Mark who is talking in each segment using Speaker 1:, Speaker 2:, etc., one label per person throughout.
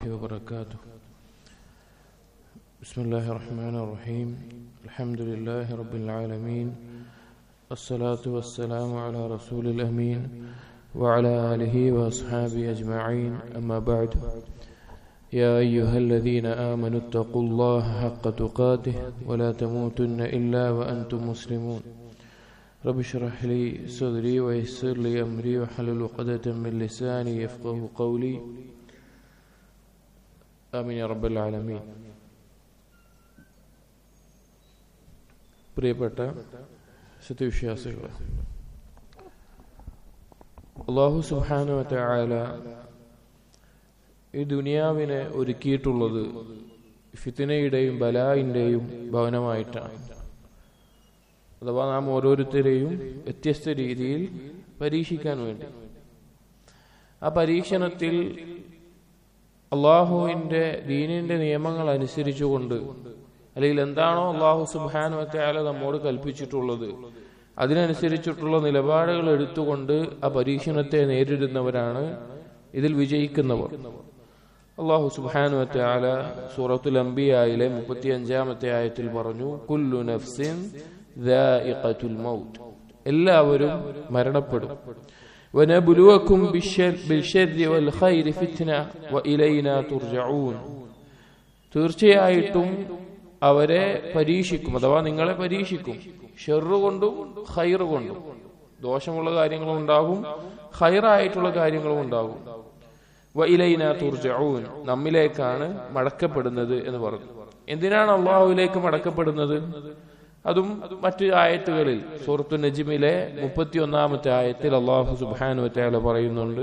Speaker 1: وبركاته بسم الله الرحمن الرحيم الحمد لله رب العالمين الصلاة والسلام على رسول الأمين وعلى آله وأصحابه أجمعين أما بعد يا أيها الذين آمنوا اتقوا الله حق تقاته ولا تموتن إلا وأنتم مسلمون رب اشرح لي صدري ويسر لي أمري وحلل عقدة من لساني يفقه قولي آمين يا رب العالمين പ്രിയപ്പെട്ട സത്യവിശ്വാസികളെ അള്ളാഹു സുഹാനുവറ്റ ആല ഈ ദുനിയാവിനെ ഒരുക്കിയിട്ടുള്ളത് ഫിത്തിനയുടെയും ബലായിൻ്റെയും ഭവനമായിട്ടാണ് അഥവാ നാം ഓരോരുത്തരെയും വ്യത്യസ്ത രീതിയിൽ പരീക്ഷിക്കാൻ വേണ്ടി ആ പരീക്ഷണത്തിൽ അള്ളാഹുവിൻ്റെ ദീനിൻ്റെ നിയമങ്ങൾ അനുസരിച്ചുകൊണ്ട് അല്ലെങ്കിൽ എന്താണോ അള്ളാഹു സുബാനുവറ്റാല നമ്മോട് കൽപ്പിച്ചിട്ടുള്ളത് അതിനനുസരിച്ചിട്ടുള്ള നിലപാടുകൾ എടുത്തുകൊണ്ട് ആ പരീക്ഷണത്തെ നേരിടുന്നവരാണ് ഇതിൽ വിജയിക്കുന്നവർ അള്ളാഹു സുബാനുവറ്റാല സൂറത്തുൽ അംബിയായിലെ മുപ്പത്തി അഞ്ചാമത്തെ ആയത്തിൽ പറഞ്ഞു കുല്ലു നഫ്സിൻ മൗത്ത് എല്ലാവരും മരണപ്പെടും ونبلوكم بالشر والخير فتنة وإلينا ترجعون തീർച്ചയായിട്ടും അവരെ പരീക്ഷിക്കും അഥവാ നിങ്ങളെ പരീക്ഷിക്കും ഷെറു കൊണ്ടും ഹൈറ് കൊണ്ടും ദോഷമുള്ള കാര്യങ്ങളും ഉണ്ടാകും ഹൈറായിട്ടുള്ള കാര്യങ്ങളും ഉണ്ടാകും വയിലൈന തുർജഊൻ നമ്മിലേക്കാണ് മടക്കപ്പെടുന്നത് എന്ന് പറഞ്ഞു എന്തിനാണ് അള്ളാഹുവിലേക്ക് മടക്കപ്പെടുന്നത് അതും മറ്റു ആയത്തുകളിൽ സൂറത്തു നജിമിലെ മുപ്പത്തി ഒന്നാമത്തെ ആയത്തിൽ അള്ളാഹു സുബാനു വറ്റാല പറയുന്നുണ്ട്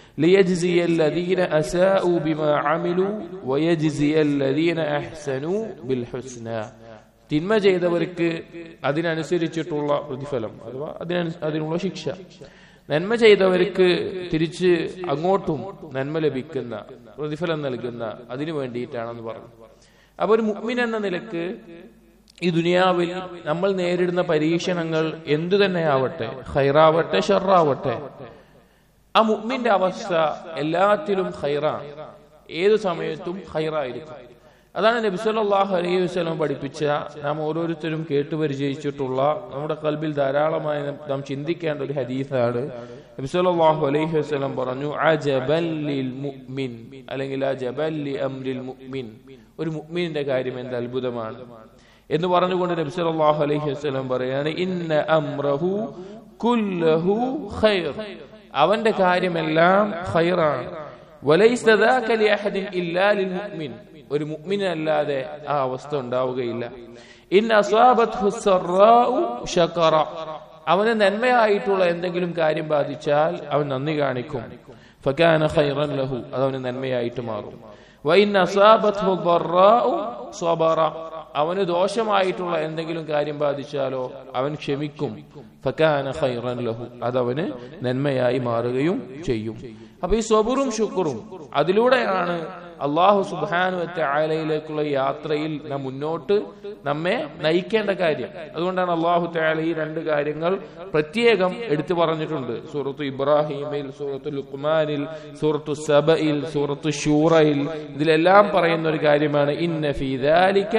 Speaker 1: തിന്മ ചെയ്തവർക്ക് അതിനനുസരിച്ചിട്ടുള്ള പ്രതിഫലം അഥവാ അതിനുള്ള ശിക്ഷ നന്മ ചെയ്തവർക്ക് തിരിച്ച് അങ്ങോട്ടും നന്മ ലഭിക്കുന്ന പ്രതിഫലം നൽകുന്ന അതിനു വേണ്ടിയിട്ടാണെന്ന് പറഞ്ഞു അപ്പൊ ഒരു മുഗ്മിൻ എന്ന നിലക്ക് ഈ ദുനിയാവിൽ നമ്മൾ നേരിടുന്ന പരീക്ഷണങ്ങൾ എന്തു തന്നെയാവട്ടെ ഹൈറാവട്ടെ ഷെറാവട്ടെ ആ മുഗ്മിന്റെ അവസ്ഥ എല്ലാത്തിലും ഹൈറാണ് ഏതു സമയത്തും ഹൈറായിരിക്കും അതാണ് നബിസ്വല്ലാഹു അലൈഹി വസ്ലം പഠിപ്പിച്ച നാം ഓരോരുത്തരും കേട്ടു പരിചയിച്ചിട്ടുള്ള നമ്മുടെ കൽബിൽ ധാരാളമായി നാം ചിന്തിക്കേണ്ട ഒരു ഹദീസാണ് നബിസ്വല്ലാഹു അലൈഹി വസ്ലം പറഞ്ഞു മുഅ്മിൻ അല്ലെങ്കിൽ അംരിൽ മുഅ്മിൻ ഒരു മുഅ്മിനിന്റെ കാര്യം എന്ത് അത്ഭുതമാണ് എന്ന് പറഞ്ഞുകൊണ്ട് നബി സല്ലല്ലാഹു അലൈഹി വസല്ലം പറയാണ് ഇന്ന അംറഹു കുല്ലഹു ഖൈർ അവന്റെ കാര്യമെല്ലാം ഖൈറാണ് വലൈസ ദാക ലിഅഹദിൻ ഇല്ലാ ലിൽമുഅ്മിൻ ഒരു മുഅ്മിനല്ലാതെ ആ അവസ്ഥ ഉണ്ടാവുകയില്ല ഇൻ അസാബത്ഹു സറാഉ ശകറ അവന് നന്മയായിട്ടുള്ള എന്തെങ്കിലും കാര്യം ബാധിച്ചാൽ അവൻ നന്ദി കാണിക്കും ഫകാന ഖൈറൻ ലഹു അതവന് നന്മയായിട്ട് മാറും വൈൻ അസാബത്ഹു ضراء സ്വബറ അവന് ദോഷമായിട്ടുള്ള എന്തെങ്കിലും കാര്യം ബാധിച്ചാലോ അവൻ ക്ഷമിക്കും ഫക്കാന ഖൈറൻ ലഹു അതവന് നന്മയായി മാറുകയും ചെയ്യും അപ്പൊ ഈ സ്വബുറും ശുക്റും അതിലൂടെയാണ് അള്ളാഹു സുബാനു ആലയിലേക്കുള്ള യാത്രയിൽ നാം മുന്നോട്ട് നമ്മെ നയിക്കേണ്ട കാര്യം അതുകൊണ്ടാണ് അള്ളാഹു താല ഈ രണ്ട് കാര്യങ്ങൾ പ്രത്യേകം എടുത്തു പറഞ്ഞിട്ടുണ്ട് സൂറത്തു ഇബ്രാഹിമിൽ സൂറത്തു ലുക്മാനിൽ സൂറത്തു സബയിൽ സൂറത്തു ഷൂറയിൽ ഇതിലെല്ലാം പറയുന്ന ഒരു കാര്യമാണ് ഇന്ന ഫീദാലിക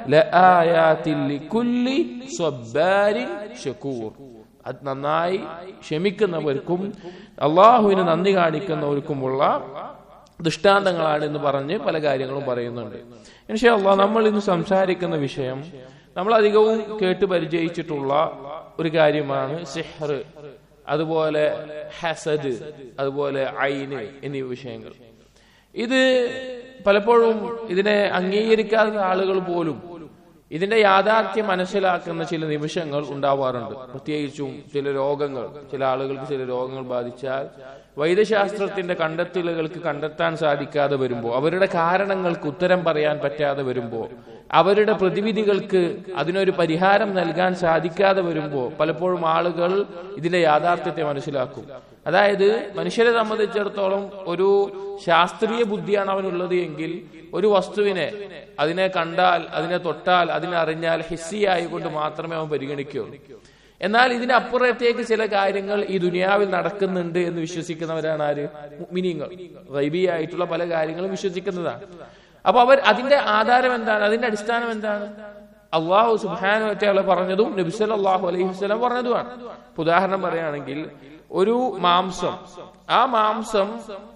Speaker 1: ഷക്കൂർ അത് നന്നായി ക്ഷമിക്കുന്നവർക്കും അള്ളാഹുവിന് നന്ദി കാണിക്കുന്നവർക്കുമുള്ള ദൃഷ്ടാന്തങ്ങളാണ് എന്ന് പറഞ്ഞ് പല കാര്യങ്ങളും പറയുന്നുണ്ട് പക്ഷേ അള്ളാഹ് നമ്മൾ ഇന്ന് സംസാരിക്കുന്ന വിഷയം നമ്മൾ അധികവും കേട്ട് പരിചയിച്ചിട്ടുള്ള ഒരു കാര്യമാണ് സിഹർ അതുപോലെ ഹസദ് അതുപോലെ ഐന് എന്നീ വിഷയങ്ങൾ ഇത് പലപ്പോഴും ഇതിനെ അംഗീകരിക്കാത്ത ആളുകൾ പോലും ഇതിന്റെ യാഥാർത്ഥ്യം മനസ്സിലാക്കുന്ന ചില നിമിഷങ്ങൾ ഉണ്ടാവാറുണ്ട് പ്രത്യേകിച്ചും ചില രോഗങ്ങൾ ചില ആളുകൾക്ക് ചില രോഗങ്ങൾ ബാധിച്ചാൽ വൈദ്യശാസ്ത്രത്തിന്റെ കണ്ടെത്തലുകൾക്ക് കണ്ടെത്താൻ സാധിക്കാതെ വരുമ്പോൾ അവരുടെ കാരണങ്ങൾക്ക് ഉത്തരം പറയാൻ പറ്റാതെ വരുമ്പോൾ അവരുടെ പ്രതിവിധികൾക്ക് അതിനൊരു പരിഹാരം നൽകാൻ സാധിക്കാതെ വരുമ്പോൾ പലപ്പോഴും ആളുകൾ ഇതിന്റെ യാഥാർത്ഥ്യത്തെ മനസ്സിലാക്കും അതായത് മനുഷ്യരെ സംബന്ധിച്ചിടത്തോളം ഒരു ശാസ്ത്രീയ ബുദ്ധിയാണ് അവനുള്ളത് എങ്കിൽ ഒരു വസ്തുവിനെ അതിനെ കണ്ടാൽ അതിനെ തൊട്ടാൽ അതിനെ അറിഞ്ഞാൽ ഹിസ്സിയായി കൊണ്ട് മാത്രമേ അവൻ പരിഗണിക്കുകയുള്ളൂ എന്നാൽ ഇതിനപ്പുറത്തേക്ക് ചില കാര്യങ്ങൾ ഈ ദുനിയാവിൽ നടക്കുന്നുണ്ട് എന്ന് വിശ്വസിക്കുന്നവരാണ് ആര് മിനിങ്ങൾ റൈബിയായിട്ടുള്ള പല കാര്യങ്ങളും വിശ്വസിക്കുന്നതാണ് അപ്പൊ അവർ അതിന്റെ ആധാരം എന്താണ് അതിന്റെ അടിസ്ഥാനം എന്താണ് അള്ളാഹു സുബാനു വറ്റയാളെ പറഞ്ഞതും നബിസൽ അള്ളാഹു അലൈഹി വസ്ലം പറഞ്ഞതുമാണ് ഇപ്പൊ ഉദാഹരണം പറയുകയാണെങ്കിൽ ഒരു മാംസം ആ മാംസം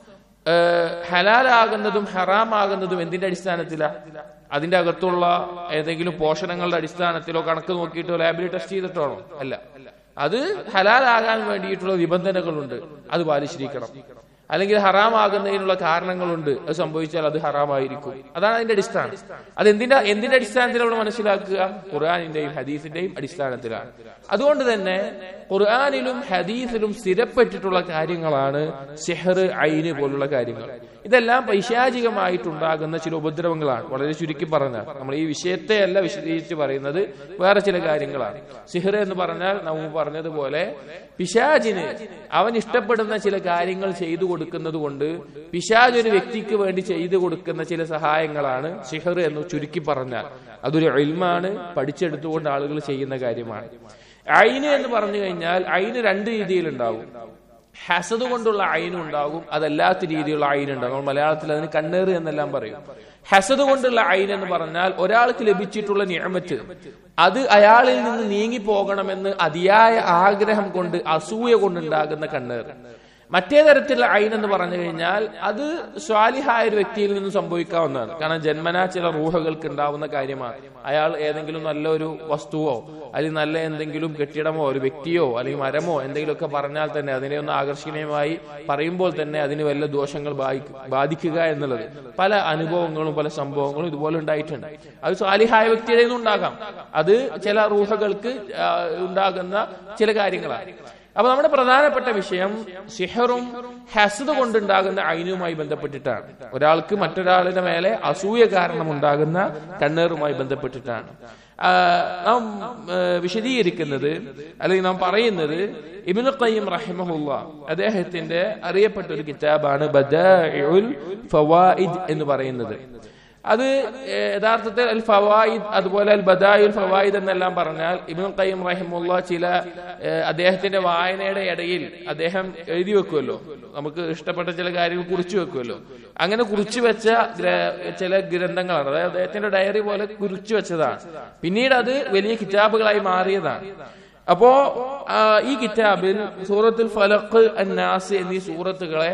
Speaker 1: ഏഹ്, ഹലാലാകുന്നതും ഹറാമാകുന്നതും എന്തിന്റെ അടിസ്ഥാനത്തിലാ അതിന്റെ അകത്തുള്ള ഏതെങ്കിലും പോഷണങ്ങളുടെ അടിസ്ഥാനത്തിലോ കണക്ക് നോക്കിയിട്ടോ ലാബിൽ ടെസ്റ്റ് ചെയ്തിട്ടാണോ അല്ല അത് ഹലാലാകാൻ വേണ്ടിയിട്ടുള്ള നിബന്ധനകളുണ്ട് അത് പാലിച്ചിരിക്കണം അല്ലെങ്കിൽ ഹറാമാകുന്നതിനുള്ള കാരണങ്ങളുണ്ട് അത് സംഭവിച്ചാൽ അത് ഹറാമായിരിക്കും അതാണ് അതിന്റെ അടിസ്ഥാനം അത് എന്തിന്റെ എന്തിന്റെ അടിസ്ഥാനത്തിൽ നമ്മൾ മനസ്സിലാക്കുക ഖുർആാനിന്റെയും ഹദീസിന്റെയും അടിസ്ഥാനത്തിലാണ് അതുകൊണ്ട് തന്നെ ഖുർആാനിലും ഹദീസിലും സ്ഥിരപ്പെട്ടിട്ടുള്ള കാര്യങ്ങളാണ് സെഹർ ഐന് പോലുള്ള കാര്യങ്ങൾ ഇതെല്ലാം പൈശാചികമായിട്ടുണ്ടാകുന്ന ചില ഉപദ്രവങ്ങളാണ് വളരെ ചുരുക്കി പറഞ്ഞാൽ നമ്മൾ ഈ വിഷയത്തെ അല്ല വിശദീകരിച്ച് പറയുന്നത് വേറെ ചില കാര്യങ്ങളാണ് സിഹർ എന്ന് പറഞ്ഞാൽ നമ്മൾ പറഞ്ഞതുപോലെ പിശാജിന് അവൻ ഇഷ്ടപ്പെടുന്ന ചില കാര്യങ്ങൾ ചെയ്തു കൊടുക്കുന്നത് കൊണ്ട് പിശാജ് ഒരു വ്യക്തിക്ക് വേണ്ടി ചെയ്തു കൊടുക്കുന്ന ചില സഹായങ്ങളാണ് സിഹർ എന്ന് ചുരുക്കി പറഞ്ഞാൽ അതൊരു എൽമാണ് പഠിച്ചെടുത്തുകൊണ്ട് ആളുകൾ ചെയ്യുന്ന കാര്യമാണ് ഐന് എന്ന് പറഞ്ഞു കഴിഞ്ഞാൽ ഐന് രണ്ട് രീതിയിലുണ്ടാവും ഹസദ് കൊണ്ടുള്ള അയിനും ഉണ്ടാകും അതല്ലാത്ത രീതിയിലുള്ള അയിനുണ്ടാകും നമ്മൾ മലയാളത്തിൽ അതിന് കണ്ണേറ് എന്നെല്ലാം പറയും ഹസദ് കൊണ്ടുള്ള അയിൻ എന്ന് പറഞ്ഞാൽ ഒരാൾക്ക് ലഭിച്ചിട്ടുള്ള നിയമത്ത് അത് അയാളിൽ നിന്ന് നീങ്ങി പോകണമെന്ന് അതിയായ ആഗ്രഹം കൊണ്ട് അസൂയ കൊണ്ടുണ്ടാകുന്ന കണ്ണേറ് മറ്റേ തരത്തിലുള്ള ഐൻ എന്ന് പറഞ്ഞു കഴിഞ്ഞാൽ അത് സ്വാലിഹായ ഒരു വ്യക്തിയിൽ നിന്ന് സംഭവിക്കാവുന്നതാണ് കാരണം ജന്മനാ ചില റൂഹകൾക്ക് ഉണ്ടാവുന്ന കാര്യമാണ് അയാൾ ഏതെങ്കിലും നല്ലൊരു വസ്തുവോ അല്ലെങ്കിൽ നല്ല എന്തെങ്കിലും കെട്ടിടമോ ഒരു വ്യക്തിയോ അല്ലെങ്കിൽ മരമോ എന്തെങ്കിലുമൊക്കെ പറഞ്ഞാൽ തന്നെ അതിനെ ഒന്ന് ആകർഷണീയമായി പറയുമ്പോൾ തന്നെ അതിന് വല്ല ദോഷങ്ങൾ ബാധിക്ക- ബാധിക്കുക എന്നുള്ളത് പല അനുഭവങ്ങളും പല സംഭവങ്ങളും ഇതുപോലെ ഉണ്ടായിട്ടുണ്ട് അത് സ്വാലിഹായ വ്യക്തിയുടെ നിന്നും ഉണ്ടാകാം അത് ചില റൂഹകൾക്ക് ആ, ഉണ്ടാകുന്ന ചില കാര്യങ്ങളാണ് അപ്പൊ നമ്മുടെ പ്രധാനപ്പെട്ട വിഷയം സിഹറും ഹസദ് കൊണ്ടുണ്ടാകുന്ന അയിനുമായി ബന്ധപ്പെട്ടിട്ടാണ് ഒരാൾക്ക് മറ്റൊരാളുടെ മേലെ അസൂയ കാരണം ഉണ്ടാകുന്ന കണ്ണേറുമായി ബന്ധപ്പെട്ടിട്ടാണ് ആ, നാം ആ, വിശദീകരിക്കുന്നത് അല്ലെങ്കിൽ നാം പറയുന്നത് ഇബ്നു ഖയ്യിം റഹിമഹുല്ല അദ്ദേഹത്തിന്റെ അറിയപ്പെട്ട ഒരു കിതാബാണ് ബദാഇഉൽ ഫവായിദ് എന്ന് പറയുന്നത് അത് ഏഹ്, യഥാർത്ഥത്തിൽ അൽ ഫവായിദ് അതുപോലെ അൽ ബദായുൽ ഫവായിദ് എന്നെല്ലാം പറഞ്ഞാൽ ഇബ്നു ഖയ്യിം റഹിമുള്ള ചില ഏഹ്, അദ്ദേഹത്തിന്റെ വായനയുടെ ഇടയിൽ അദ്ദേഹം എഴുതി വെക്കുമല്ലോ നമുക്ക് ഇഷ്ടപ്പെട്ട ചില കാര്യങ്ങൾ കുറിച്ചു വെക്കുമല്ലോ അങ്ങനെ കുറിച്ചു വെച്ച ഗ്ര- ചില ഗ്രന്ഥങ്ങളാണ് അതായത് അദ്ദേഹത്തിന്റെ ഡയറി പോലെ കുറിച്ചു വെച്ചതാണ് പിന്നീട് അത് വലിയ കിതാബുകളായി മാറിയതാണ് അപ്പോ ആ, ഈ കിതാബിൽ സൂറത്തുൽ ഫലഖ് അന്നാസ് എന്നീ സൂറത്തുകളെ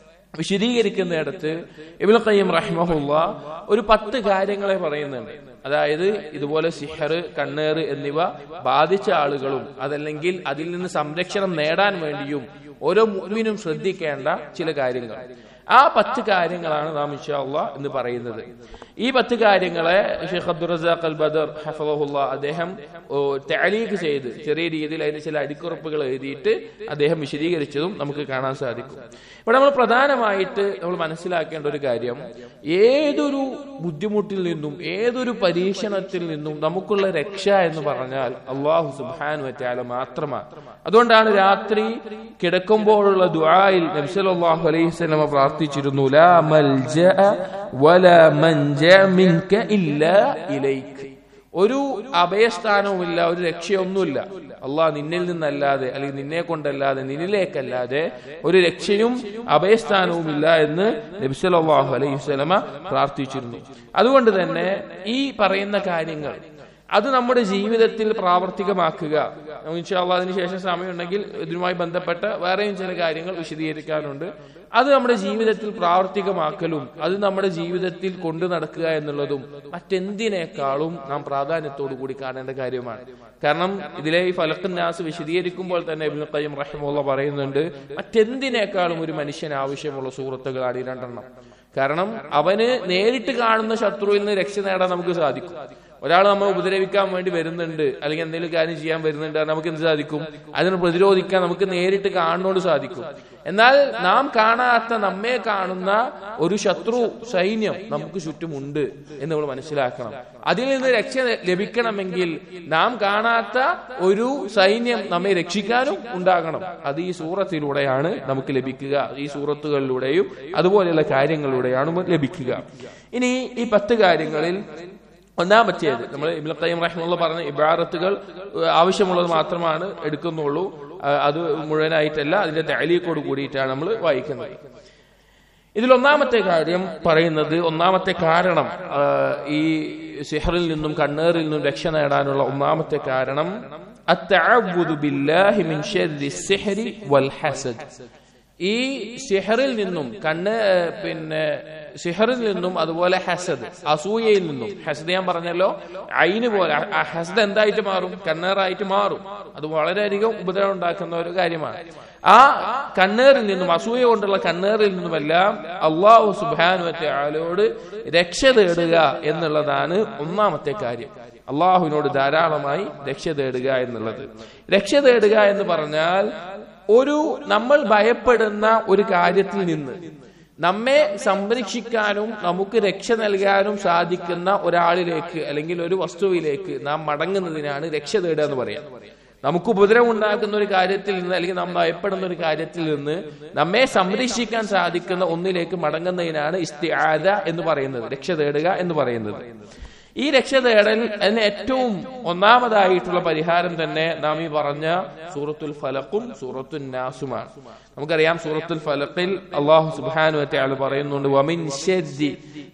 Speaker 1: വിശദീകരിക്കുന്നിടത്ത് ഇബിൻ ഖയ്യം റഹ്മഹുല്ല ഒരു പത്ത് കാര്യങ്ങളെ പറയുന്നുണ്ട് അതായത് ഇതുപോലെ സിഹർ കണ്ണേറ് എന്നിവ ബാധിച്ച ആളുകളും അതല്ലെങ്കിൽ അതിൽ നിന്ന് സംരക്ഷണം നേടാൻ വേണ്ടിയും ഓരോ മുഅ്മിനും ശ്രദ്ധിക്കേണ്ട ചില കാര്യങ്ങൾ ആ പത്ത് കാര്യങ്ങളാണ് നാം ഇൻഷാല്ല എന്ന് പറയുന്നത് ഈ പത്ത് കാര്യങ്ങളെ ഷെയ്ഖ് അബ്ദുൾ റസാഖ് അൽ ബദർ ഹഫളഹുല്ല അദ്ദേഹം താലീഖ് ചെയ്ത് ചെറിയ രീതിയിൽ അതിന് ചില അടിക്കുറിപ്പുകൾ എഴുതിയിട്ട് അദ്ദേഹം വിശദീകരിച്ചതും നമുക്ക് കാണാൻ സാധിക്കും ഇവിടെ നമ്മൾ പ്രധാനമായിട്ട് നമ്മൾ മനസ്സിലാക്കേണ്ട ഒരു കാര്യം ഏതൊരു ബുദ്ധിമുട്ടിൽ നിന്നും ഏതൊരു പരീക്ഷണത്തിൽ നിന്നും നമുക്കുള്ള രക്ഷ എന്ന് പറഞ്ഞാൽ അള്ളാഹു സുബാനു വറ്റാല മാത്രമാണ് അതുകൊണ്ടാണ് രാത്രി കിടക്കുമ്പോഴുള്ള ദുആയിൽ നബ്സലാഹു അലൈഹി സ്വലമ പ്രാർത്ഥിച്ചിരുന്നു ലാ മൽജഅ വലാ മൻജഅ മിൻക ഇല്ലാ ഇലൈക്ക് ഒരു അഭയസ്ഥാനവുമില്ല ഒരു രക്ഷയൊന്നുമില്ല അള്ളാഹ് നിന്നിൽ നിന്നല്ലാതെ അല്ലെങ്കിൽ നിന്നെ കൊണ്ടല്ലാതെ നിന്നിലേക്കല്ലാതെ ഒരു രക്ഷയും അഭയസ്ഥാനവുമില്ല എന്ന് നബിസലാഹു അലൈഹി വസല്ലമ പ്രാർത്ഥിച്ചിരുന്നു അതുകൊണ്ട് തന്നെ ഈ പറയുന്ന കാര്യങ്ങൾ അത് നമ്മുടെ ജീവിതത്തിൽ പ്രാവർത്തികമാക്കുക ഇൻഷാല്ല അതിനുശേഷം സമയമുണ്ടെങ്കിൽ ഇതിനുമായി ബന്ധപ്പെട്ട വേറെയും ചില കാര്യങ്ങൾ വിശദീകരിക്കാനുണ്ട് അത് നമ്മുടെ ജീവിതത്തിൽ പ്രാവർത്തികമാക്കലും അത് നമ്മുടെ ജീവിതത്തിൽ കൊണ്ടു നടക്കുക എന്നുള്ളതും മറ്റെന്തിനേക്കാളും നാം പ്രാധാന്യത്തോടു കൂടി കാണേണ്ട കാര്യമാണ് കാരണം ഇതിലെ ഈ ഫലക്കൻ നാസ് വിശദീകരിക്കുമ്പോൾ തന്നെ ഇബ്നു ഖയ്യിം റഹിമുള്ള പറയുന്നുണ്ട് മറ്റെന്തിനേക്കാളും ഒരു മനുഷ്യന് ആവശ്യമുള്ള സുഹൃത്തുക്കളാണ് ഈ രണ്ടെണ്ണം കാരണം അവന് നേരിട്ട് കാണുന്ന ശത്രുവിൽ നിന്ന് രക്ഷ നേടാൻ നമുക്ക് സാധിക്കും ഒരാൾ നമ്മൾ ഉപദ്രവിക്കാൻ വേണ്ടി വരുന്നുണ്ട് അല്ലെങ്കിൽ എന്തെങ്കിലും കാര്യം ചെയ്യാൻ വരുന്നുണ്ട് അത് നമുക്ക് എന്ത് സാധിക്കും അതിനെ പ്രതിരോധിക്കാൻ നമുക്ക് നേരിട്ട് കാണുന്നോട് സാധിക്കും എന്നാൽ നാം കാണാത്ത നമ്മെ കാണുന്ന ഒരു ശത്രു സൈന്യം നമുക്ക് ചുറ്റുമുണ്ട് എന്ന് നമ്മൾ മനസ്സിലാക്കണം അതിൽ നിന്ന് രക്ഷ ലഭിക്കണമെങ്കിൽ നാം കാണാത്ത ഒരു സൈന്യം നമ്മെ രക്ഷിക്കാനും ഉണ്ടാകണം അത് ഈ സൂറത്തിലൂടെയാണ് നമുക്ക് ലഭിക്കുക ഈ സൂറത്തുകളിലൂടെയും അതുപോലെയുള്ള കാര്യങ്ങളിലൂടെയാണ് ലഭിക്കുക ഇനി ഈ പത്ത് കാര്യങ്ങളിൽ ഒന്നാമത്തേത് നമ്മൾ ഇബ്നുൽ ഖയ്യിം റഹിമുള്ള പറഞ്ഞ ഇബാറത്തുകൾ ഏഹ്, ആവശ്യമുള്ളത് മാത്രമാണ് എടുക്കുന്നുള്ളൂ ആ, അത് മുഴുവനായിട്ടല്ല അതിന്റെ തലീക്കോട് കൂടിയിട്ടാണ് നമ്മൾ വായിക്കുന്നത് ഇതിൽ ഒന്നാമത്തെ കാര്യം പറയുന്നത് ഒന്നാമത്തെ കാരണം ആ, ഈ സിഹറിൽ നിന്നും കണ്ണേറിൽ നിന്നും രക്ഷ നേടാനുള്ള ഒന്നാമത്തെ കാരണം التعوذ بالله من شر السحر والحسد ഈ സിഹറിൽ നിന്നും കണ്ണ് ഏഹ്, പിന്നെ സിഹറിൽ നിന്നും അതുപോലെ ഹസദ് അസൂയയിൽ നിന്നും ഹസദ് ഞാൻ പറഞ്ഞല്ലോ അയിന് പോലെ അ- അ- ഹസദ് എന്തായിട്ട് മാറും കണ്ണേറായിട്ട് മാറും അത് വളരെയധികം ഉപദ്രവം ഉണ്ടാക്കുന്ന ഒരു കാര്യമാണ് ആ കണ്ണേറിൽ നിന്നും അസൂയ കൊണ്ടുള്ള കണ്ണേറിൽ നിന്നുമെല്ലാം അള്ളാഹു സുബാനുവത്തെ ആളോട് രക്ഷ തേടുക എന്നുള്ളതാണ് ഒന്നാമത്തെ കാര്യം അള്ളാഹുവിനോട് ധാരാളമായി രക്ഷ തേടുക എന്നുള്ളത് രക്ഷ തേടുക എന്ന് പറഞ്ഞാൽ ഒരു നമ്മൾ ഭയപ്പെടുന്ന ഒരു കാര്യത്തിൽ നിന്ന് നമ്മെ സംരക്ഷിക്കാനും നമുക്ക് രക്ഷ നൽകാനും സാധിക്കുന്ന ഒരാളിലേക്ക് അല്ലെങ്കിൽ ഒരു വസ്തുവിലേക്ക് നാം മടങ്ങുന്നതിനാണ് രക്ഷ തേടുക എന്ന് പറയാം നമുക്ക് ഉപദ്രവം ഉണ്ടാക്കുന്ന ഒരു കാര്യത്തിൽ നിന്ന് അല്ലെങ്കിൽ നാം ഭയപ്പെടുന്ന ഒരു കാര്യത്തിൽ നിന്ന് നമ്മെ സംരക്ഷിക്കാൻ സാധിക്കുന്ന ഒന്നിലേക്ക് മടങ്ങുന്നതിനാണ് ഇസ്തിആദ എന്ന് പറയുന്നത് രക്ഷ തേടുക എന്ന് പറയുന്നത് ഈ രക്ഷ തേടൽ അതിന് ഏറ്റവും ഒന്നാമതായിട്ടുള്ള പരിഹാരം തന്നെ നാം ഈ പറഞ്ഞ സൂറത്തുൽ ഫലക്കും സൂറത്തുൽ നാസുമാണ് നമുക്കറിയാം സൂറത്തുൽ ഫലക്കിൽ അള്ളാഹു സുബ്ഹാനഹു വതആല പറയുന്നുണ്ട് വമിൻ ശർരി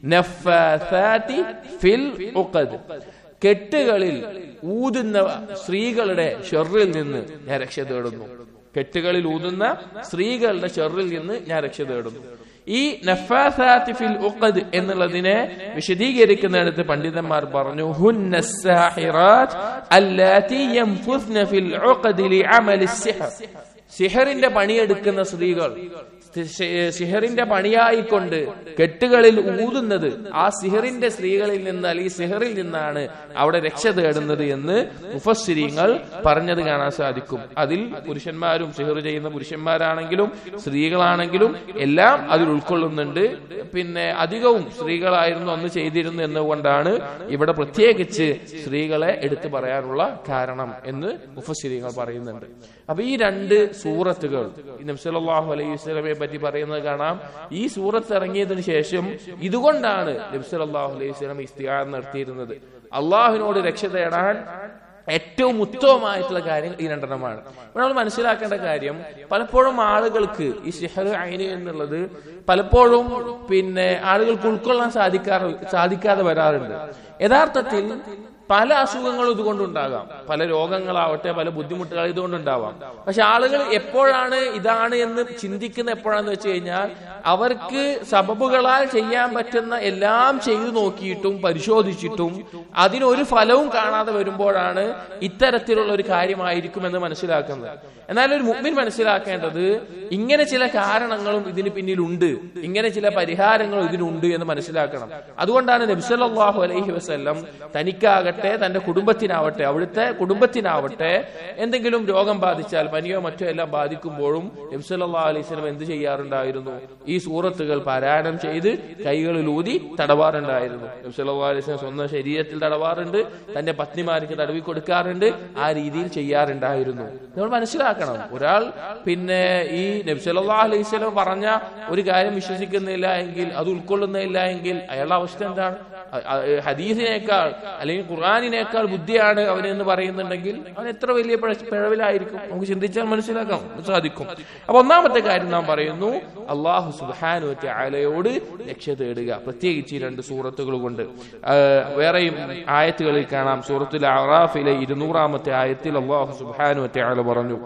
Speaker 1: നഫ്ഫാഥാതി ഫിൽ ഉഖദ് കെട്ടുകളിൽ ഊതുന്ന സ്ത്രീകളുടെ ഷെറിൽ നിന്ന് ഞാൻ രക്ഷ തേടുന്നു കെട്ടുകളിൽ ഊതുന്ന സ്ത്രീകളുടെ ഷെറിൽ നിന്ന് ഞാൻ രക്ഷ തേടുന്നു ഈ നഫാസാത്തി ഫിൽ ഉഖദ് എന്നുള്ളതിനെ വിശദീകരിക്കുന്നിടത്ത് പണ്ഡിതന്മാർ പറഞ്ഞു ഹുന്ന സാഹിറാത്ത് അല്ലാത്തി യംഫുസ്ന ഫിൽ ഉഖദ് ലിഅമലി സിഹർ സിഹറിന്റെ പണിയെടുക്കുന്ന സ്ത്രീകൾ സി- സിഹറിന്റെ പണിയായിക്കൊണ്ട് കെട്ടുകളിൽ ഊതുന്നത് ആ സിഹറിന്റെ സ്ത്രീകളിൽ നിന്ന് അല്ലെങ്കിൽ സിഹറിൽ നിന്നാണ് അവിടെ രക്ഷ തേടുന്നത് എന്ന് മുഫസ്സിരിങ്ങൾ പറഞ്ഞത് കാണാൻ സാധിക്കും അതിൽ പുരുഷന്മാരും സിഹർ ചെയ്യുന്ന പുരുഷന്മാരാണെങ്കിലും സ്ത്രീകളാണെങ്കിലും എല്ലാം അതിൽ ഉൾക്കൊള്ളുന്നുണ്ട് പിന്നെ അധികവും സ്ത്രീകളായിരുന്നു അന്ന് ചെയ്തിരുന്നു എന്നുകൊണ്ടാണ് ഇവിടെ പ്രത്യേകിച്ച് സ്ത്രീകളെ എടുത്തു പറയാനുള്ള കാരണം എന്ന് മുഫസ്സിരിങ്ങൾ പറയുന്നുണ്ട് അപ്പൊ ഈ രണ്ട് സൂറത്തുകൾ ഈ നബ്സലാഹു അലൈഹി വസ്ലമെ പറ്റി പറയുന്നത് കാണാം ഈ സൂറത്ത് ഇറങ്ങിയതിനു ശേഷം ഇതുകൊണ്ടാണ് നബ്സലാഹു അലൈഹി വസ്ലം ഇസ്തിഹാർ നടത്തിയിരുന്നത് അള്ളാഹുവിനോട് രക്ഷ തേടാൻ ഏറ്റവും ഉത്തമമായിട്ടുള്ള കാര്യം ഈ രണ്ടെണ്ണമാണ് ഇവിടെ നമ്മൾ മനസ്സിലാക്കേണ്ട കാര്യം പലപ്പോഴും ആളുകൾക്ക് ഈ സിഹർ അയിന് എന്നുള്ളത് പലപ്പോഴും പിന്നെ ആളുകൾക്ക് ഉൾക്കൊള്ളാൻ സാധിക്കാറ് സാധിക്കാതെ വരാറുണ്ട് യഥാർത്ഥത്തിൽ പല അസുഖങ്ങളും ഇതുകൊണ്ടുണ്ടാകാം പല രോഗങ്ങളാവട്ടെ പല ബുദ്ധിമുട്ടുകൾ ഇതുകൊണ്ടുണ്ടാവാം പക്ഷെ ആളുകൾ എപ്പോഴാണ് ഇതാണ് എന്ന് ചിന്തിക്കുന്ന എപ്പോഴാന്ന് വെച്ച് കഴിഞ്ഞാൽ അവർക്ക് സബബുകളാൽ ചെയ്യാൻ പറ്റുന്ന എല്ലാം ചെയ്തു നോക്കിയിട്ടും പരിശോധിച്ചിട്ടും അതിനൊരു ഫലവും കാണാതെ വരുമ്പോഴാണ് ഇത്തരത്തിലുള്ള ഒരു കാര്യമായിരിക്കുമെന്ന് മനസ്സിലാക്കുന്നത് എന്നാൽ ഒരു മുഗ്മിൻ മനസ്സിലാക്കേണ്ടത് ഇങ്ങനെ ചില കാരണങ്ങളും ഇതിന് പിന്നിലുണ്ട് ഇങ്ങനെ ചില പരിഹാരങ്ങളും ഇതിനുണ്ട് എന്ന് മനസ്സിലാക്കണം അതുകൊണ്ടാണ് നബ്സല്ലാഹു അലൈഹി വസ്ല്ലം തനിക്കാകട്ടെ തന്റെ കുടുംബത്തിനാവട്ടെ അവിടുത്തെ കുടുംബത്തിനാവട്ടെ എന്തെങ്കിലും രോഗം ബാധിച്ചാൽ പനിയോ മറ്റോ എല്ലാം ബാധിക്കുമ്പോഴും നബ്സല്ലാ അലൈഹി സ്വലം എന്ത് ചെയ്യാറുണ്ടായിരുന്നു ഈ സൂറത്തുകൾ പാരായണം ചെയ്ത് കൈകളിൽ ഊതി തടവാറുണ്ടായിരുന്നു നബ്സല്ലാ അലൈഹി സ്വലം സ്വന്തം ശരീരത്തിൽ തടവാറുണ്ട് തന്റെ പത്നിമാർക്ക് തടവി കൊടുക്കാറുണ്ട് ആ രീതിയിൽ ചെയ്യാറുണ്ടായിരുന്നു നമ്മൾ മനസ്സിലാക്കണം ഒരാൾ പിന്നെ ഈ നബ്സല്ലാ അലൈഹി സ്വലം പറഞ്ഞ ഒരു കാര്യം വിശ്വസിക്കുന്നില്ല എങ്കിൽ അത് ഉൾക്കൊള്ളുന്നില്ല എങ്കിൽ അയാളുടെ അവസ്ഥ എന്താണ് അ- അ- ഹദീസിനേക്കാൾ അല്ലെങ്കിൽ ഖുർആാനിനേക്കാൾ ബുദ്ധിയാണ് അവനെന്ന് പറയുന്നുണ്ടെങ്കിൽ അവൻ എത്ര വലിയ പിഴ- പിഴവിലായിരിക്കും നമുക്ക് ചിന്തിച്ചാൽ മനസ്സിലാക്കാം സാധിക്കും അപ്പൊ ഒന്നാമത്തെ കാര്യം നാം പറയുന്നു അള്ളാഹു സുബാനു ആലയോട് രക്ഷ തേടുക പ്രത്യേകിച്ച് ഈ രണ്ട് സൂറത്തുകൾ കൊണ്ട് ആ, വേറെയും ആയത്തുകളിൽ കാണാം സൂറത്തുൽ അറാഫിലെ ഇരുന്നൂറാമത്തെ ആയത്തിൽ അള്ളാഹു സുബാനു ആല പറഞ്ഞു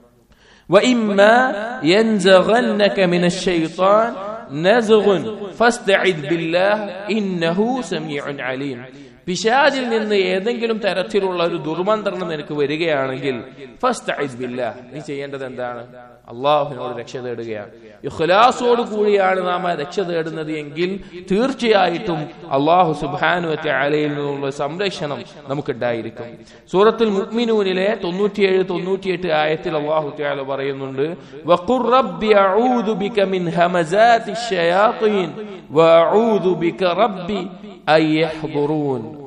Speaker 1: وإما ينزغنك من الشيطان نزغ فاستعذ بالله إنه سميع عليم പിശാചിൽ നിന്ന് ഏതെങ്കിലും തരത്തിലുള്ള ഒരു ദുർമന്ത്രണം നിനക്ക് വരികയാണെങ്കിൽ ഫസ്തഇദ് ബില്ലാഹ് നീ ചെയ്യേണ്ടത് എന്താണ് അള്ളാഹുവിനോട് രക്ഷ തേടുകയാണ് ഇഖ്ലാസോട് കൂടിയാണ് നാം ആ രക്ഷ തേടുന്നത് എങ്കിൽ തീർച്ചയായിട്ടും അള്ളാഹു സുബാനുവത്തെ അലയിൽ നിന്നുള്ള സംരക്ഷണം നമുക്കുണ്ടായിരിക്കും സൂറത്തുൽ മുഅ്മിനൂനിലെ തൊണ്ണൂറ്റിയേഴ് തൊണ്ണൂറ്റിയെട്ട് ആയത്തിൽ അള്ളാഹു തആല പറയുന്നുണ്ട് വഖുർ റബ്ബി അഊദു ബിക മിൻ ഹമസാതി ശയാത്തീൻ വഅഊദു ബിക റബ്ബി അൻ യഹ്ദുറൂൻ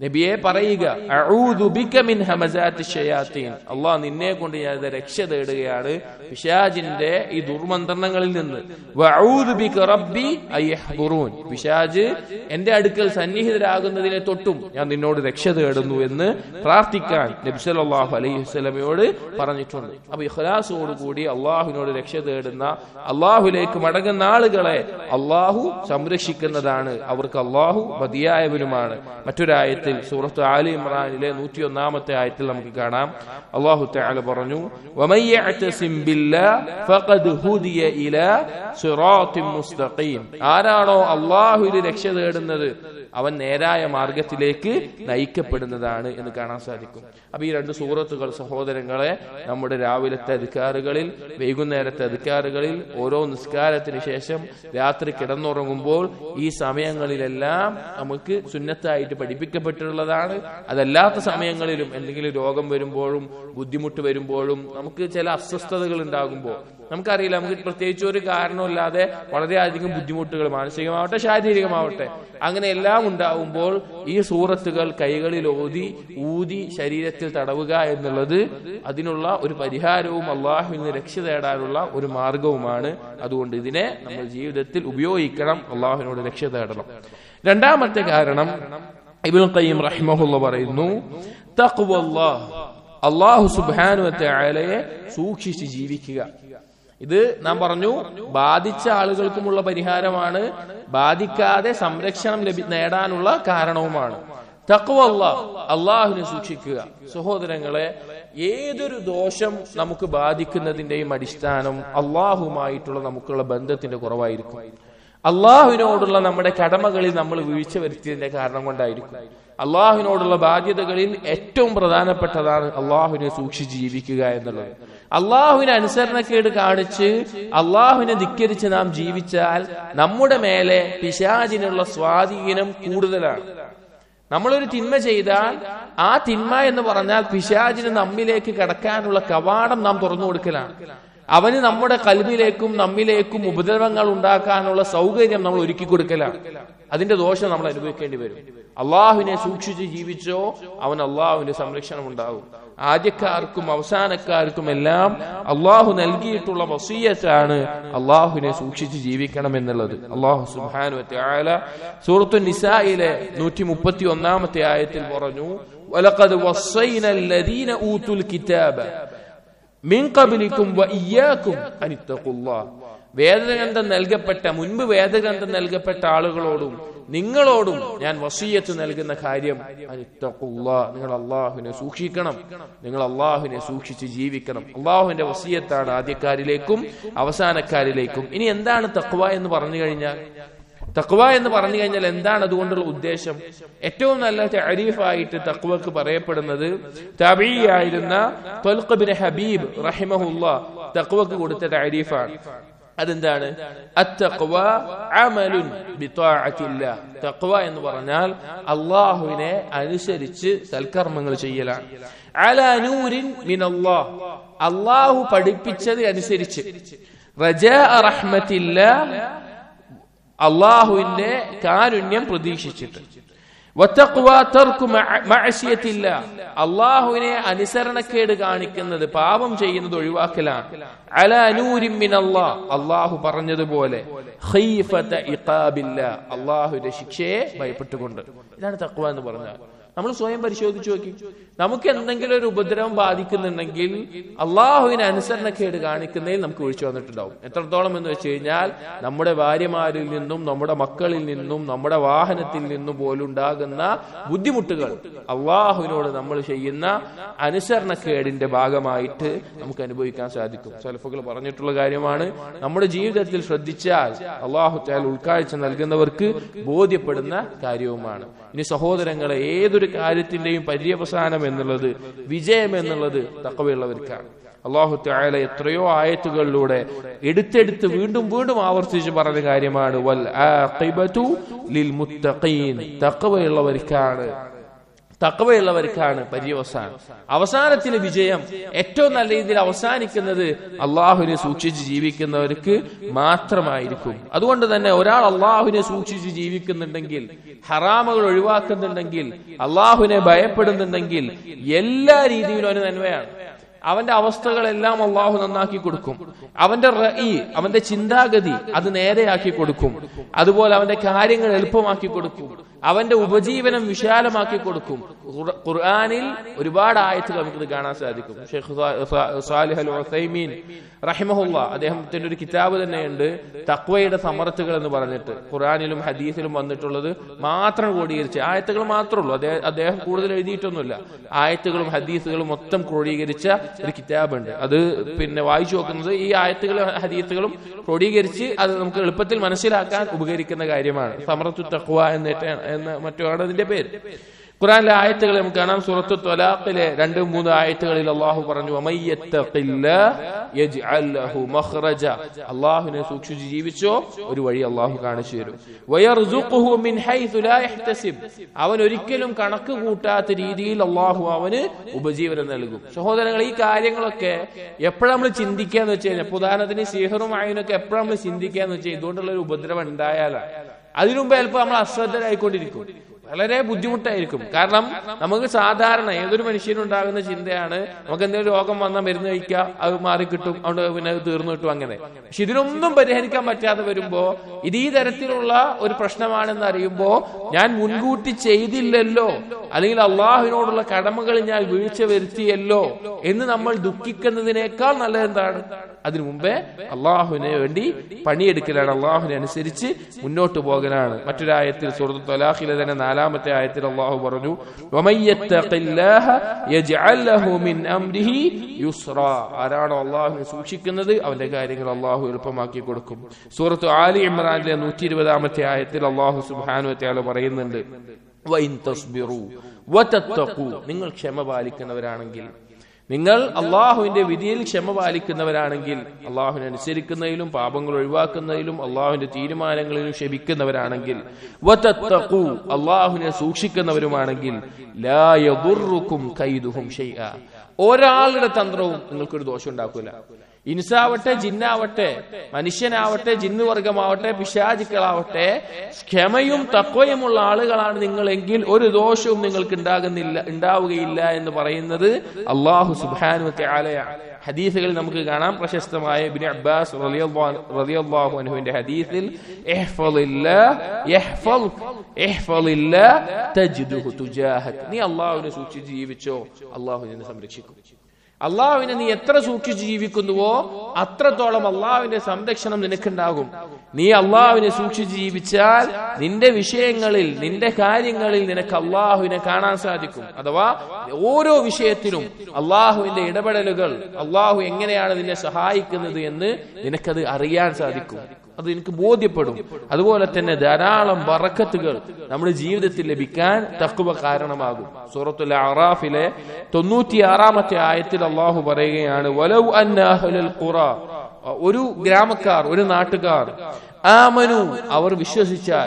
Speaker 1: നബിയെ പറയുക അഊദു ബിക മിൻ ഹമസാത്തി ഷയാത്തീൻ അള്ളാഹ് നിന്നെ കൊണ്ട് ഞാൻ ഇത് രക്ഷ തേടുകയാണ് പിശാജിന്റെ ഈ ദുർമന്ത്രണങ്ങളിൽ നിന്ന് വഅഊദു ബിക റബ്ബി അയ്യഹ്ദുറൂൻ പിശാജ് എന്റെ അടുക്കൽ സന്നിഹിതരാകുന്നതിനെ തൊട്ടും ഞാൻ നിന്നോട് രക്ഷ തേടുന്നു എന്ന് പ്രാർത്ഥിക്കാൻ നബി സല്ലല്ലാഹു അലൈഹി വസല്ലമയോട് പറഞ്ഞിട്ടുണ്ട് അപ്പൊ ഇഖ്ലാസോട് കൂടി അള്ളാഹുവിനോട് രക്ഷ തേടുന്ന അള്ളാഹുലേക്ക് മടങ്ങുന്ന ആളുകളെ അള്ളാഹു സംരക്ഷിക്കുന്നതാണ് അവർക്ക് അള്ളാഹു മതിയായവനുമാണ് മറ്റൊരായത്തിൽ സൂറത്ത് ആലി ഇമ്രാനിലെ നൂറ്റി ഒന്നാമത്തെ ആയത്തിൽ നമുക്ക് കാണാം അള്ളാഹു തആല പറഞ്ഞു "വമൻ യഅ്തസിം ബില്ലാഹ് ഫഖദ് ഹുദിയ ഇലാ സിറാത്തിൻ മുസ്തഖീം ആരാണോ അള്ളാഹുവിൽ രക്ഷ തേടുന്നത് അവൻ നേരായ മാർഗത്തിലേക്ക് നയിക്കപ്പെടുന്നതാണ് എന്ന് കാണാൻ സാധിക്കും അപ്പൊ ഈ രണ്ട് സൂറത്തുകൾ സഹോദരങ്ങളെ നമ്മുടെ രാവിലത്തെ അധികാറുകളിൽ വൈകുന്നേരത്തെ അധികാറുകളിൽ ഓരോ നിസ്കാരത്തിന് ശേഷം രാത്രി കിടന്നുറങ്ങുമ്പോൾ ഈ സമയങ്ങളിലെല്ലാം നമുക്ക് സുന്നത്തായിട്ട് പഠിപ്പിക്കപ്പെട്ടിട്ടുള്ളതാണ് അതല്ലാത്ത സമയങ്ങളിലും എന്തെങ്കിലും രോഗം വരുമ്പോഴും ബുദ്ധിമുട്ട് വരുമ്പോഴും നമുക്ക് ചില അസ്വസ്ഥതകൾ ഉണ്ടാകുമ്പോൾ നമുക്കറിയില്ല നമുക്ക് പ്രത്യേകിച്ച് ഒരു കാരണമില്ലാതെ വളരെയധികം ബുദ്ധിമുട്ടുകൾ മാനസികമാവട്ടെ ശാരീരികമാവട്ടെ അങ്ങനെ എല്ലാം ഉണ്ടാവുമ്പോൾ ഈ സൂറത്തുകൾ കൈകളിൽ ഓതി ഊതി ശരീരത്തിൽ തടവുക എന്നുള്ളത് അതിനുള്ള ഒരു പരിഹാരവും അള്ളാഹുവിൽ നിന്ന് രക്ഷ തേടാനുള്ള ഒരു മാർഗവുമാണ് അതുകൊണ്ട് ഇതിനെ നമ്മൾ ജീവിതത്തിൽ ഉപയോഗിക്കണം അള്ളാഹുവിനോട് രക്ഷ തേടണം രണ്ടാമത്തെ കാരണം ഇബുൽ ഖയ്യിം റഹിമഹുല്ല പറയുന്നു തഖ്വല്ലാഹ് അള്ളാഹു സുബ്ഹാനഹു വതആലയെ സൂക്ഷിച്ച് ജീവിക്കുക ഇത് നാം പറഞ്ഞു ബാധിച്ച ആളുകൾക്കുമുള്ള പരിഹാരമാണ് ബാധിക്കാതെ സംരക്ഷണം ലഭി നേടാനുള്ള കാരണവുമാണ് തക്വല്ല അള്ളാഹുവിനെ സൂക്ഷിക്കുക സഹോദരങ്ങളെ ഏതൊരു ദോഷം നമുക്ക് ബാധിക്കുന്നതിന്റെയും അടിസ്ഥാനം അള്ളാഹുമായിട്ടുള്ള നമുക്കുള്ള ബന്ധത്തിന്റെ കുറവായിരിക്കും അള്ളാഹുവിനോടുള്ള നമ്മുടെ കടമകളിൽ നമ്മൾ വീഴ്ച വരുത്തിയതിന്റെ കാരണം കൊണ്ടായിരിക്കും അള്ളാഹുവിനോടുള്ള ബാധ്യതകളിൽ ഏറ്റവും പ്രധാനപ്പെട്ടതാണ് അള്ളാഹുവിനെ സൂക്ഷിച്ച് ജീവിക്കുക എന്നുള്ളത് അള്ളാഹുവിന് അനുസരണക്കേട് കാണിച്ച് അള്ളാഹുവിനെ ധിക്കരിച്ച് നാം ജീവിച്ചാൽ നമ്മുടെ മേലെ പിശാചിനുള്ള സ്വാധീനം കൂടുതലാണ് നമ്മളൊരു തിന്മ ചെയ്താൽ ആ തിന്മ എന്ന് പറഞ്ഞാൽ പിശാചിന് നമ്മിലേക്ക് കടക്കാനുള്ള കവാടം നാം തുറന്നു കൊടുക്കലാണ് അവന് നമ്മുടെ കൽവിലേക്കും നമ്മിലേക്കും ഉപദ്രവങ്ങൾ ഉണ്ടാക്കാനുള്ള സൗകര്യം നമ്മൾ ഒരുക്കി കൊടുക്കലാണ് അതിന്റെ ദോഷം നമ്മൾ അനുഭവിക്കേണ്ടി വരും അള്ളാഹുവിനെ സൂക്ഷിച്ച് ജീവിച്ചോ അവൻ അള്ളാഹുവിന്റെ സംരക്ഷണം ഉണ്ടാകും ആദ്യക്കാർക്കും അവസാനക്കാർക്കും എല്ലാം അള്ളാഹു നൽകിയിട്ടുള്ള വസീയത്താണ് അള്ളാഹുവിനെ സൂക്ഷിച്ച് ജീവിക്കണം എന്നുള്ളത് അള്ളാഹു സുബാനു ആല സൂറത്തു നിസായിലെ നൂറ്റി മുപ്പത്തി ഒന്നാമത്തെ ആയത്തിൽ പറഞ്ഞു വലഖദ് വസ്സൈന الذين اوتوا الكتاب മിൻ ഖബലിക്കും വഇയ്യാക്കും അനിത്തഖുല്ലാഹ് വേദഗ്രന്ഥം നൽകപ്പെട്ട മുൻപ് വേദഗ്രന്ഥം നൽകപ്പെട്ട ആളുകളോടും നിങ്ങളോടും ഞാൻ വസീയത്ത് നൽകുന്ന കാര്യം അനിത്തഖുല്ലാഹ് നിങ്ങൾ അള്ളാഹുവിനെ സൂക്ഷിക്കണം നിങ്ങൾ അള്ളാഹുവിനെ സൂക്ഷിച്ച് ജീവിക്കണം അള്ളാഹുവിന്റെ വസീയത്താണ് ആദ്യക്കാരിലേക്കും അവസാനക്കാരിലേക്കും ഇനി എന്താണ് തക്വ എന്ന് പറഞ്ഞു കഴിഞ്ഞാൽ തക്വ എന്ന് പറഞ്ഞു കഴിഞ്ഞാൽ എന്താണ് അതുകൊണ്ടുള്ള ഉദ്ദേശം ഏറ്റവും നല്ല തരീഫായിട്ട് തക്വക്ക് പറയപ്പെടുന്നത് തബിയായിരുന്ന ത്വൽഖ് ബിൻ ഹബീബ് റഹിമഹുല്ല തക്വക്ക് കൊടുത്ത തരീഫാണ് അതെന്താണ് അത്തഖ്വ അമലുൻ ബിതാഅത്തില്ലാ തഖ്വ എന്ന് പറഞ്ഞാൽ അള്ളാഹുവിനെ അനുസരിച്ച് സൽക്കർമ്മങ്ങൾ ചെയ്യലാണ് അലാ നൂരിൻ മിനല്ലാഹ് അള്ളാഹു പഠിപ്പിച്ചത് അനുസരിച്ച് റജാ റഹ്മത്തില്ലാ അള്ളാഹുവിന്റെ കാരുണ്യം പ്രതീക്ഷിച്ചിട്ട് അള്ളാഹുവിനെ അനുസരണക്കേട് കാണിക്കുന്നത് പാപം ചെയ്യുന്നത് ഒഴിവാക്കലാണ് അലൂരിമിൻ അള്ളാഹു പറഞ്ഞതുപോലെ അള്ളാഹുവിന്റെ ശിക്ഷയെ ഭയപ്പെട്ടുകൊണ്ട് ഇതാണ് തക്വ എന്ന് പറഞ്ഞാൽ നമ്മൾ സ്വയം പരിശോധിച്ചു നോക്കി നമുക്ക് എന്തെങ്കിലും ഒരു ഉപദ്രവം ബാധിക്കുന്നുണ്ടെങ്കിൽ അള്ളാഹുവിന് അനുസരണക്കേട് കാണിക്കുന്നതിൽ നമുക്ക് ഒഴിച്ചു വന്നിട്ടുണ്ടാവും എത്രത്തോളം എന്ന് വെച്ച് കഴിഞ്ഞാൽ നമ്മുടെ ഭാര്യമാരിൽ നിന്നും നമ്മുടെ മക്കളിൽ നിന്നും നമ്മുടെ വാഹനത്തിൽ നിന്നും പോലും ഉണ്ടാകുന്ന ബുദ്ധിമുട്ടുകൾ അള്ളാഹുവിനോട് നമ്മൾ ചെയ്യുന്ന അനുസരണക്കേടിന്റെ ഭാഗമായിട്ട് നമുക്ക് അനുഭവിക്കാൻ സാധിക്കും സലഫുകൾ പറഞ്ഞിട്ടുള്ള കാര്യമാണ് നമ്മുടെ ജീവിതത്തിൽ ശ്രദ്ധിച്ചാൽ അള്ളാഹു താൽ ഉൾക്കാഴ്ച നൽകുന്നവർക്ക് ബോധ്യപ്പെടുന്ന കാര്യവുമാണ് ഇനി സഹോദരങ്ങളെ ഏതൊരു കാര്യത്തിന്റെയും പര്യവസാനം എന്നുള്ളത് വിജയം എന്നുള്ളത് തക്കവയുള്ളവർക്കാണ് അള്ളാഹു തായാല എത്രയോ ആയത്തുകളിലൂടെ എടുത്തെടുത്ത് വീണ്ടും വീണ്ടും ആവർത്തിച്ച് പറഞ്ഞ കാര്യമാണ് വൽ ആഖിബതു ലിൽ മുത്തഖീൻ തഖവയുള്ളവർക്കാണ് തക്കവയുള്ളവർക്കാണ് പര്യവസാനം അവസാനത്തിലെ വിജയം ഏറ്റവും നല്ല രീതിയിൽ അവസാനിക്കുന്നത് അള്ളാഹുവിനെ സൂക്ഷിച്ച് ജീവിക്കുന്നവർക്ക് മാത്രമായിരിക്കും അതുകൊണ്ട് തന്നെ ഒരാൾ അള്ളാഹുവിനെ സൂക്ഷിച്ച് ജീവിക്കുന്നുണ്ടെങ്കിൽ ഹറാമുകൾ ഒഴിവാക്കുന്നുണ്ടെങ്കിൽ അള്ളാഹുവിനെ ഭയപ്പെടുന്നുണ്ടെങ്കിൽ എല്ലാ രീതിയിലും ഒരു നന്മയാണ് അവന്റെ അവസ്ഥകളെല്ലാം അള്ളാഹു നന്നാക്കി കൊടുക്കും അവന്റെ റഈ അവന്റെ ചിന്താഗതി അത് നേരെയാക്കി കൊടുക്കും അതുപോലെ അവന്റെ കാര്യങ്ങൾ എളുപ്പമാക്കി കൊടുക്കും അവന്റെ ഉപജീവനം വിശാലമാക്കി കൊടുക്കും ഖുർ- ഖുർആനിൽ ഒരുപാട് ആയത്തുകൾ നമുക്കിത് കാണാൻ സാധിക്കും ഷെയ്ഖ് സാ- സാ- സാലിഹ് അൽ ഉസൈമീൻ റഹിമഹുല്ല അദ്ദേഹത്തിന്റെ ഒരു കിതാബ് തന്നെയുണ്ട് തക്വയുടെ സമർത്ഥകൾ എന്ന് പറഞ്ഞിട്ട് ഖുർആനിലും ഹദീസിലും വന്നിട്ടുള്ളത് മാത്രം ക്രോഡീകരിച്ച് ആയത്തുകൾ മാത്രമേ ഉള്ളൂ അദ്ദേഹം അദ്ദേഹം കൂടുതൽ എഴുതിയിട്ടൊന്നുമില്ല ആയത്തുകളും ഹദീസുകളും മൊത്തം ക്രോഡീകരിച്ച ഒരു കിതാബുണ്ട് അത് പിന്നെ വായിച്ചു നോക്കുന്നത് ഈ ആയത്തുകളും ഹദീസുകളും ക്രോഡീകരിച്ച് അത് നമുക്ക് എളുപ്പത്തിൽ മനസ്സിലാക്കാൻ ഉപകരിക്കുന്ന കാര്യമാണ് സമറത്തു തക്വ എന്നിട്ട് എന്ന മറ്റുമാണ് അതിന്റെ പേര് ഖുറാനിലെ ആയത്തുകൾ നമുക്ക് കാണാം സൂറത്തു ത്വലാഖിലെ രണ്ട് മൂന്ന് ആയത്തുകളിൽ അള്ളാഹു പറഞ്ഞു അള്ളാഹുവിനെ സൂക്ഷിച്ച് ജീവിച്ചോ ഒരു വഴി അള്ളാഹു കാണിച്ചു തരും വയർസുഖുഹു മിൻ ഹൈസു ലാ യഹ്തസിബ്. അവൻ ഒരിക്കലും കണക്ക് കൂട്ടാത്ത രീതിയിൽ അള്ളാഹു അവന് ഉപജീവനം നൽകും സഹോദരങ്ങൾ ഈ കാര്യങ്ങളൊക്കെ എപ്പോഴാണ് നമ്മൾ ചിന്തിക്കാന്ന് വെച്ച് കഴിഞ്ഞാൽ ഇപ്പൊ ഉദാഹരണത്തിന് സിഹറും ആയനൊക്കെ എപ്പോഴാണ് നമ്മൾ ചിന്തിക്കാന്ന് വെച്ചാൽ ഇതുകൊണ്ടുള്ള ഒരു ഉപദ്രവം ഉണ്ടായാലാണ് അതിനുമുമ്പ് ചിലപ്പോൾ നമ്മൾ അശ്രദ്ധരായിക്കൊണ്ടിരിക്കും വളരെ ബുദ്ധിമുട്ടായിരിക്കും കാരണം നമുക്ക് സാധാരണ ഏതൊരു മനുഷ്യനുണ്ടാകുന്ന ചിന്തയാണ് നമുക്ക് എന്തെങ്കിലും രോഗം വന്നാൽ മരുന്ന് കഴിക്കുക അത് മാറിക്കിട്ടും അവിടെ പിന്നെ അത് തീർന്നു കിട്ടും അങ്ങനെ പക്ഷെ ഇതിനൊന്നും പരിഹരിക്കാൻ പറ്റാതെ വരുമ്പോ ഇത് ഈ തരത്തിലുള്ള ഒരു പ്രശ്നമാണെന്ന് അറിയുമ്പോ ഞാൻ മുൻകൂട്ടി ചെയ്തില്ലല്ലോ അല്ലെങ്കിൽ അള്ളാഹുവിനോടുള്ള കടമകൾ ഞാൻ വീഴ്ച വരുത്തിയല്ലോ എന്ന് നമ്മൾ ദുഃഖിക്കുന്നതിനേക്കാൾ നല്ലത് എന്താണ് അതിനു മുമ്പേ അള്ളാഹുവിന് വേണ്ടി പണിയെടുക്കലാണ് അള്ളാഹുവിനെ അനുസരിച്ച് മുന്നോട്ട് പോകലാണ് മറ്റൊരായത്തിൽ സുഹൃത്തു തൊലാഖിലെ തന്നെ നാലാമത്തെ ആയത്തിൽ അള്ളാഹു പറഞ്ഞു "വമയ്യത്തഖില്ലാഹ യജ്അൽ ലഹു മിൻ അംരിഹി യുസ്റാ." ആരാണോ അള്ളാഹുവിനെ സൂക്ഷിക്കുന്നത് അവന്റെ കാര്യങ്ങൾ അള്ളാഹു എളുപ്പമാക്കി കൊടുക്കും സൂറത്ത് ആലി ഇമ്രാനിലെ നൂറ്റി ഇരുപതാമത്തെ ആയത്തിൽ അള്ളാഹു സുബ്ഹാനഹു വതആല പറയുന്നുണ്ട് "വഇൻ തസ്ബിറു വതത്തഖു." നിങ്ങൾ ക്ഷമ പാലിക്കുന്നവരാണെങ്കിൽ നിങ്ങൾ അള്ളാഹുവിന്റെ വിധിയിൽ ക്ഷമ പാലിക്കുന്നവരാണെങ്കിൽ അള്ളാഹുവിനെ അനുസരിക്കുന്നതിലും പാപങ്ങൾ ഒഴിവാക്കുന്നതിലും അള്ളാഹുവിന്റെ തീരുമാനങ്ങളിലും ക്ഷമിക്കുന്നവരാണെങ്കിൽ വതത്തഖു, അള്ളാഹുവിനെ സൂക്ഷിക്കുന്നവരുമാണെങ്കിൽ ലാ യദുർറുക്കും കൈദുഹും ഷൈഅ. ഒരാളുടെ തന്ത്രവും നിങ്ങൾക്കൊരു ദോഷം ഉണ്ടാക്കൂല ഇൻസാവട്ടെ ജിന്നാവട്ടെ മനുഷ്യനാവട്ടെ ജിന്നുവർഗമാവട്ടെ പിശാചുക്കളാവട്ടെ ക്ഷമയും തക്വയുമുള്ള ആളുകളാണ് നിങ്ങളെങ്കിൽ ഒരു ദോഷവും നിങ്ങൾക്ക് ഉണ്ടാകുന്നില്ല ഉണ്ടാവുകയില്ല എന്ന് പറയുന്നത് അള്ളാഹു സുബാനു ആലയാണ് ഹദീസുകളിൽ നമുക്ക് കാണാം പ്രശസ്തമായ ഇബ്നു അബ്ബാസ് റളിയല്ലാഹു റളിയല്ലാഹു അൻഹുവിന്റെ ഹദീസിൽ ഇഹ്ഫളില്ലാഹ് യഹ്ഫളുക ഇഹ്ഫളില്ലാഹ് തജ്ദുഹു തുജാഹക നീ അള്ളാഹുവിനെ സൂക്ഷിച്ച് ജീവിച്ചോ അള്ളാഹു നിന്നെ സംരക്ഷിക്കും അള്ളാഹുവിനെ നീ എത്ര സൂക്ഷിച്ച് ജീവിക്കുന്നുവോ അത്രത്തോളം അള്ളാഹുവിന്റെ സംരക്ഷണം നിനക്കുണ്ടാകും നീ അള്ളാഹുവിനെ സൂക്ഷിച്ച് ജീവിച്ചാൽ നിന്റെ വിഷയങ്ങളിൽ നിന്റെ കാര്യങ്ങളിൽ നിനക്ക് അള്ളാഹുവിനെ കാണാൻ സാധിക്കും അഥവാ ഓരോ വിഷയത്തിലും അള്ളാഹുവിന്റെ ഇടപെടലുകൾ അള്ളാഹു എങ്ങനെയാണ് നിന്നെ സഹായിക്കുന്നത് എന്ന് നിനക്കത് അറിയാൻ സാധിക്കും അത് എനിക്ക് ബോധ്യപ്പെടും അതുപോലെ തന്നെ ധാരാളം ബറക്കത്തുകൾ നമ്മുടെ ജീവിതത്തിൽ ലഭിക്കാൻ തക്കുവ കാരണമാകും സൂറത്തുൽ അറാഫിലെ തൊണ്ണൂറ്റിയാറാമത്തെ ആയത്തിൽ അള്ളാഹു പറയുകയാണ് വലൗ അന്ന അഹ്ലൽ ഖുറ ഒരു ഗ്രാമക്കാർ ഒരു നാട്ടുകാർ ആമനു അവർ വിശ്വസിച്ചാൽ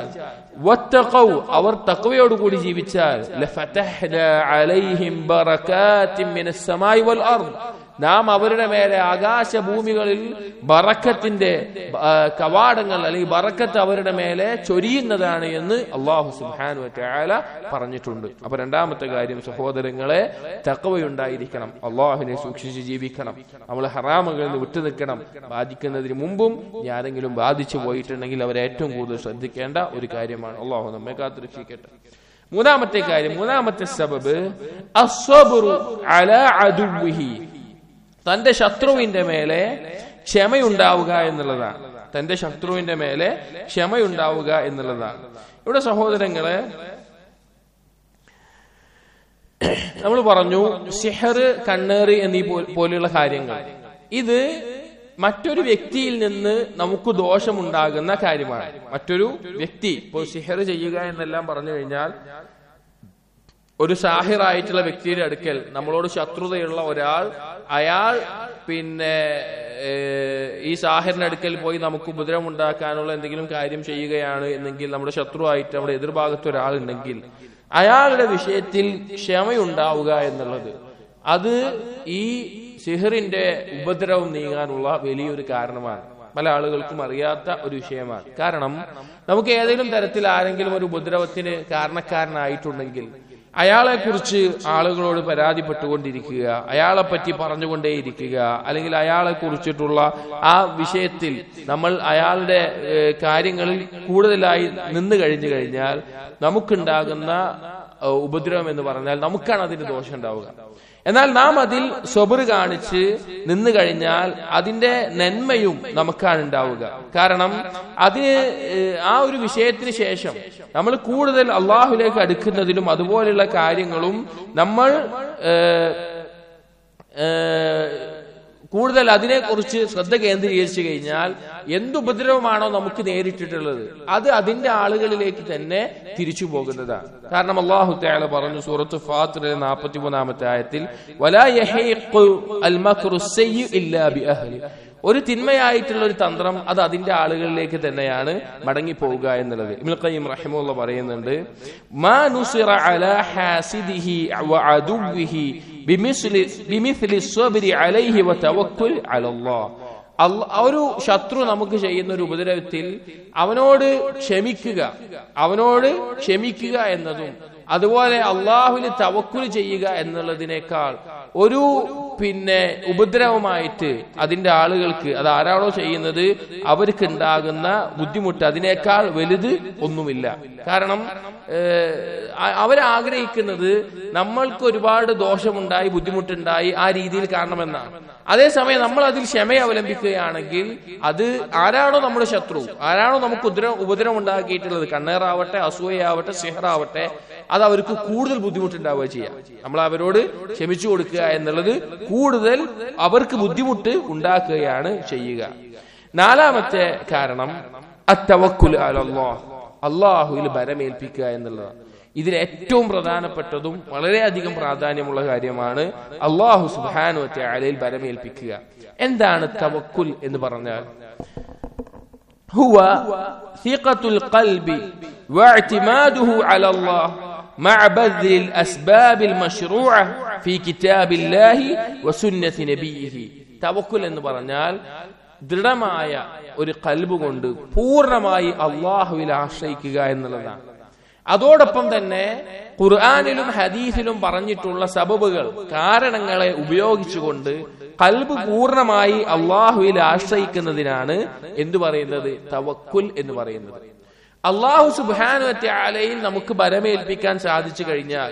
Speaker 1: വത്തഖൗ അവർ തഖ്വയോടുകൂടി ജീവിച്ചാൽ ലഫതഹ്ന അലൈഹിം ബറകാത്തിൻ മിനസ് സമായി വൽ അർദ് നാം അവരുടെ മേലെ ആകാശ ഭൂമികളിൽ ബറക്കത്തിന്റെ ആ, കവാടങ്ങൾ അല്ലെങ്കിൽ ബറക്കത്ത് അവരുടെ മേലെ ചൊരിയുന്നതാണ് എന്ന് അള്ളാഹു സുബ്ഹാനു വതആല പറഞ്ഞിട്ടുണ്ട് അപ്പൊ രണ്ടാമത്തെ കാര്യം സഹോദരങ്ങളെ തക്കവയുണ്ടായിരിക്കണം അള്ളാഹുവിനെ സൂക്ഷിച്ച് ജീവിക്കണം നമ്മൾ ഹറാമുകളിൽ നിന്ന് വിട്ടു നിൽക്കണം ബാധിക്കുന്നതിന് മുമ്പും ഇനി ആരെങ്കിലും ബാധിച്ചു പോയിട്ടുണ്ടെങ്കിൽ അവരെ ഏറ്റവും കൂടുതൽ ശ്രദ്ധിക്കേണ്ട ഒരു കാര്യമാണ് അള്ളാഹു നമ്മെ കാത്തുരക്ഷിക്കട്ടെ മൂന്നാമത്തെ കാര്യം മൂന്നാമത്തെ സബബ് അസ്വബുറു അലാ അദുവ്വിഹി തന്റെ ശത്രുവിന്റെ മേലെ ക്ഷമയുണ്ടാവുക എന്നുള്ളതാണ് തന്റെ ശത്രുവിന്റെ മേലെ ക്ഷമയുണ്ടാവുക എന്നുള്ളതാണ് ഇവിടെ സഹോദരങ്ങളെ നമ്മൾ പറഞ്ഞു സിഹർ കണ്ണേറ് എന്നീ പോ- പോലെയുള്ള കാര്യങ്ങൾ ഇത് മറ്റൊരു വ്യക്തിയിൽ നിന്ന് നമുക്ക് ദോഷമുണ്ടാകുന്ന കാര്യമാണ് മറ്റൊരു വ്യക്തി ഇപ്പോൾ സിഹർ ചെയ്യുക എന്നെല്ലാം പറഞ്ഞു കഴിഞ്ഞാൽ ഒരു സാഹിറായിട്ടുള്ള വ്യക്തിയുടെ അടുക്കൽ നമ്മളോട് ശത്രുതയുള്ള ഒരാൾ അയാൾ പിന്നെ ഏഹ്, ഈ സാഹിറിന്റെ അടുക്കൽ പോയി നമുക്ക് ഉപദ്രവം ഉണ്ടാക്കാനുള്ള എന്തെങ്കിലും കാര്യം ചെയ്യുകയാണ് എന്നെങ്കിൽ നമ്മുടെ ശത്രുവായിട്ട് നമ്മുടെ എതിർഭാഗത്ത് ഒരാളുണ്ടെങ്കിൽ അയാളുടെ വിഷയത്തിൽ ക്ഷമയുണ്ടാവുക എന്നുള്ളത് അത് ഈ സിഹറിന്റെ ഉപദ്രവം നീങ്ങാനുള്ള വലിയൊരു കാരണമാണ് പല ആളുകൾക്കും അറിയാത്ത ഒരു വിഷയമാണ് കാരണം നമുക്ക് ഏതെങ്കിലും തരത്തിൽ ആരെങ്കിലും ഒരു ഉപദ്രവത്തിന് കാരണക്കാരനായിട്ടുണ്ടെങ്കിൽ അയാളെ കുറിച്ച് ആളുകളോട് പരാതിപ്പെട്ടുകൊണ്ടിരിക്കുക അയാളെ പറ്റി പറഞ്ഞുകൊണ്ടേയിരിക്കുക അല്ലെങ്കിൽ അയാളെ കുറിച്ചിട്ടുള്ള ആ വിഷയത്തിൽ നമ്മൾ അയാളുടെ ഏഹ്, കാര്യങ്ങളിൽ കൂടുതലായി നിന്ന് കഴിഞ്ഞു കഴിഞ്ഞാൽ നമുക്കുണ്ടാകുന്ന ഏഹ്, ഉപദ്രവം എന്ന് പറഞ്ഞാൽ നമുക്കാണ് അതിന്റെ ദോഷം ഉണ്ടാവുക എന്നാൽ നാം അതിൽ സ്വബറ് കാണിച്ച് നിന്ന് കഴിഞ്ഞാൽ അതിന്റെ നന്മയും നമുക്കാണ് ഉണ്ടാവുക കാരണം അതിന് ഏഹ്, ആ ഒരു വിഷയത്തിന് ശേഷം നമ്മൾ കൂടുതൽ അള്ളാഹുലേക്ക് അടുക്കുന്നതിലും അതുപോലെയുള്ള കാര്യങ്ങളും നമ്മൾ ഏഹ്, ഏഹ്, കൂടുതൽ അതിനെക്കുറിച്ച് ശ്രദ്ധ കേന്ദ്രീകരിച്ചു കഴിഞ്ഞാൽ എന്തുപദ്രവമാണോ നമുക്ക് നേരിട്ടിട്ടുള്ളത് അത് അതിന്റെ ആളുകളിലേക്ക് തന്നെ തിരിച്ചു പോകുന്നതാണ് കാരണം അള്ളാഹു തആല പറഞ്ഞു സൂറത്ത് ഫാത്തിറിലെ നാൽപ്പത്തി മൂന്നാമത്തെ ആയത്തിൽ വലാ യഹീഖു അൽ മക്റു സയ്യി ഇല്ലാ ബി അഹ്ലി ഒരു തിന്മയായിട്ടുള്ള ഒരു തന്ത്രം അത് അതിന്റെ ആളുകളിലേക്ക് തന്നെയാണ് മടങ്ങിപ്പോവുക എന്നുള്ളത് ഇബ്നുൽ ഖയ്യിം റഹിമഹുള്ള പറയുന്നുണ്ട് മാ നുസിറ അലാ ഹാസിദിഹി വ അദുവിഹി ബിമിസ്ലി ബിമിസ്ലി സ്വബ്രി അലൈഹി വ തവക്കുൽ അലല്ലാഹ് അല്ല- ഒരു ശത്രു നമുക്ക് ചെയ്യുന്ന ഒരു ഉപദ്രവത്തിൽ അവനോട് ക്ഷമിക്കുക അവനോട് ക്ഷമിക്കുക എന്നതും അതുപോലെ അള്ളാഹുവിന് തവക്കുൽ ചെയ്യുക എന്നുള്ളതിനേക്കാൾ ഒരു പിന്നെ ഉപദ്രവമായിട്ട് അതിന്റെ ആളുകൾക്ക് അത് ആരാണോ ചെയ്യുന്നത് അവർക്ക് ഉണ്ടാകുന്ന ബുദ്ധിമുട്ട് അതിനേക്കാൾ വലുത് ഒന്നുമില്ല കാരണം ഏഹ്, അ- അവരാഗ്രഹിക്കുന്നത് നമ്മൾക്ക് ഒരുപാട് ദോഷമുണ്ടായി ബുദ്ധിമുട്ടുണ്ടായി ആ രീതിയിൽ കാണണമെന്നാണ് അതേസമയം നമ്മൾ അതിൽ ക്ഷമ അവലംബിക്കുകയാണെങ്കിൽ അത് ആരാണോ നമ്മുടെ ശത്രു ആരാണോ നമുക്ക് ഉപദ്രവം ഉപദ്രവം ഉണ്ടാക്കിയിട്ടുള്ളത് കണ്ണേറാവട്ടെ അസൂയയാവട്ടെ സിഹറാവട്ടെ അത് അവർക്ക് കൂടുതൽ ബുദ്ധിമുട്ടുണ്ടാവുക ചെയ്യാം നമ്മൾ അവരോട് ക്ഷമിച്ചു കൊടുക്കുക എന്നുള്ളത് കൂടുതൽ അവർക്ക് ബുദ്ധിമുട്ട് ഉണ്ടാക്കുകയാണ് ചെയ്യുക നാലാമത്തെ കാരണം അത്തവക്കുൽ അലല്ലാഹ് അള്ളാഹുവിൽ ബരമേൽപ്പിക്കുക എന്നുള്ളതാണ് ഇതിൽ ഏറ്റവും പ്രധാനപ്പെട്ടതും വളരെയധികം പ്രാധാന്യമുള്ള കാര്യമാണ് അള്ളാഹു സുബാനു അലയിൽ ബരമേൽപ്പിക്കുക എന്താണ് തവക്കുൽ എന്ന് പറഞ്ഞാൽ هو ثقة القلب واعتماده على الله مع بذل الأسباب المشروعة في كتاب الله وسنة نبيه توكل എന്ന് പറഞ്ഞാൽ ദൃഢമായ ഒരു കൽബ് കൊണ്ട് പൂർണ്ണമായി അള്ളാഹുവിൽ ആശ്രയിക്കുക എന്നുള്ളതാണ് അതോടൊപ്പം തന്നെ ഖുർആാനിലും ഹദീസിലും പറഞ്ഞിട്ടുള്ള സബബുകൾ കാരണങ്ങളെ ഉപയോഗിച്ചുകൊണ്ട് കൽബ് പൂർണ്ണമായി അള്ളാഹുവിൽ ആശ്രയിക്കുന്നതിനാണ് എന്തു പറയുന്നത് തവക്കുൽ എന്ന് പറയുന്നത് അള്ളാഹു സുബാനുവത്തെ ആലയിൽ നമുക്ക് ബലമേൽപ്പിക്കാൻ സാധിച്ചു കഴിഞ്ഞാൽ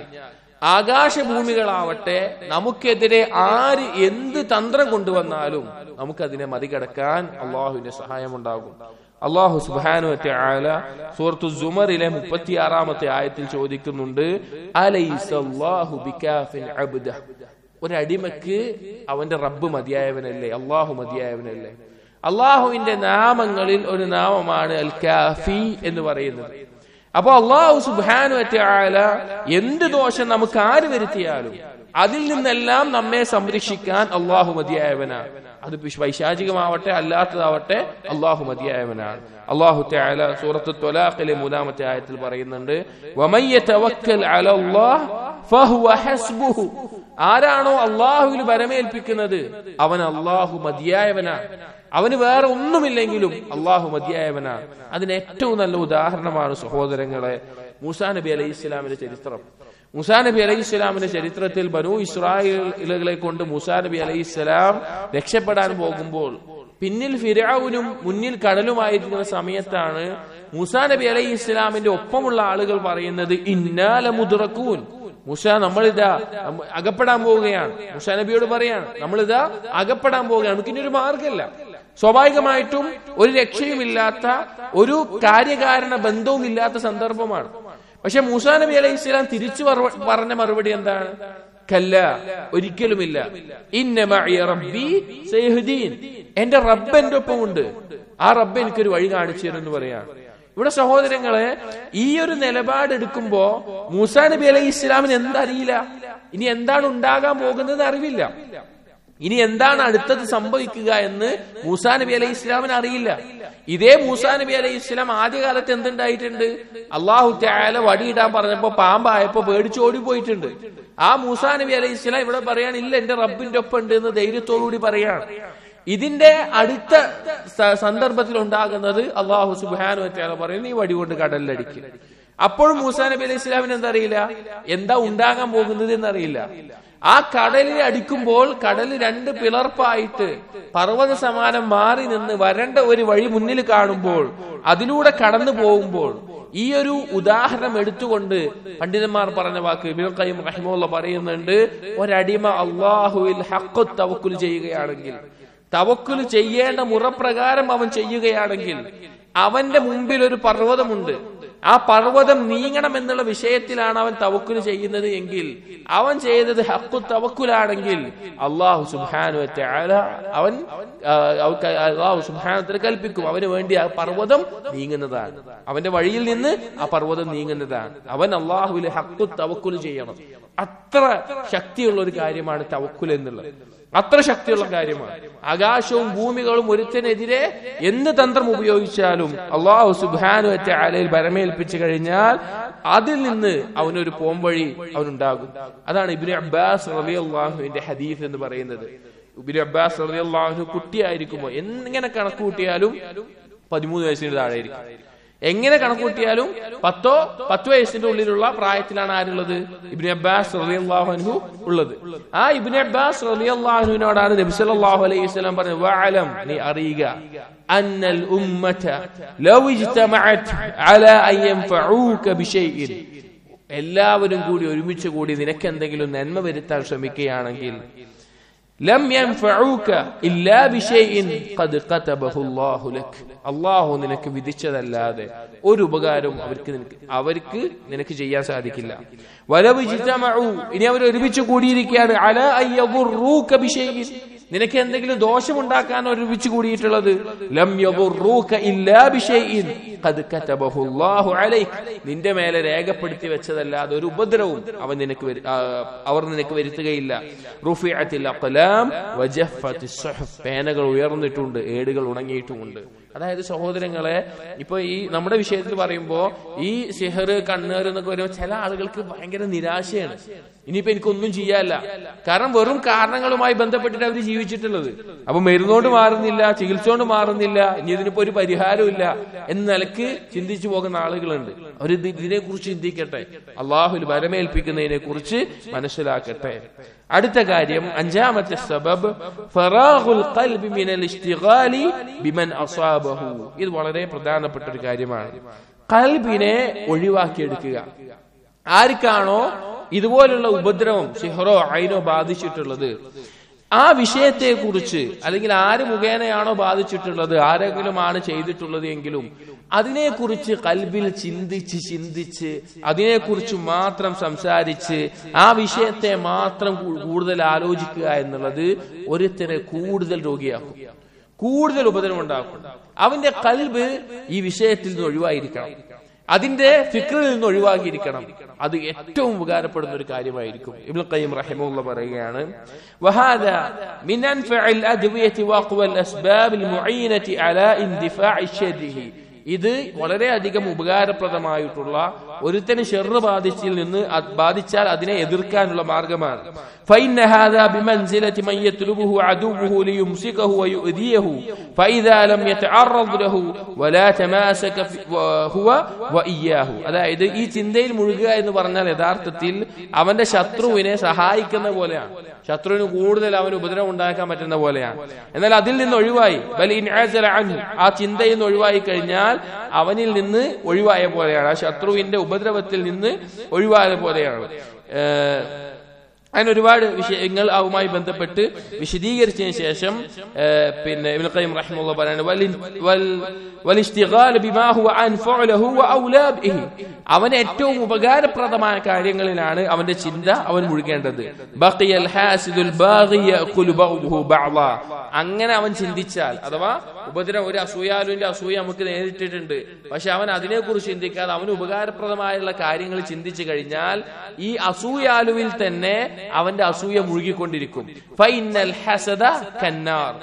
Speaker 1: ആകാശഭൂമികളാവട്ടെ നമുക്കെതിരെ ആര് എന്ത് തന്ത്രം കൊണ്ടുവന്നാലും നമുക്കതിനെ മറികടക്കാൻ അള്ളാഹുവിന്റെ സഹായമുണ്ടാകും അള്ളാഹു സുബാനു ആല സൂറത്തു സുമറിലെ മുപ്പത്തിയാറാമത്തെ ആയത്തിൽ ചോദിക്കുന്നുണ്ട് അലൈസല്ലാഹു ബികാഫിൻ അബ്ദ ഒരടിമക്ക് അവന്റെ റബ്ബ് മതിയായവനല്ലേ അള്ളാഹു മതിയായവനല്ലേ അള്ളാഹുവിന്റെ നാമങ്ങളിൽ ഒരു നാമമാണ് അൽ കാഫി എന്ന് പറയുന്നത് അപ്പൊ അള്ളാഹു സുബാനു ആല എന്ത് ദോഷം നമുക്ക് ആര് വരുത്തിയാലും അതിൽ നിന്നെല്ലാം നമ്മെ സംരക്ഷിക്കാൻ അള്ളാഹു മതിയായവനാണ് അത് വൈശാചികമാവട്ടെ അല്ലാത്തതാവട്ടെ അള്ളാഹു മതിയായവനാണ് അള്ളാഹു തആല സൂറത്ത് ത്വലാഖിലെ മൂന്നാമത്തെ ആയത്തിൽ പറയുന്നുണ്ട് വമൻ യതവക്കൽ അലല്ലാഹ് ഫഹുവ ഹസ്ബുഹു ആരാണോ അള്ളാഹുവിൽ ബലമേൽപ്പിക്കുന്നത് അവൻ അള്ളാഹു മതിയായവനാണ് അവന് വേറെ ഒന്നുമില്ലെങ്കിലും അള്ളാഹു മതിയായവനാണ് അതിന് ഏറ്റവും നല്ല ഉദാഹരണമാണ് സഹോദരങ്ങളെ മൂസാ നബി അലൈഹി ഇസ്ലാമിന്റെ ചരിത്രം മുസാ നബി അലൈഹി ഇസ്ലാമിന്റെ ചരിത്രത്തിൽ ബനു ഇസ്രായേലുകളെ കൊണ്ട് മുസാ നബി അലൈഹി ഇസ്ലാം രക്ഷപ്പെടാൻ പോകുമ്പോൾ പിന്നിൽ ഫിരാവുനും മുന്നിൽ കടലുമായിരിക്കുന്ന സമയത്താണ് മുസാ നബി അലൈഹി ഇസ്ലാമിന്റെ ഒപ്പമുള്ള ആളുകൾ പറയുന്നത് ഇന്നാല മുതുറക്കൂൻ മുസ നമ്മളിതാ നമ്മ- അകപ്പെടാൻ പോവുകയാണ് മുസ നബിയോട് പറയാണ് നമ്മളിതാ അകപ്പെടാൻ പോവുകയാണ് നമുക്കിനി ഒരു മാർഗമില്ല സ്വാഭാവികമായിട്ടും ഒരു രക്ഷയുമില്ലാത്ത ഒരു കാര്യകാരണ ബന്ധവും ഇല്ലാത്ത സന്ദർഭമാണ് പക്ഷെ മൂസാ നബി അലൈഹി ഇസ്ലാം തിരിച്ചു പറ- പറഞ്ഞ മറുപടി എന്താണ് കല്ല ഒരിക്കലുമില്ല ഇന്ന മഅയ റബ്ബി സയഹ്ദീൻ എന്റെ റബ്ബ് എന്റെ ഒപ്പമുണ്ട് ആ റബ്ബ് എനിക്കൊരു വഴി കാണിച്ചു തരുമെന്ന് പറയാണ് ഇവിടെ സഹോദരങ്ങളെ ഈ ഒരു നിലപാട് എടുക്കുമ്പോ മൂസാ നബി അലൈഹി ഇസ്ലാമിന് എന്തറിയില്ല ഇനി എന്താണ് ഉണ്ടാകാൻ പോകുന്നത് അറിവില്ല ഇനി എന്താണ് അടുത്തത് സംഭവിക്കുക എന്ന് മൂസാ നബി അലൈഹി ഇസ്ലാമിന് അറിയില്ല ഇതേ മൂസാ നബി അലൈഹി ഇസ്ലാം ആദ്യകാലത്ത് എന്തുണ്ടായിട്ടുണ്ട് അള്ളാഹു ത്യാല വടിയിടാൻ പറഞ്ഞപ്പോ പാമ്പായപ്പോ പേടിച്ച് ഓടിപ്പോയിട്ടുണ്ട് ആ മൂസാ നബി അലൈഹി ഇസ്ലാം ഇവിടെ പറയാണ് ഇല്ല എന്റെ റബ്ബിന്റെ ഒപ്പം ഉണ്ട് എന്ന് ധൈര്യത്തോടുകൂടി പറയാണ് ഇതിന്റെ അടുത്ത സ- സന്ദർഭത്തിൽ ഉണ്ടാകുന്നത് അള്ളാഹു സുബാനു ത്യാല പറയുന്നു ഈ വടി കൊണ്ട് കടലിലടിക്കും അപ്പോഴും മൂസാ നബി അലൈഹി ഇസ്ലാമിന് എന്താ അറിയില്ല എന്താ ഉണ്ടാകാൻ പോകുന്നത് എന്നറിയില്ല ആ കടലിൽ അടിക്കുമ്പോൾ കടൽ രണ്ട് പിളർപ്പായിട്ട് പർവ്വത സമാനം മാറി നിന്ന് വരണ്ട ഒരു വഴി മുന്നിൽ കാണുമ്പോൾ അതിലൂടെ കടന്നു പോകുമ്പോൾ ഈ ഒരു ഉദാഹരണം എടുത്തുകൊണ്ട് പണ്ഡിതന്മാർ പറഞ്ഞ വാക്ക് ഇബ്നുൽ ഖയ്യിം റഹിമഹുള്ള പറയുന്നുണ്ട് ഒരടിമ അള്ളാഹുവിൽ ഹഖ് തവക്കുൽ ചെയ്യുകയാണെങ്കിൽ തവക്കുൽ ചെയ്യേണ്ട മുറപ്രകാരം അവൻ ചെയ്യുകയാണെങ്കിൽ അവന്റെ മുമ്പിൽ ഒരു പർവ്വതമുണ്ട് ആ പർവ്വതം നീങ്ങണം എന്നുള്ള വിഷയത്തിലാണ് അവൻ തവക്കുൽ ചെയ്യുന്നത് എങ്കിൽ അവൻ ചെയ്തത് ഹക്കു തവക്കുലാണെങ്കിൽ അള്ളാഹു സുബാനു അവൻ ആ, അവർക്ക് അള്ളാഹു സുബാനത്തിന് കൽപ്പിക്കും അവന് വേണ്ടി ആ പർവ്വതം നീങ്ങുന്നതാണ് അവന്റെ വഴിയിൽ നിന്ന് ആ പർവ്വതം നീങ്ങുന്നതാണ് അവൻ അള്ളാഹുവിലെ ഹക്കു തവക്കുൽ ചെയ്യണം അത്ര ശക്തിയുള്ള ഒരു കാര്യമാണ് തവക്കുൽ എന്നുള്ളത് അത്ര ശക്തിയുള്ള കാര്യമാണ് ആകാശവും ഭൂമികളും ഒരുത്തനെതിരെ എന്ത് തന്ത്രം ഉപയോഗിച്ചാലും അള്ളാഹു സുബാനു വെച്ച ആലയിൽ ബരമേൽപ്പിച്ചു കഴിഞ്ഞാൽ അതിൽ നിന്ന് അവനൊരു പോംവഴി അവനുണ്ടാകും അതാണ് ഇബിന് അബ്ബാസ് റബി അള്ളാഹുവിന്റെ ഹദീഫ് എന്ന് പറയുന്നത് ഇബിന് അബ്ബാസ് റബി അള്ളാഹു കുട്ടിയായിരിക്കുമോ എങ്ങനെ കണക്ക് കൂട്ടിയാലും പതിമൂന്ന് വയസ്സിന് താഴെ ആയിരിക്കും എങ്ങനെ കണക്കൂട്ടിയാലും പത്തോ പത്ത് വയസ്സിന്റെ ഉള്ളിലുള്ള പ്രായത്തിലാണ് ആരുള്ളത് ഇബിന് അബ്ബാസ് റളിയല്ലാഹു അൻഹു ഉള്ളത് ആ ഇബിന് അബ്ബാസ് റളിയല്ലാഹുവിനോടാണ് നബി സല്ലല്ലാഹു അലൈഹി വസല്ലം പറഞ്ഞത് വഅലം നീ അറിയുക അന്നൽ ഉമ്മത ലൗ ഇജ്തമഅത് അലാ അൻ യൻഫഊക ബിശൈഇൻ എല്ലാവരും കൂടി ഒരുമിച്ച് കൂടി നിനക്ക് എന്തെങ്കിലും നന്മ വരുത്താൻ ശ്രമിക്കുകയാണെങ്കിൽ ലം യൻഫഊക ഇല്ലാ ബിശൈഇൻ ഖദ് കതബഹു അല്ലാഹു ലക് അല്ലാഹു നിനക്ക് വിധിച്ചതല്ലാതെ ഒരു ഉപകാരവും അവർക്ക് നിനക്ക് അവർക്ക് നിനക്ക് ചെയ്യാൻ സാധിക്കില്ല വലവ് ഇജ്തമഉ ഇനി അവർ ഒരുമിച്ച് കൂടിയിരിക്കുകയാണ് അലാ അൻ യദുറൂക ബിശൈഇൻ നിനക്ക് എന്തെങ്കിലും ദോഷമുണ്ടാക്കാൻ ഒരുമിച്ച് കൂടിയിട്ടുള്ളത് ലം യദുറൂക ഇല്ലാ ബിശൈഇൻ ഖദ് കതബഹു അല്ലാഹു അലൈക് നിന്റെ മേലെ രേഖപ്പെടുത്തി വെച്ചതല്ലാതെ ഒരു ഉപദ്രവവും അവൻ നിനക്ക് വരു- ആ, അവർ നിനക്ക് വരുത്തുകയില്ല റുഫിഅത്തിൽ അഖ്ലാം വജഫത്തിസ് സുഹഫ് പേനകൾ ഉയർന്നിട്ടുണ്ട് ഏടുകൾ ഉണങ്ങിയിട്ടുമുണ്ട് അതായത് സഹോദരങ്ങളെ ഇപ്പൊ ഈ നമ്മുടെ വിഷയത്തിൽ പറയുമ്പോ ഈ സിഹർ കണ്ണേർ എന്നൊക്കെ വരുമ്പോൾ ചില ആളുകൾക്ക് ഭയങ്കര നിരാശയാണ് ഇനിയിപ്പോ എനിക്കൊന്നും ചെയ്യാല്ല കാരണം വെറും കാരണങ്ങളുമായി ബന്ധപ്പെട്ടിട്ട് അവർ ജീവിച്ചിട്ടുള്ളത് അപ്പൊ മരുന്നോണ്ട് മാറുന്നില്ല ചികിത്സ കൊണ്ട് മാറുന്നില്ല ഇനി ഇതിനിപ്പോ ഒരു പരിഹാരമില്ല എന്ന നിലക്ക് ചിന്തിച്ചു പോകുന്ന ആളുകളുണ്ട് അവർ ഇതിനെ കുറിച്ച് ചിന്തിക്കട്ടെ അള്ളാഹുൽ വരമേൽപ്പിക്കുന്നതിനെ കുറിച്ച് മനസ്സിലാക്കട്ടെ അടുത്ത കാര്യം അഞ്ചാമത്തെ സബബ് ഫറാഖുൽ ഖൽബി മിനൽ ഇഷ്തിഗാലി ബിമൻ അസാബഹു ഇത് വളരെ പ്രധാനപ്പെട്ട ഒരു കാര്യമാണ് കൽബിനെ ഒഴിവാക്കിയെടുക്കുക ആർക്കാണോ ഇതുപോലുള്ള ഉപദ്രവം സിഹറോ ഐനോ ബാധിച്ചിട്ടുള്ളത് ആ വിഷയത്തെ കുറിച്ച് അല്ലെങ്കിൽ ആര് മുഖേനയാണോ ബാധിച്ചിട്ടുള്ളത് ആരെങ്കിലും ആണ് ചെയ്തിട്ടുള്ളത് എങ്കിലും അതിനെക്കുറിച്ച് കൽബിൽ ചിന്തിച്ച് ചിന്തിച്ച് അതിനെക്കുറിച്ച് മാത്രം സംസാരിച്ച് ആ വിഷയത്തെ മാത്രം കൂ- കൂടുതൽ ആലോചിക്കുക എന്നുള്ളത് ഒരുത്തനെ കൂടുതൽ രോഗിയാക്കും കൂടുതൽ ഉപദ്രവം ഉണ്ടാക്കും അവന്റെ കൽബ് ഈ വിഷയത്തിൽ നിന്ന് ഒഴിവായിരിക്കണം അതിന്റെ ഫിക്രിൽ നിന്ന് ഒഴിവാക്കിയിരിക്കണം അത് ഏറ്റവും ഉപകാരപ്പെടുന്ന ഒരു കാര്യമായിരിക്കും ഇബ്നുൽ ഖയ്യിം റഹിമഹുള്ള പറയുകയാണ് വഹാദ മിൻ അൻഫഅൽ അദ്വിയതി വഖവൽ അസ്ബാബിൽ മുഈനതി അലാ ഇൻദിഫാഇ ശർരിഹി ഇത് വളരെയധികം ഉപകാരപ്രദമായിട്ടുള്ള ഒരുത്തന് ഷെറ് ബാധിച്ചിൽ നിന്ന് അത് ബാധിച്ചാൽ അതിനെ എതിർക്കാനുള്ള മാർഗമാണ് فإن هذا بمنزلة من يطلبه عدوه ليمسكه ويؤذيه فإذا لم يتعرض له ولا تماسك في- هو وإياه അതായത് ഈ ചിന്തയിൽ മുഴുകുക എന്ന് പറഞ്ഞാൽ യഥാർത്ഥത്തിൽ അവന്റെ ശത്രുവിനെ സഹായിക്കുന്ന പോലെയാണ് ശത്രുവിന് കൂടുതൽ അവന് ഉപദ്രവം ഉണ്ടാക്കാൻ പറ്റുന്ന പോലെയാണ് എന്നാൽ അതിൽ നിന്ന് ഒഴിവായി ബൽ ഇൻ ആസല അൻഹു, ആ ചിന്തയിൽ നിന്ന് ഒഴിവായി കഴിഞ്ഞാൽ അവനിൽ നിന്ന് ഒഴിവായ പോലെയാണ് ആ ശത്രുവിന്റെ ഉപദ്രവത്തിൽ നിന്ന് ഒഴിവായ പോലെയാണ് ഏഹ് അങ്ങനെ ഒരുപാട് വിഷയങ്ങൾ അതുമായി ബന്ധപ്പെട്ട് വിശദീകരിച്ചതിന് ശേഷം ഏഹ്, പിന്നെ ഇബ്നുൽ ഖയ്യിം റഹിമഹുല്ലാഹ് പറയുന്നത് വൽ- വൽ- വലിഷ്തിഗാൽ ബിമാ ഹുവ അൻഫഉ ലഹു വഔലാ ബിഹി. അവന് ഏറ്റവും ഉപകാരപ്രദമായ കാര്യങ്ങളിലാണ് അവന്റെ ചിന്ത അവൻ മുഴുകേണ്ടത് ബഖിയൽ ഹാസിദുൽ ബാഗി യഅഖുലു ബഅ്ദുഹു ബഅ്ളാ. അങ്ങനെ അവൻ ചിന്തിച്ചാൽ അഥവാ ഉപദ്രവം ഒരു അസൂയാലുവിന്റെ അസൂയ നമുക്ക് നേരിട്ടിട്ടുണ്ട് പക്ഷെ അവൻ അതിനെക്കുറിച്ച് ചിന്തിക്കാതെ അവന് ഉപകാരപ്രദമായുള്ള കാര്യങ്ങൾ ചിന്തിച്ചു കഴിഞ്ഞാൽ ഈ അസൂയാലുവിൽ തന്നെ അവന്റെ അസൂയ മുഴുകിക്കൊണ്ടിരിക്കും ഫൈനൽ ഹസദ കന്നാർ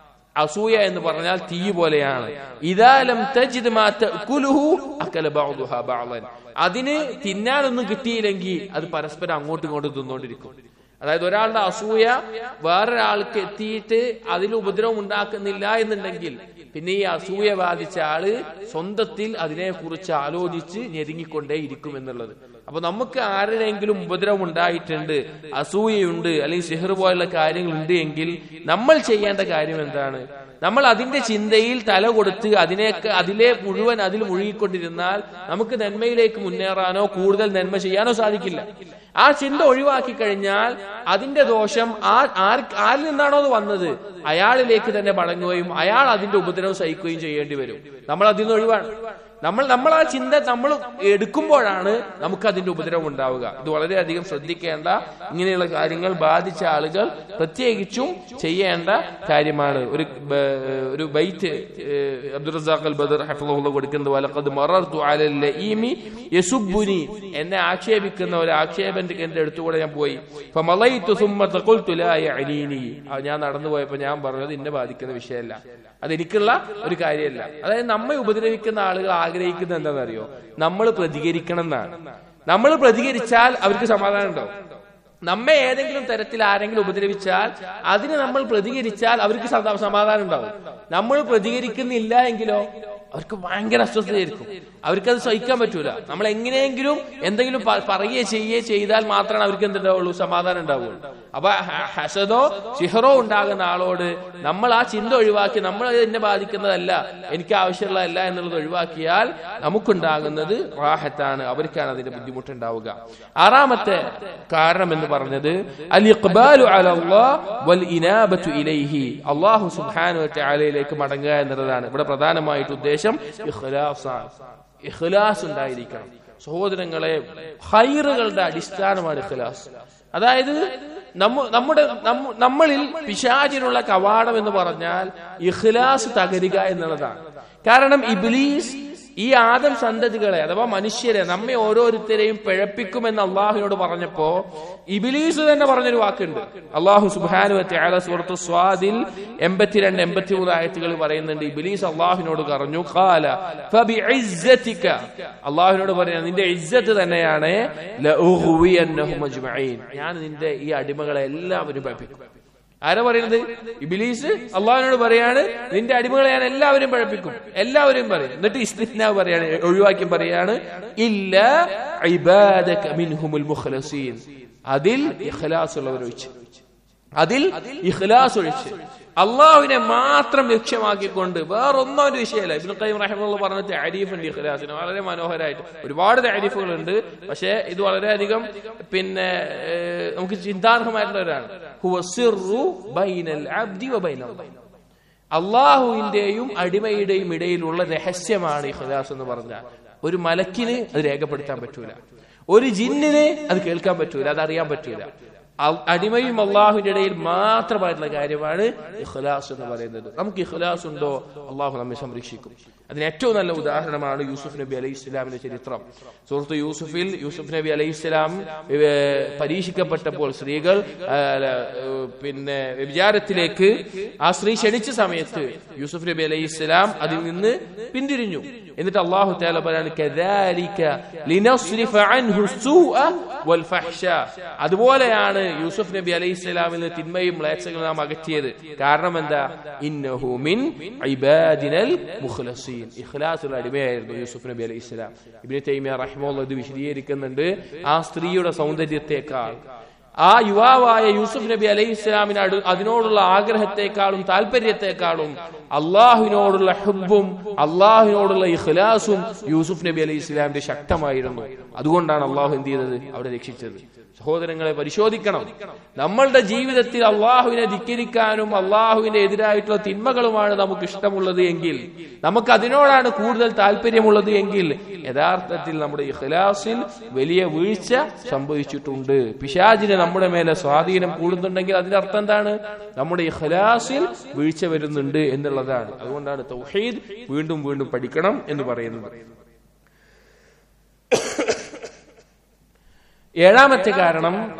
Speaker 1: അസൂയ എന്ന് പറഞ്ഞാൽ തീ പോലെയാണ് ഇതാലം തജിദ് മാ തഅകുലുഹു അകല ബഅദുഹാ ബഅളൻ അതിന് തിന്നാനൊന്നും കിട്ടിയില്ലെങ്കിൽ അത് പരസ്പരം അങ്ങോട്ടും ഇങ്ങോട്ടും തിന്നുകൊണ്ടിരിക്കും അതായത് ഒരാളുടെ അസൂയ വേറൊരാൾക്ക് എത്തിയിട്ട് അതിൽ ഉപദ്രവം ഉണ്ടാക്കുന്നില്ല എന്നുണ്ടെങ്കിൽ പിന്നെ ഈ അസൂയ ബാധിച്ച ആള് സ്വന്തത്തിൽ അതിനെക്കുറിച്ച് ആലോചിച്ച് ഞെരുങ്ങിക്കൊണ്ടേ ഇരിക്കും എന്നുള്ളത് അപ്പൊ നമുക്ക് ആരുടെയെങ്കിലും ഉപദ്രവം ഉണ്ടായിട്ടുണ്ട് അസൂയയുണ്ട് അല്ലെങ്കിൽ സിഹർ പോലുള്ള കാര്യങ്ങളുണ്ട് എങ്കിൽ നമ്മൾ ചെയ്യേണ്ട കാര്യം എന്താണ് നമ്മൾ അതിന്റെ ചിന്തയിൽ തല കൊടുത്ത് അതിനേക്ക് അതിലെ മുഴുവൻ അതിൽ മുഴുകിക്കൊണ്ടിരുന്നാൽ നമുക്ക് നന്മയിലേക്ക് മുന്നേറാനോ കൂടുതൽ നന്മ ചെയ്യാനോ സാധിക്കില്ല ആ ചിന്ത ഒഴിവാക്കി കഴിഞ്ഞാൽ അതിന്റെ ദോഷം ആ ആർ ആരിൽ നിന്നാണോ അത് വന്നത് അയാളിലേക്ക് തന്നെ മടങ്ങുകയും അയാൾ അതിന്റെ ഉപദ്രവം സഹിക്കുകയും ചെയ്യേണ്ടി വരും നമ്മൾ അതിൽ നിന്ന് ഒഴിവാണ് നമ്മൾ നമ്മൾ ആ ചിന്ത നമ്മൾ എടുക്കുമ്പോഴാണ് നമുക്ക് അതിന്റെ ഉപദ്രവം ഉണ്ടാവുക ഇത് വളരെയധികം ശ്രദ്ധിക്കേണ്ട ഇങ്ങനെയുള്ള കാര്യങ്ങൾ ബാധിച്ച ആളുകൾ പ്രത്യേകിച്ചും ചെയ്യേണ്ട കാര്യമാണ് ഒരു ബ- ഒരു ബൈറ്റ് ഏഹ്, അബ്ദുൾ റസാഖ് അൽ ബദർ ഹഫ്ളഹുള്ള കൊടുക്കുന്നത് വലഖദ് മറർതു അലൽ ലഈമി യസുബ്ബുനി എന്നെ ആക്ഷേപിക്കുന്ന ഒരു ആക്ഷേപന്റെ എന്റെ അടുത്തുകൂടെ ഞാൻ പോയി ഫമളൈതു സുമ്മ തഖുൽതു ലാ യഅനീനി ആ ഞാൻ നടന്നു പോയപ്പോൾ ഞാൻ പറഞ്ഞത് എന്നെ ബാധിക്കുന്ന വിഷയമല്ല അതെനിക്കുള്ള ഒരു കാര്യമല്ല അതായത് നമ്മെ ഉപദ്രവിക്കുന്ന ആളുകൾ ആഗ്രഹിക്കുന്നത് എന്താണെന്നറിയോ നമ്മൾ പ്രതികരിക്കണം എന്നാണ് നമ്മൾ പ്രതികരിച്ചാൽ അവർക്ക് സമാധാനം ഉണ്ടാവും നമ്മെ ഏതെങ്കിലും തരത്തിൽ ആരെങ്കിലും ഉപദ്രവിച്ചാൽ അതിന് നമ്മൾ പ്രതികരിച്ചാൽ അവർക്ക് സദാ- സമാധാനം ഉണ്ടാവും നമ്മൾ പ്രതികരിക്കുന്നില്ല എങ്കിലോ അവർക്ക് ഭയങ്കര അസ്വസ്ഥതയായിരിക്കും അവർക്കത് സഹിക്കാൻ പറ്റൂല നമ്മൾ എങ്ങനെയെങ്കിലും എന്തെങ്കിലും പ- പറയുകയോ ചെയ്യുകയോ ചെയ്താൽ മാത്രമാണ് അവർക്ക് എന്തുണ്ടാവുള്ളൂ സമാധാനം ഉണ്ടാവുള്ളൂ അപ്പൊ ഹ- ഹസദോ സിഹറോ ഉണ്ടാകുന്ന ആളോട് നമ്മൾ ആ ചിന്ത ഒഴിവാക്കി നമ്മൾ അത് എന്നെ ബാധിക്കുന്നതല്ല എനിക്ക് ആവശ്യമുള്ളതല്ല എന്നുള്ളത് ഒഴിവാക്കിയാൽ നമുക്കുണ്ടാകുന്നത് റാഹത്താണ് അവർക്കാണ് അതിന്റെ ബുദ്ധിമുട്ടുണ്ടാവുക ആറാമത്തെ കാരണം എന്ന് പറഞ്ഞത് അൽ ഇഖ്ബാലു അലല്ലാഹ് വൽ ഇനാബത്തു ഇലൈഹി അല്ലാഹു സുബ്ഹാനഹു വ തആലയിലേക്ക് മടങ്ങുക എന്നുള്ളതാണ് ഇവിടെ പ്രധാനമായിട്ട് ഉദ്ദേശം ഇഖ്ലാസാണ് ഇഖ്ലാസ് ഉണ്ടായിരിക്കണം സഹോദരങ്ങളെ ഹൈറുകളുടെ അടിസ്ഥാനമാണ് ഇഖ്ലാസ് അതായത് നമ്മ നമ്മുടെ നമ്മ- നമ്മളിൽ പിശാചിനുള്ള കവാടം എന്ന് പറഞ്ഞാൽ ഇഖ്ലാസ് തകരുക എന്നുള്ളതാണ് കാരണം ഇബ്ലീസ് ഈ ആദം സന്തതികളെ അഥവാ മനുഷ്യരെ നമ്മെ ഓരോരുത്തരെയും പിഴപ്പിക്കുമെന്ന് അള്ളാഹുവിനോട് പറഞ്ഞപ്പോ ഇബിലീസ് തന്നെ പറഞ്ഞൊരു വാക്കുണ്ട് അള്ളാഹു സുബാനു സുഹൃത്തു സ്വാദിൽ എൺപത്തിരണ്ട് എൺപത്തിമൂന്ന് ആയത്തുകൾ പറയുന്നുണ്ട് ഇബിലീസ് അള്ളാഹുവിനോട് പറഞ്ഞു കാല ഫബിഇസ്സതിക. അള്ളാഹുവിനോട് പറയാം നിന്റെ ഇജ്ജത്ത് തന്നെയാണ് ലഉഗ്വിയന്നഹും അജ്മഈൻ. ഞാൻ നിന്റെ ഈ അടിമകളെ എല്ലാവരും പഴപ്പിക്കും ആരാ പറയുന്നത് ഇബിലീസ് അള്ളാഹുവിനോട് പറയാണ് നിന്റെ അടിമകളെ ഞാൻ എല്ലാവരും പഴപ്പിക്കും എല്ലാവരും പറയും എന്നിട്ട് ഇസ്തിഫ്ന പറയാണ് ഒഴിവാക്കി പറയാണ് ഇല്ല ഇബാദക മിൻഹുമുൽ മുഖ്ലസീൻ അതിൽ ഇഖ്ലാസ് ഉള്ളവർ ഒഴിച്ച് അതിൽ ഇഖ്ലാസ് ഒഴിച്ച് അള്ളാഹുവിനെ മാത്രം ലക്ഷ്യമാക്കിക്കൊണ്ട് വേറൊന്നും ഒരു വിഷയമല്ല ഇബ്നു ഖയ്യിം റഹിമഹുള്ള പറഞ്ഞ താരീഫ് ഉണ്ട് ഇഖ്ലാസിന് വളരെ മനോഹരമായിട്ട് ഒരുപാട് താരീഫുകളുണ്ട് പക്ഷേ ഇത് വളരെയധികം പിന്നെ ഏഹ്, നമുക്ക് ചിന്താർഹമായിട്ടുള്ളവരാണ് ഹുവ സിർറു ബൈനൽ അബ്ദി വ ബൈനൽ അല്ലാഹ്. അള്ളാഹുവിന്റെയും അടിമയുടെയും ഇടയിലുള്ള രഹസ്യമാണ് ഇഖ്ലാസ് എന്ന് പറഞ്ഞാൽ ഒരു മലക്കിന് അത് രേഖപ്പെടുത്താൻ പറ്റൂല ഒരു ജിന്നിന് അത് കേൾക്കാൻ പറ്റൂല അത് അറിയാൻ പറ്റൂല അ- അടിമയും അള്ളാഹുവിന്റെ ഇടയിൽ മാത്രമായിട്ടുള്ള കാര്യമാണ് ഇഖ്ലാസ് എന്ന് പറയുന്നത് നമുക്ക് ഇഖ്ലാസ് ഉണ്ടോ അള്ളാഹു നമ്മെ സംരക്ഷിക്കും അതിന് ഏറ്റവും നല്ല ഉദാഹരണമാണ് യൂസുഫ് നബി അലൈഹി ഇസ്ലാമിന്റെ ചരിത്രം സുഹൃത്ത് യൂസുഫിൽ യൂസുഫ് നബി അലൈഹി ഇസ്ലാം പരീക്ഷിക്കപ്പെട്ടപ്പോൾ സ്ത്രീകൾ ആ, അല്ല, ഏഹ്, പിന്നെ വിചാരത്തിലേക്ക് ആ സ്ത്രീ ക്ഷണിച്ച സമയത്ത് യൂസുഫ് നബി അലൈഹി ഇസ്ലാം അതിൽ നിന്ന് പിന്തിരിഞ്ഞു എന്നിട്ട് അള്ളാഹു താല പറയാണ് "കദാലിക ലിനസ്രിഫ അൻഹു സ്സൂഅ വൽ ഫഹ്ശ." അതുപോലെയാണ് യൂസുഫ് നബി അലൈഹി ഇസ്ലാമിൽ നിന്ന് തിന്മയും മ്ലേച്ഛകളും നാം അകറ്റിയത് കാരണം എന്താ ഇന്നഹു മിൻ ഇബാദിനൽ മുഖ്ലസീൻ ഇഖ്ലാസുള്ള അടിമയായിരുന്നു യൂസുഫ് നബി അലൈഹി ഇസ്ലാം ഇബ്നു തൈമിയ റഹിമഹുല്ലാഹ് ഇത് വിശദീകരിക്കുന്നുണ്ട് ആ സ്ത്രീയുടെ സൗന്ദര്യത്തെക്കാൾ ആ യുവാവായ യൂസുഫ് നബി അലൈഹി ഇസ്ലാമിന് അടു അതിനോടുള്ള ആഗ്രഹത്തെക്കാളും താല്പര്യത്തെക്കാളും അള്ളാഹുവിനോടുള്ള ഹുബും അള്ളാഹുവിനോടുള്ള ഇഖ്ലാസും യൂസുഫ് നബി അലൈഹി ഇസ്ലാമിന്റെ ശക്തമായിരുന്നു അതുകൊണ്ടാണ് അള്ളാഹു എന്ത് ചെയ്തത് അവിടെ രക്ഷിച്ചത് സഹോദരങ്ങളെ പരിശോധിക്കണം നമ്മളുടെ ജീവിതത്തിൽ അള്ളാഹുവിനെ ധിക്കരിക്കാനും അള്ളാഹുവിന്റെ എതിരായിട്ടുള്ള തിന്മകളുമാണ് നമുക്ക് ഇഷ്ടമുള്ളത് എങ്കിൽ നമുക്ക് അതിനോടാണ് കൂടുതൽ താല്പര്യമുള്ളത് എങ്കിൽ യഥാർത്ഥത്തിൽ നമ്മുടെ ഇഖ്ലാസിൽ വലിയ വീഴ്ച സംഭവിച്ചിട്ടുണ്ട് പിശാചിന് നമ്മുടെ മേലെ സ്വാധീനം കൂടുന്നുണ്ടെങ്കിൽ അതിന്റെ അർത്ഥം എന്താണ് നമ്മുടെ ഇഖ്ലാസിൽ വീഴ്ച വരുന്നുണ്ട് എന്നുള്ളതാണ് അതുകൊണ്ടാണ് തൗഹീദ് വീണ്ടും വീണ്ടും പഠിക്കണം എന്ന് പറയുന്നത് ഏഴാമത്തെ കാരണം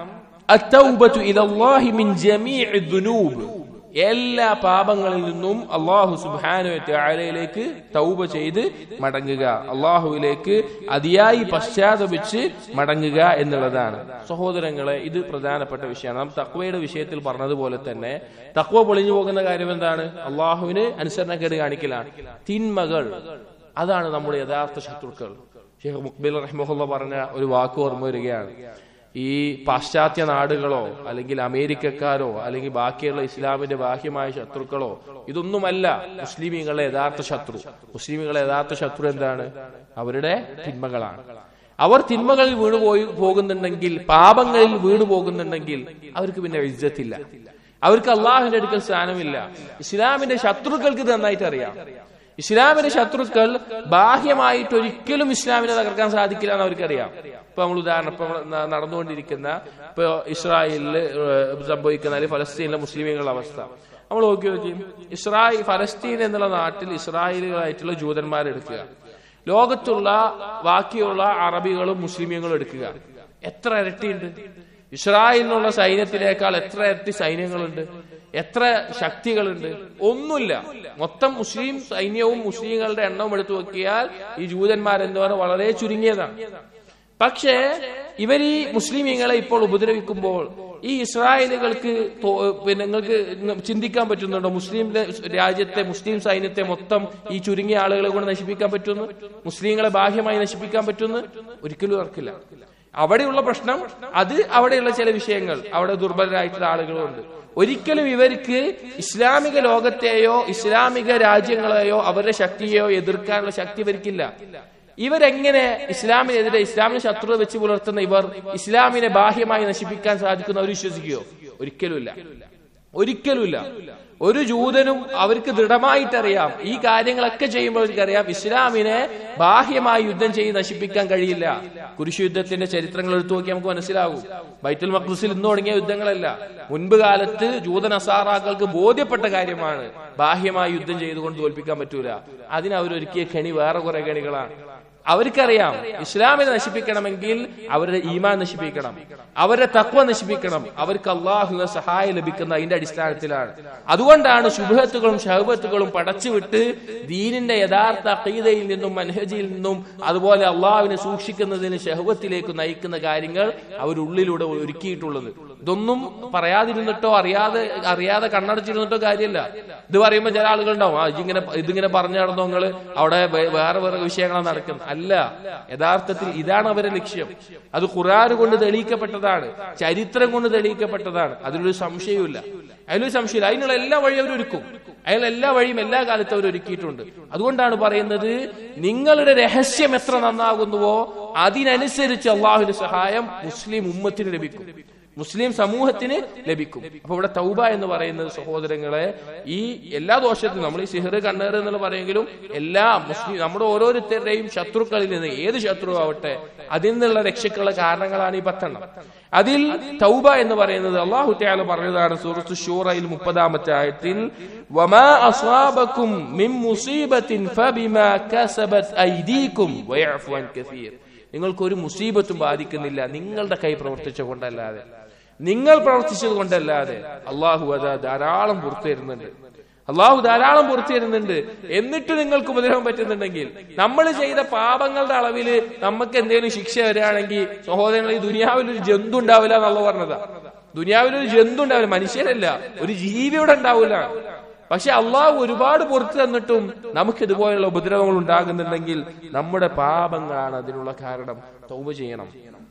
Speaker 1: അത്തൗബത്തു ഇലല്ലാഹി മിൻ ജമീഇ ദുനൂബ് എല്ലാ പാപങ്ങളിൽ നിന്നും അള്ളാഹു സുബാനു ആലയിലേക്ക് തൗബ ചെയ്ത് മടങ്ങുക അള്ളാഹുവിലേക്ക് അതിയായി പശ്ചാത്തപിച്ച് മടങ്ങുക എന്നുള്ളതാണ് സഹോദരങ്ങളെ ഇത് പ്രധാനപ്പെട്ട വിഷയമാണ് നാം തക്വയുടെ വിഷയത്തിൽ പറഞ്ഞതുപോലെ തന്നെ തക്വ പൊളിഞ്ഞു പോകുന്ന കാര്യം എന്താണ് അള്ളാഹുവിന് അനുസരണക്കേട് കാണിക്കലാണ് തിന്മകൾ അതാണ് നമ്മുടെ യഥാർത്ഥ ശത്രുക്കൾ ഷെയ്ഖ് മുക്ബിൽ റഹ്മുല്ല പറഞ്ഞ ഒരു വാക്ക് ഓർമ്മ വരികയാണ് ഈ പാശ്ചാത്യ നാടുകളോ അല്ലെങ്കിൽ അമേരിക്കക്കാരോ അല്ലെങ്കിൽ ബാക്കിയുള്ള ഇസ്ലാമിന്റെ ബാഹ്യമായ ശത്രുക്കളോ ഇതൊന്നുമല്ല മുസ്ലിമീങ്ങളുടെ യഥാർത്ഥ ശത്രു മുസ്ലിമുകളുടെ യഥാർത്ഥ ശത്രു എന്താണ് അവരുടെ തിന്മകളാണ് അവർ തിന്മകളിൽ വീണു പോയി പോകുന്നുണ്ടെങ്കിൽ പാപങ്ങളിൽ വീണു പോകുന്നുണ്ടെങ്കിൽ അവർക്ക് പിന്നെ ഇജ്ജത്തില്ല അവർക്ക് അള്ളാഹുവിന്റെ അടുക്കൽ സ്ഥാനമില്ല ഇസ്ലാമിന്റെ ശത്രുക്കൾക്ക് ഇത് നന്നായിട്ട് അറിയാം ഇസ്ലാമിന്റെ ശത്രുക്കൾ ബാഹ്യമായിട്ട് ഒരിക്കലും ഇസ്ലാമിനെ തകർക്കാൻ സാധിക്കില്ല എന്ന് അവർക്കറിയാം ഇപ്പൊ നമ്മൾ ഉദാഹരണം ഇപ്പൊ ന- നടന്നുകൊണ്ടിരിക്കുന്ന ഇപ്പൊ ഇസ്രായേലില് ഏഹ് സംഭവിക്കുന്ന അല്ലെങ്കിൽ ഫലസ്തീനിലെ മുസ്ലിമുകളുടെ അവസ്ഥ നമ്മൾ നോക്കി നോക്കി ഇസ്രായേൽ ഫലസ്തീൻ എന്നുള്ള നാട്ടിൽ ഇസ്രായേലുകളായിട്ടുള്ള ജൂതന്മാരെടുക്കുക ലോകത്തുള്ള ബാക്കിയുള്ള അറബികളും മുസ്ലിമുകളും എടുക്കുക എത്ര ഇരട്ടിയുണ്ട് ഇസ്രായേലിനുള്ള സൈന്യത്തിനേക്കാൾ എത്ര ഇരട്ടി സൈന്യങ്ങളുണ്ട് എത്ര ശക്തികളുണ്ട് ഒന്നുമില്ല മൊത്തം മുസ്ലിം സൈന്യവും മുസ്ലിങ്ങളുടെ എണ്ണവും എടുത്തു നോക്കിയാൽ ഈ ജൂതന്മാരെന്ന് പറഞ്ഞാൽ വളരെ ചുരുങ്ങിയതാണ് പക്ഷേ ഇവർ ഈ മുസ്ലിമീങ്ങളെ ഇപ്പോൾ ഉപദ്രവിക്കുമ്പോൾ ഈ ഇസ്രായേലുകൾക്ക് തോ- പിന്നെ നിങ്ങൾക്ക് ചിന്തിക്കാൻ പറ്റുന്നുണ്ടോ മുസ്ലിം രാജ്യത്തെ മുസ്ലിം സൈന്യത്തെ മൊത്തം ഈ ചുരുങ്ങിയ ആളുകളെ കൊണ്ട് നശിപ്പിക്കാൻ പറ്റുന്നു മുസ്ലിങ്ങളെ ബാഹ്യമായി നശിപ്പിക്കാൻ പറ്റുന്നു ഒരിക്കലും ഓർക്കില്ല അവിടെയുള്ള പ്രശ്നം അത് അവിടെയുള്ള ചില വിഷയങ്ങൾ അവിടെ ദുർബലരായിട്ടുള്ള ആളുകളുണ്ട് ഒരിക്കലും ഇവർക്ക് ഇസ്ലാമിക ലോകത്തെയോ ഇസ്ലാമിക രാജ്യങ്ങളെയോ അവരുടെ ശക്തിയെയോ എതിർക്കാനുള്ള ശക്തി ഇവർക്കില്ല ഇവരെങ്ങനെ ഇസ്ലാമിനെതിരെ ഇസ്ലാമിന് ശത്രുത വെച്ച് പുലർത്തുന്ന ഇവർ ഇസ്ലാമിനെ ബാഹ്യമായി നശിപ്പിക്കാൻ സാധിക്കുന്ന അവർ വിശ്വസിക്കുകയോ ഒരിക്കലുമില്ല ഒരിക്കലുമില്ല ഒരു ജൂതനും അവർക്ക് ദൃഢമായിട്ടറിയാം ഈ കാര്യങ്ങളൊക്കെ ചെയ്യുമ്പോൾ അവർക്കറിയാം ഇസ്ലാമിനെ ബാഹ്യമായി യുദ്ധം ചെയ്ത് നശിപ്പിക്കാൻ കഴിയില്ല കുരിശു യുദ്ധത്തിന്റെ ചരിത്രങ്ങൾ എടുത്തു നോക്കി നമുക്ക് മനസ്സിലാകും ബൈത്തുൽ മഖ്ദസിൽ ഇന്ന് തുടങ്ങിയ യുദ്ധങ്ങളല്ല മുൻപ് കാലത്ത് ജൂതൻ അസാറാക്കൾക്ക് ബോധ്യപ്പെട്ട കാര്യമാണ് ബാഹ്യമായി യുദ്ധം ചെയ്തുകൊണ്ട് തോൽപ്പിക്കാൻ പറ്റൂല അതിന് അവരൊരുക്കിയ കെണി വേറെ കുറെ കെണികളാണ് അവർക്കറിയാം ഇസ്ലാമിനെ നശിപ്പിക്കണമെങ്കിൽ അവരുടെ ഈമാൻ നശിപ്പിക്കണം അവരുടെ തക്വ നശിപ്പിക്കണം അവർക്ക് അള്ളാഹുവിന്റെ സഹായം ലഭിക്കുന്ന അതിന്റെ അടിസ്ഥാനത്തിലാണ് അതുകൊണ്ടാണ് ശുഭത്തുകളും ഷഹബത്തുകളും പടച്ചുവിട്ട് ദീനിന്റെ യഥാർത്ഥ അഖീദയിൽ നിന്നും മനഹജിയിൽ നിന്നും അതുപോലെ അള്ളാഹുവിനെ സൂക്ഷിക്കുന്നതിന് ഷഹബത്തിലേക്ക് നയിക്കുന്ന കാര്യങ്ങൾ അവരുള്ളിലൂടെ ഒരുക്കിയിട്ടുള്ളത് ഇതൊന്നും പറയാതിരുന്നിട്ടോ അറിയാതെ അറിയാതെ കണ്ണടച്ചിരുന്നിട്ടോ കാര്യമില്ല ഇത് പറയുമ്പോൾ ചില ആളുകളുണ്ടാവും ആ ഇതിങ്ങനെ ഇതിങ്ങനെ പറഞ്ഞു നടന്നോ നിങ്ങള് അവിടെ വേ- വേറെ വേറെ വിഷയങ്ങളാണ് നടക്കുന്നത് അല്ല യഥാർത്ഥത്തിൽ ഇതാണ് അവരുടെ ലക്ഷ്യം അത് ഖുറാൻ കൊണ്ട് തെളിയിക്കപ്പെട്ടതാണ് ചരിത്രം കൊണ്ട് തെളിയിക്കപ്പെട്ടതാണ് അതിലൊരു സംശയവുമില്ല അതിലൊരു സംശയമില്ല അതിനുള്ള എല്ലാ വഴിയും അവരൊരുക്കും അതിനുള്ള എല്ലാ വഴിയും എല്ലാ കാലത്തും അവർ ഒരുക്കിയിട്ടുണ്ട് അതുകൊണ്ടാണ് പറയുന്നത് നിങ്ങളുടെ രഹസ്യം എത്ര നന്നാകുന്നുവോ അതിനനുസരിച്ച് അള്ളാഹുവിന്റെ സഹായം മുസ്ലിം ഉമ്മത്തിന് ലഭിക്കും മുസ്ലിം സമൂഹത്തിന് ലഭിക്കും അപ്പൊ ഇവിടെ തൗബ എന്ന് പറയുന്നത് സഹോദരങ്ങളെ ഈ എല്ലാ ദോഷത്തിനും നമ്മൾ ഈ സിഹർ കണ്ണേർ എന്നുള്ള പറയുമെങ്കിലും എല്ലാ മുസ്ലിം നമ്മുടെ ഓരോരുത്തരുടെയും ശത്രുക്കളിൽ നിന്ന് ഏത് ശത്രു ആവട്ടെ അതിൽ നിന്നുള്ള രക്ഷയ്ക്കുള്ള കാരണങ്ങളാണ് ഈ പത്തെണ്ണം അതിൽ തൗബ എന്ന് പറയുന്നത് അള്ളാഹു ത്യാല പറഞ്ഞതാണ് സൂറത്ത് ഷൂറയിൽ മുപ്പതാമത്തെ ആയത്തിൽ വമാ അസ്വാബക്കും മിൻ മുസീബത്തിൻ ഫബിമാ കസബത് ഐദീകും വയഅഫു അൻ കസീർ നിങ്ങൾക്ക് ഒരു മുസീബത്തും ബാധിക്കുന്നില്ല നിങ്ങളുടെ കൈ പ്രവർത്തിച്ച കൊണ്ടല്ലാതെ നിങ്ങൾ പ്രവർത്തിച്ചത് കൊണ്ടല്ലാതെ അള്ളാഹു അത് ധാരാളം പുറത്തു തരുന്നുണ്ട് അള്ളാഹു ധാരാളം പുറത്തു തരുന്നുണ്ട് എന്നിട്ട് നിങ്ങൾക്ക് ഉപദ്രവം പറ്റുന്നുണ്ടെങ്കിൽ നമ്മൾ ചെയ്ത പാപങ്ങളുടെ അളവില് നമുക്ക് എന്തെങ്കിലും ശിക്ഷ വരികയാണെങ്കിൽ സഹോദരങ്ങൾ ഈ ദുനിയാവിൽ ഒരു ജന്തു ഉണ്ടാവില്ല എന്നുള്ള പറഞ്ഞതാ ദുനിയാവിൽ ഒരു ജന്തു ഉണ്ടാവില്ല മനുഷ്യരല്ല ഒരു ജീവിയുടെ ഉണ്ടാവില്ല പക്ഷെ അള്ളാഹു ഒരുപാട് പുറത്തു തന്നിട്ടും നമുക്ക് ഇതുപോലുള്ള ഉപദ്രവങ്ങൾ ഉണ്ടാകുന്നുണ്ടെങ്കിൽ നമ്മുടെ പാപങ്ങളാണ് അതിനുള്ള കാരണം തൗബ ചെയ്യണം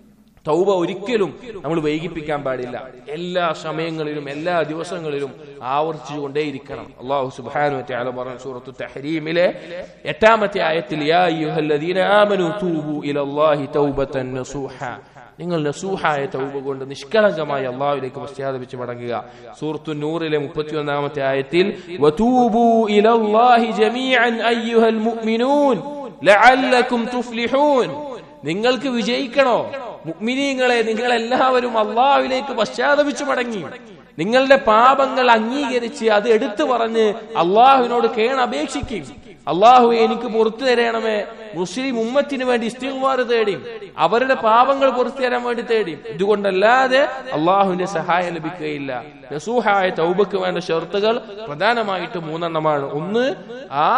Speaker 1: തൗബ ഒരിക്കലും നമ്മൾ വൈകിപ്പിക്കാൻ പാടില്ല എല്ലാ സമയങ്ങളിലും എല്ലാ ദിവസങ്ങളിലും ആവർത്തിച്ചുകൊണ്ടേയിരിക്കണം അള്ളാഹു സുബ്ഹാനഹു വതആല പറഞ്ഞ സൂറത്തു തഹരീമിലെ എട്ടാമത്തെ ആയത്തിൽ യാ അയ്യുഹല്ലദീന ആമനു തൂബു ഇലല്ലാഹി തൗബതൻ നസൂഹ നിങ്ങൾ നസൂഹായ തൗബ കൊണ്ട് നിഷ്കളങ്കമായി അള്ളാഹുവിലേക്ക് പശ്ചാത്തപിച്ച് മടങ്ങുക സൂറത്തു നൂറിലെ മുപ്പത്തിയൊന്നാമത്തെ ആയത്തിൽ വതൂബു ഇലല്ലാഹി ജമീഅൻ അയ്യുഹൽ മുഅ്മിനൂൻ ലഅല്ലക്കും തുഫ്ലിഹൂൻ നിങ്ങൾക്ക് വിജയിക്കണോ മുഅ്മിനീങ്ങളെ നിങ്ങൾ എല്ലാവരും അള്ളാഹുവിലേക്ക് പശ്ചാത്തപിച്ചു മടങ്ങി നിങ്ങളുടെ പാപങ്ങൾ അംഗീകരിച്ച് അത് എടുത്തു പറഞ്ഞ് അള്ളാഹുവിനോട് കേണപേക്ഷിക്കും അള്ളാഹു എനിക്ക് പുറത്തു തരണമേ മുസ്ലിം ഉമ്മത്തിന് വേണ്ടി ഇസ്തിഗ്ഫാർ തേടി അവരുടെ പാപങ്ങൾ പുറത്തു തരാൻ വേണ്ടി തേടി ഇതുകൊണ്ടല്ലാതെ അള്ളാഹുവിന്റെ സഹായം ലഭിക്കുകയില്ല നസൂഹായ തൗബക്ക് വേണ്ട ഷർത്തുകൾ പ്രധാനമായിട്ട് മൂന്നെണ്ണമാണ് ഒന്ന് ആ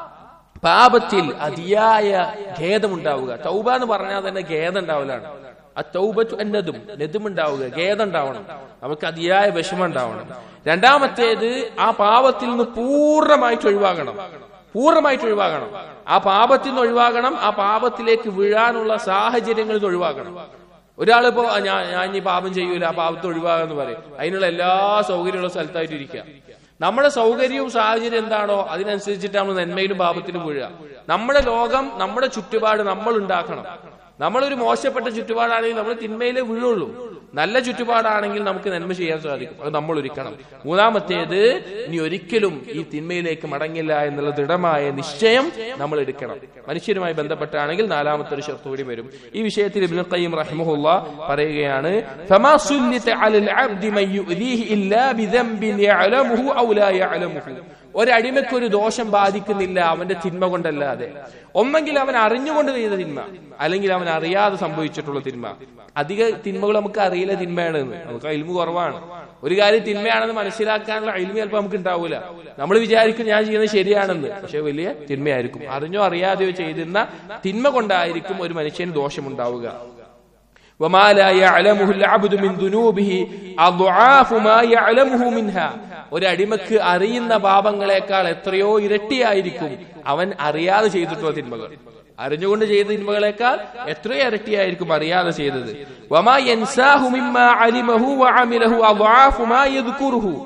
Speaker 1: പാപത്തിൽ അതിയായ ഖേദമുണ്ടാവുക തൗബ എന്ന് പറഞ്ഞാൽ തന്നെ ഖേദം ഉണ്ടാവലാണ് ആ തൗബത്തു എന്നതും നെതുമുണ്ടാവുക ഖേദം ഉണ്ടാവണം നമുക്ക് അതിയായ വിഷമം ഉണ്ടാവണം രണ്ടാമത്തേത് ആ പാപത്തിൽ നിന്ന് പൂർണ്ണമായിട്ട് ഒഴിവാകണം പൂർണ്ണമായിട്ട് ഒഴിവാകണം ആ പാപത്തിൽ നിന്ന് ഒഴിവാകണം ആ പാപത്തിലേക്ക് വീഴാനുള്ള സാഹചര്യങ്ങളിൽ നിന്ന് ഒഴിവാകണം ഒരാളിപ്പോ "ആ, ഞാൻ ഞാൻ ഇനി പാപം ചെയ്യൂല ആ പാപത്തെ ഒഴിവാകാന്ന് പറയും അതിനുള്ള എല്ലാ സൗകര്യമുള്ള സ്ഥലത്തായിട്ട് ഇരിക്കുക നമ്മുടെ സൗകര്യവും സാഹചര്യം എന്താണോ അതിനനുസരിച്ചിട്ട് നമ്മൾ നന്മയിലും പാപത്തിലും വീഴുക നമ്മുടെ ലോകം നമ്മുടെ ചുറ്റുപാട് നമ്മൾ ഉണ്ടാക്കണം നമ്മളൊരു മോശപ്പെട്ട ചുറ്റുപാടാണെങ്കിൽ നമ്മൾ തിന്മയിലേ വീഴുള്ളൂ നല്ല ചുറ്റുപാടാണെങ്കിൽ നമുക്ക് നന്മ ചെയ്യാൻ സാധിക്കും അത് നമ്മൾ ഒരുക്കണം മൂന്നാമത്തേത് ഇനി ഒരിക്കലും ഈ തിന്മയിലേക്ക് മടങ്ങില്ല എന്നുള്ള ദൃഢമായ നിശ്ചയം നമ്മൾ എടുക്കണം മനുഷ്യരുമായി ബന്ധപ്പെട്ടാണെങ്കിൽ നാലാമത്തെ ഒരു ഷർത്ത് കൂടി വരും ഈ വിഷയത്തിൽ ഇബ്നുൽ ഖയ്യിം റഹിമഹുല്ല പറയുകയാണ് ഫമാ സുല്ലിത അലൽ അബ്ദി മൻ യുഅ്ദീഹി ഇല്ലാ ബിദംബിൻ യഅലമുഹു ഔ ലാ യഅലമുഹു ഒരടിമയ്ക്ക് ഒരു ദോഷം ബാധിക്കുന്നില്ല അവന്റെ തിന്മ കൊണ്ടല്ലാതെ ഒന്നെങ്കിൽ അവൻ അറിഞ്ഞുകൊണ്ട് ചെയ്ത തിന്മ അല്ലെങ്കിൽ അവൻ അറിയാതെ സംഭവിച്ചിട്ടുള്ള തിന്മ അധിക തിന്മകൾ നമുക്ക് അറിയില്ല തിന്മയാണ് എന്ന് നമുക്ക് അയിൽമ കുറവാണ് ഒരു കാര്യം തിന്മയാണെന്ന് മനസ്സിലാക്കാനുള്ള അയിൽമ ചിലപ്പോൾ നമുക്ക് ഉണ്ടാവൂല നമ്മൾ വിചാരിക്കും ഞാൻ ചെയ്യുന്നത് ശരിയാണെന്ന് പക്ഷെ വലിയ തിന്മയായിരിക്കും അറിഞ്ഞോ അറിയാതെയോ ചെയ്തിരുന്ന തിന്മ കൊണ്ടായിരിക്കും ഒരു മനുഷ്യന് ദോഷമുണ്ടാവുക وما لا يعلمه العبد من ذنوبه أضعاف ما يعلمه منها ഒരു അടിമക്ക് അറിയുന്ന പാപങ്ങളെക്കാൾ എത്രയോ ഇരട്ടിയായിരിക്കും അവൻ അറിയാതെ ചെയ്തിട്ടുള്ള തിന്മകൾ അറിഞ്ഞുകൊണ്ട് ചെയ്ത തിന്മകളെക്കാൾ എത്രയോ ഇരട്ടിയായിരിക്കും അറിയാതെ ചെയ്തത് വമാ യൻസാഹു മിമ്മാ അലിമഹു വഅമിലഹു അദ്ആഫു മാ യദ്കുറുഹു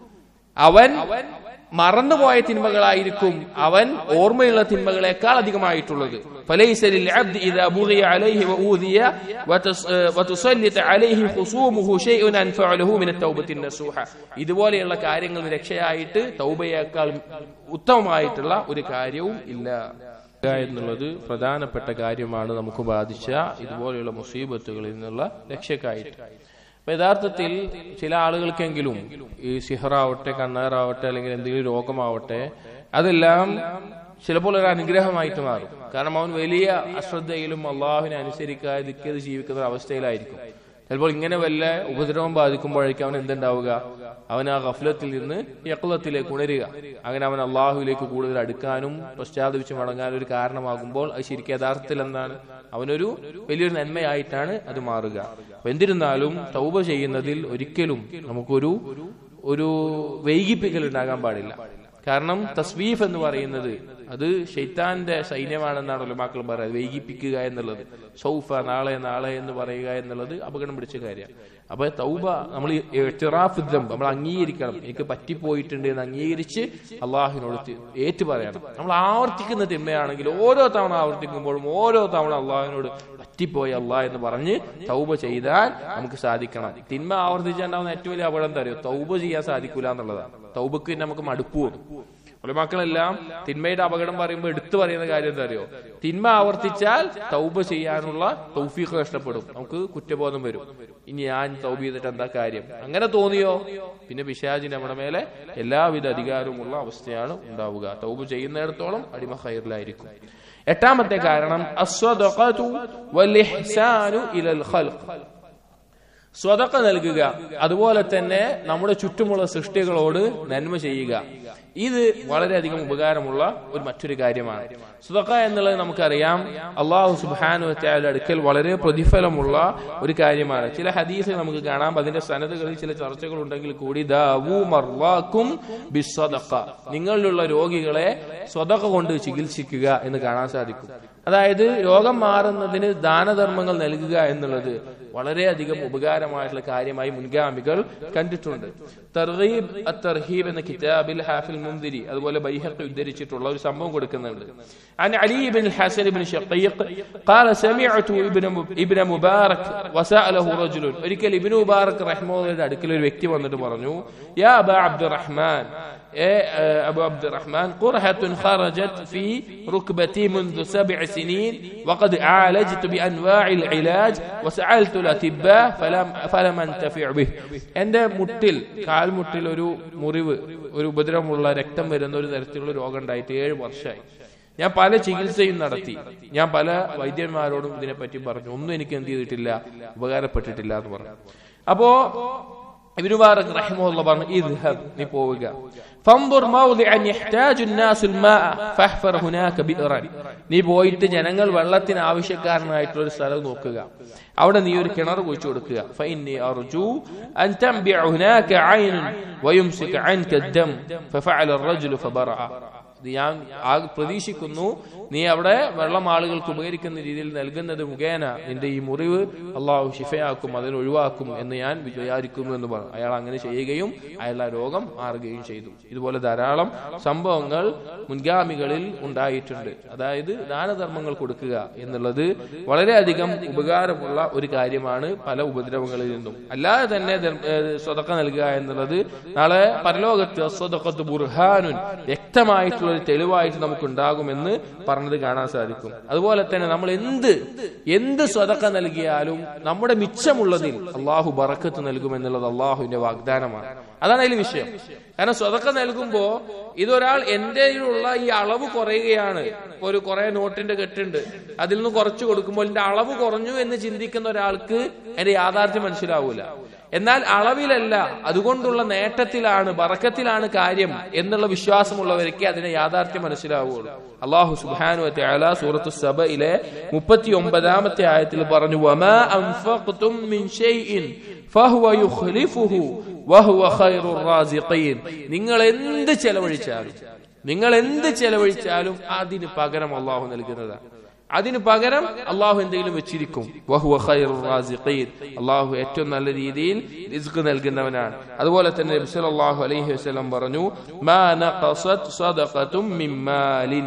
Speaker 1: അവൻ മറന്നുപോയ തിന്മകളായിരിക്കും അവൻ ഓർമ്മയുള്ള തിന്മകളെക്കാൾ അധികമായിട്ടുള്ളത് فليس للعبد إذا بغي عليه وأوذي وتص- وتسلط عليه خصومه شيء أنفع له من التوبة النصوحة ഇതുപോലെയുള്ള കാര്യങ്ങൾ രക്ഷയായിട്ട് തൗബയേക്കാൾ ഉത്തമമായിട്ടുള്ള ഒരു കാര്യവും ഇല്ല എന്നുള്ളത് പ്രധാനപ്പെട്ട കാര്യമാണ് നമുക്ക് ബാധിച്ച ഇതുപോലെയുള്ള മുസീബത്തുകളിൽ നിന്നുള്ള രക്ഷക്കായിട്ട് അപ്പൊ യഥാർത്ഥത്തിൽ ചില ആളുകൾക്കെങ്കിലും ഈ സിഹറാവട്ടെ കണ്ണേറാവട്ടെ അല്ലെങ്കിൽ എന്തെങ്കിലും രോഗമാവട്ടെ അതെല്ലാം ചിലപ്പോൾ ഒരു അനുഗ്രഹമായിട്ട് മാറും കാരണം അവൻ വലിയ അശ്രദ്ധയിലും അള്ളാഹുവിനെ അനുസരിക്കാതെ ദിക്കത് ജീവിക്കുന്ന ഒരു അവസ്ഥയിലായിരിക്കും ചിലപ്പോൾ ഇങ്ങനെ വല്ല ഉപദ്രവം ബാധിക്കുമ്പോഴേക്കും അവൻ എന്തുണ്ടാവുക അവൻ ആ ഗഫലത്തിൽ നിന്ന് യക്കുലത്തിലേക്ക് ഉണരുക അങ്ങനെ അവൻ അള്ളാഹുവിലേക്ക് കൂടുതൽ അടുക്കാനും പശ്ചാത്തപിച്ച് മടങ്ങാനും ഒരു കാരണമാകുമ്പോൾ അത് ശരിക്കും യഥാർത്ഥത്തിൽ എന്താണ് അവനൊരു വലിയൊരു നന്മയായിട്ടാണ് അത് മാറുക അപ്പൊ എന്നിരുന്നാലും തൗബ ചെയ്യുന്നതിൽ ഒരിക്കലും നമുക്കൊരു ഒരു വൈകിപ്പിക്കൽ ഉണ്ടാകാൻ പാടില്ല കാരണം തസ്വീഫ് എന്ന് പറയുന്നത് അത് ഷെയ്ത്താന്റെ സൈന്യമാണെന്നാണല്ലോ മക്കൾ പറയുന്നത് വൈകിപ്പിക്കുക എന്നുള്ളത് സൗഫ നാളെ നാളെ എന്ന് പറയുക എന്നുള്ളത് അപകടം പിടിച്ച കാര്യമാണ് അപ്പൊ തൗബ നമ്മൾ ചെറാഫുദ്രം നമ്മൾ അംഗീകരിക്കണം എനിക്ക് പറ്റിപ്പോയിട്ടുണ്ട് എന്ന് അംഗീകരിച്ച് അള്ളാഹുവിനോട് തി- ഏറ്റു പറയണം നമ്മൾ ആവർത്തിക്കുന്ന തിന്മയാണെങ്കിൽ ഓരോ തവണ ആവർത്തിക്കുമ്പോഴും ഓരോ തവണ അള്ളാഹുവിനോട് പറ്റിപ്പോയി അള്ളാഹ് എന്ന് പറഞ്ഞ് തൗബ ചെയ്താൽ നമുക്ക് സാധിക്കണം തിന്മ ആവർത്തിച്ചുണ്ടാവുന്ന ഏറ്റവും വലിയ അപകടം എന്താ അറിയോ തൗബ ചെയ്യാൻ സാധിക്കൂല എന്നുള്ളതാണ് തൗബക്ക് പിന്നെ നമുക്ക് മടുപ്പ് വരും മക്കളെല്ലാം തിന്മയുടെ അപകടം പറയുമ്പോൾ എടുത്തു പറയുന്ന കാര്യം എന്താ അറിയോ തിന്മ ആവർത്തിച്ചാൽ തൗബ ചെയ്യാനുള്ള തൗഫീഖ് നഷ്ടപ്പെടും നമുക്ക് കുറ്റബോധം വരും ഇനി ഞാൻ തൗബ ചെയ്തിട്ട് എന്താ കാര്യം അങ്ങനെ തോന്നിയോ പിന്നെ പിശാജിന് നമ്മുടെ മേലെ എല്ലാവിധ അധികാരവുമുള്ള അവസ്ഥയാണ് ഉണ്ടാവുക തൗബ ചെയ്യുന്നിടത്തോളം അടിമ ഹൈറിലായിരിക്കും എട്ടാമത്തെ കാരണം അസ്വദഖതു വൽ ഇഹ്സാനു ഇലൽ ഖൽഖ് സ്വതക്ക നൽകുക അതുപോലെ തന്നെ നമ്മുടെ ചുറ്റുമുള്ള സൃഷ്ടികളോട് നന്മ ചെയ്യുക ഇത് വളരെയധികം ഉപകാരമുള്ള ഒരു മറ്റൊരു കാര്യമാണ് സ്വതക്ക എന്നുള്ളത് നമുക്കറിയാം അള്ളാഹു സുബാനു വറ്റായുടെ അടുക്കൽ വളരെ പ്രതിഫലമുള്ള ഒരു കാര്യമാണ് ചില ഹദീസിൽ നമുക്ക് കാണാം അതിന്റെ സനതുകളിൽ ചില ചർച്ചകൾ ഉണ്ടെങ്കിൽ കൂടി ദാവൂ മർവാക്കും ബിസ്വദക്ക നിങ്ങളിലുള്ള രോഗികളെ സ്വതക്ക കൊണ്ട് ചികിത്സിക്കുക എന്ന് കാണാൻ സാധിക്കും അതായത് രോഗം മാറുന്നതിന് ദാനധർമ്മങ്ങൾ നൽകുക എന്നുള്ളത് വളരെയധികം ഉപകാരമായിട്ടുള്ള കാര്യമായി മുൻഗാമികൾ കണ്ടിട്ടുണ്ട് തർഹീബ് അത്തർഹീബ് എന്ന കിതാബിൽ ഹാഫിൽ മുന്തിരി അതുപോലെ ബൈഹഖ് ഉദ്ധരിച്ചിട്ടുള്ള ഒരു സംഭവം കൊടുക്കുന്നുണ്ട് عن علي بن الحسن بن شقيق قال سمعت ابن ابن مبارك وسأله رجل ഒരിക്കൽ ഇബ്നു മുബാറക് റഹ്മുള്ളയുടെ അടുക്കൽ ഒരു വ്യക്തി വന്നിട്ട് പറഞ്ഞു യാ അബാ അബ്ദുറഹ്മാൻ إيه أبو عبد الرحمن قرحة خرجت في ركبتي منذ سبع سنين وقد عالجت بأنواع العلاج وسألت الأطباء فلم فلم أنتفع به എന്റെ മുട്ടിൽ കാൽമുട്ടിൽ ഒരു മുറിവ് ഒരു ഉപദ്രവമുള്ള രക്തം വരുന്ന ഒരു തരത്തിലുള്ള രോഗം ഉണ്ടായിട്ട് ഏഴ് വർഷമായി ഞാൻ പല ചികിത്സയും നടത്തി ഞാൻ പല വൈദ്യന്മാരോടും ഇതിനെപ്പറ്റി പറഞ്ഞു ഒന്നും എനിക്ക് എന്ത് ചെയ്തിട്ടില്ല ഉപകാരപ്പെട്ടിട്ടില്ല എന്ന് പറഞ്ഞു അപ്പോ ഇബ്നു ബാറക് റഹിമഹുള്ള പറഞ്ഞു ഇദ്ഹബ് നീ പോവുക ഫൻദുർ മൗദിഅൻ യഹ്താജു الناس الماء فاحفر هناك بئرا നീ പോയിട്ട് ജനങ്ങൾ വെള്ളത്തിന് ആവശ്യക്കാരനായിട്ടുള്ള ഒരു സ്ഥലം നോക്കുക അവിടെ നീ ഒരു കിണർ കുഴിച്ചു കൊടുക്കുക فإني أرجو أن تنبع هناك عين ويمسك عنك الدم ففعل الرجل فبرأ ഇത് ഞാൻ ആ പ്രതീക്ഷിക്കുന്നു നീ അവിടെ വെള്ളം ആളുകൾക്ക് ഉപകരിക്കുന്ന രീതിയിൽ നൽകുന്നത് മുഖേന നിന്റെ ഈ മുറിവ് അള്ളാഹു ശിഫയാക്കും അതിന് ഒഴിവാക്കും എന്ന് ഞാൻ വിചാരിക്കുന്നു എന്ന് പറഞ്ഞു അയാൾ അങ്ങനെ ചെയ്യുകയും അയാൾ ആ രോഗം മാറുകയും ചെയ്തു ഇതുപോലെ ധാരാളം സംഭവങ്ങൾ മുൻഗാമികളിൽ ഉണ്ടായിട്ടുണ്ട് അതായത് ദാനധർമ്മങ്ങൾ കൊടുക്കുക എന്നുള്ളത് വളരെയധികം ഉപകാരമുള്ള ഒരു കാര്യമാണ് പല ഉപദ്രവങ്ങളിൽ നിന്നും അല്ലാതെ തന്നെ സ്വതക്ക നൽകുക എന്നുള്ളത് നാളെ പരലോകത്ത് സ്വതക്കത്ത് ബുർഹാനുൻ വ്യക്തമായിട്ടുള്ള ഒരു തെളിവായിട്ട് നമുക്ക് ഉണ്ടാകുമെന്ന് പറഞ്ഞത് കാണാൻ സാധിക്കും അതുപോലെ തന്നെ നമ്മൾ എന്ത് എന്ത് സ്വതക്ക നൽകിയാലും നമ്മുടെ മിച്ചമുള്ളതിൽ അള്ളാഹു ബറക്കത്ത് നൽകുമെന്നുള്ളത് അള്ളാഹുവിന്റെ വാഗ്ദാനമാണ് അതാണ് അതിൽ വിഷയം കാരണം സ്വതക്ക നൽകുമ്പോ ഇതൊരാൾ എന്റെ ഉള്ള ഈ അളവ് കുറയുകയാണ് ഒരു കുറെ നോട്ടിന്റെ കെട്ടുണ്ട് അതിൽ നിന്ന് കുറച്ച് കൊടുക്കുമ്പോൾ എന്റെ അളവ് കുറഞ്ഞു എന്ന് ചിന്തിക്കുന്ന ഒരാൾക്ക് എന്റെ യാഥാർത്ഥ്യം മനസ്സിലാവൂല എന്നാൽ അളവിലല്ല അതുകൊണ്ടുള്ള നേട്ടത്തിലാണ് ബറക്കത്തിലാണ് കാര്യം എന്നുള്ള വിശ്വാസമുള്ളവർക്ക് അതിനെ യാഥാർത്ഥ്യം മനസ്സിലാവുള്ളൂ അള്ളാഹു സുബാനു അല സൂറത്തു സബയിലെ മുപ്പത്തി ഒമ്പതാമത്തെ ആയത്തിൽ പറഞ്ഞു വമാ അൻഫഖ്തും മിൻ ഷൈഇൻ ഫഹുവ യുഖ്ലിഫുഹു വഹുവ ഖൈറുർ റാസിഖീൻ നിങ്ങൾ എന്ത് ചെലവഴിച്ചാലും നിങ്ങൾ എന്ത് ചെലവഴിച്ചാലും അതിന് പകരം അള്ളാഹു നൽകുന്നതാണ് അതിന് പകരം അള്ളാഹു എന്തെങ്കിലും വെച്ചിരിക്കും വഹുവ ഖൈറുർ റാസിഖീൻ അള്ളാഹു ഏറ്റവും നല്ല രീതിയിൽ റിസ്ക് നൽകുന്നവനാണ് അതുപോലെ തന്നെ നബി സല്ലല്ലാഹു അലൈഹി വസല്ലം പറഞ്ഞു മാ നഖസത് സദഖത്തും മിൻ മാലിൻ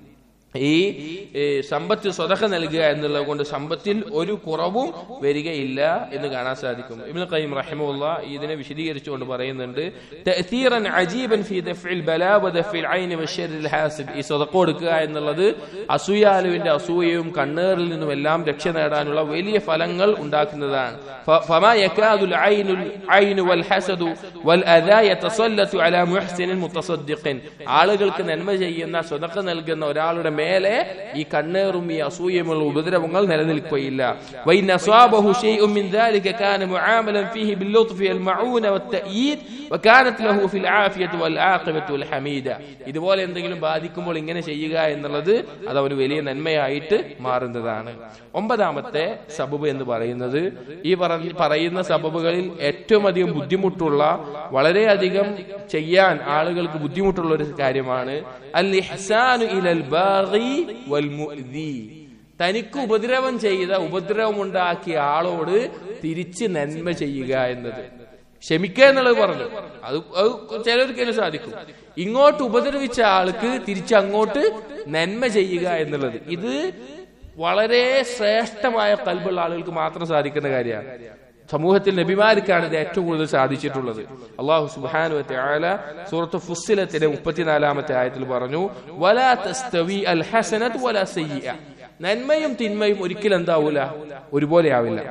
Speaker 1: ഈ സമ്പത്ത് സ്വതക്ക നൽകുക എന്നുള്ളത് കൊണ്ട് സമ്പത്തിൽ ഒരു കുറവും വരികയില്ല എന്ന് കാണാൻ സാധിക്കും ഇബ്നു ഖയ്യിം റഹിമഹുല്ല ഇതിനെ വിശദീകരിച്ചുകൊണ്ട് പറയുന്നുണ്ട് തഅതീറൻ അജീബൻ ഫീ ദഫ്ഇൽ ബലാ വ ദഫ്ഇൽ ഐനി വശർരിൽ ഹാസിബ് ഈ സ്വതക്ക കൊടുക്കുക എന്നുള്ളത് അസൂയാലുവിന്റെ അസൂയയും കണ്ണേറിൽ നിന്നും എല്ലാം രക്ഷ നേടാനുള്ള വലിയ ഫലങ്ങൾ ഉണ്ടാക്കുന്നതാണ് ഫമാ യകാദുൽ ഐനുൽ ഐനു വൽ ഹസദു വൽ അദാ യതസല്ലതു അലാ മുഹ്സിനിൻ മുതസദ്ദിഖിൻ ആളുകൾക്ക് നന്മ ചെയ്യുന്ന സ്വതക്ക നൽകുന്ന ഒരാളുടെ മേലെ ഈ കണ്ണേറും ഈ അസൂയമുള്ള ഉപദ്രവങ്ങൾ നിലനിൽക്കുകയില്ല وإن أصابه شيء من ذلك كان معاملا فيه باللطف والمعونة والتأييد وكانت له في العافية والعاقبة والحميدة ഇതുപോലെ എന്തെങ്കിലും ബാധിക്കുമ്പോൾ ഇങ്ങനെ ചെയ്യുക എന്നുള്ളത് അത് ഒരു വലിയ നന്മയായിട്ട് മാറുന്നതാണ് ഒമ്പതാമത്തെ സബബ് എന്ന് പറയുന്നത് ഈ പറയുന്ന സബബുകളിൽ ഏറ്റവും അധികം ബുദ്ധിമുട്ടുള്ള വളരെയധികം ചെയ്യാൻ ആളുകൾക്ക് ബുദ്ധിമുട്ടുള്ള ഒരു കാര്യമാണ് അൽ ഇഹ്സാനു ഇലൽ ബാഗി വൽ മുഅ്ദി തനിക്ക് ഉപദ്രവം ചെയ്ത ഉപദ്രവമുണ്ടാക്കിയ ആളോട് തിരിച്ച് നന്മ ചെയ്യുക എന്നത് ക്ഷമിക്കുക എന്നുള്ളത് പറഞ്ഞു അത് അത് ചിലർക്ക് സാധിക്കും ഇങ്ങോട്ട് ഉപദ്രവിച്ച ആൾക്ക് തിരിച്ച് അങ്ങോട്ട് നന്മ ചെയ്യുക എന്നുള്ളത് ഇത് വളരെ ശ്രേഷ്ഠമായ കൽബുള്ള ആളുകൾക്ക് മാത്രം സാധിക്കുന്ന കാര്യമാണ് സമൂഹത്തിൽ നബിമാർക്കാണ് ഇത് ഏറ്റവും കൂടുതൽ സാധിച്ചിട്ടുള്ളത് അള്ളാഹു സുബാനു ആല സൂറത്ത് ഫുസ്സിലത്തിലെ മുപ്പത്തിനാലാമത്തെ ആയത്തിൽ പറഞ്ഞു വലാ തസ്തവി അൽ ഹസനത് വലാ സയ്യ നന്മയും തിന്മയും ഒരിക്കലും എന്താവൂല ഒരുപോലെ ആവില്ല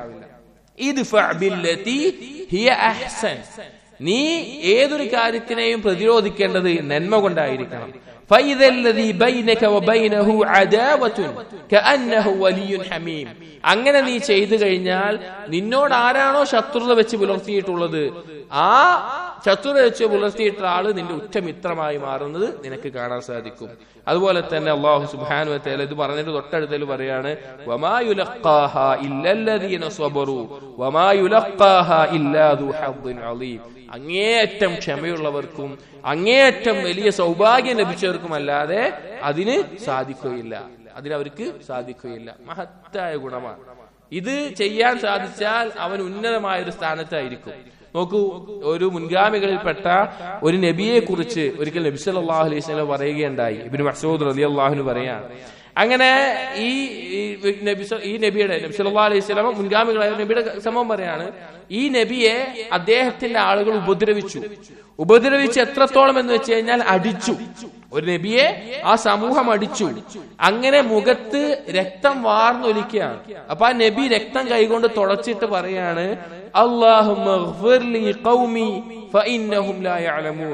Speaker 1: നീ ഏതൊരു കാര്യത്തിനെയും പ്രതിരോധിക്കേണ്ടത് നന്മ കൊണ്ടായിരിക്കണം فإذا الذي بينك وبينه عداوة كأنه ولي حميم അങ്ങനെ നീ ചെയ്തു കഴിഞ്ഞാൽ നിന്നോട് ആരാണോ ശത്രുത വെച്ച് പുലർത്തിയിട്ടുള്ളത് ആ ശത്രുത വെച്ച് പുലർത്തിയിട്ടുള്ള ആള് നിന്റെ ഉറ്റമിത്രമായി മാറുന്നത് നിനക്ക് കാണാൻ സാധിക്കും അതുപോലെ തന്നെ അള്ളാഹു സുബാനു തേല ഇത് പറഞ്ഞിട്ട് തൊട്ടടുത്തൽ പറയാണ് വമായുലഖാഹ ഇല്ലല്ലദീന സ്വബറു വമായുലഖാഹ ഇല്ലാദു ഹദ്ദിൻ അലീം അങ്ങേയറ്റം ക്ഷമയുള്ളവർക്കും അങ്ങേയറ്റം വലിയ സൗഭാഗ്യം ലഭിച്ചവർക്കും അല്ലാതെ അതിന് സാധിക്കുകയില്ല അതിനവർക്ക് സാധിക്കുകയില്ല മഹത്തായ ഗുണമാണ് ഇത് ചെയ്യാൻ സാധിച്ചാൽ അവൻ ഉന്നതമായ ഒരു സ്ഥാനത്തായിരിക്കും നോക്കൂ ഒരു മുൻഗാമികളിൽപ്പെട്ട ഒരു നബിയെ കുറിച്ച് ഒരിക്കൽ നബി സല്ലല്ലാഹു അലൈഹി വസല്ലം പറയുകയുണ്ടായി ഇബ്നു മസ്ഊദ് റളിയല്ലാഹു അൻഹു പറയാണ് അങ്ങനെ ഈ നബി ഈ നബിയുടെ നബി സല്ലല്ലാഹു അലൈഹി വസല്ലം മുൻഗാമികളായ നബിയുടെ സംഭവം പറയാണ് ഈ നബിയെ അദ്ദേഹത്തിന്റെ ആളുകൾ ഉപദ്രവിച്ചു ഉപദ്രവിച്ച് എത്രത്തോളം എന്ന് വെച്ച് കഴിഞ്ഞാൽ അടിച്ചു ഒരു നബിയെ ആ സമൂഹം അടിച്ചു അങ്ങനെ മുഖത്ത് രക്തം വാർന്നൊലിക്കുകയാണ് അപ്പൊ ആ നബി രക്തം കൈകൊണ്ട് തുടച്ചിട്ട് പറയാണ്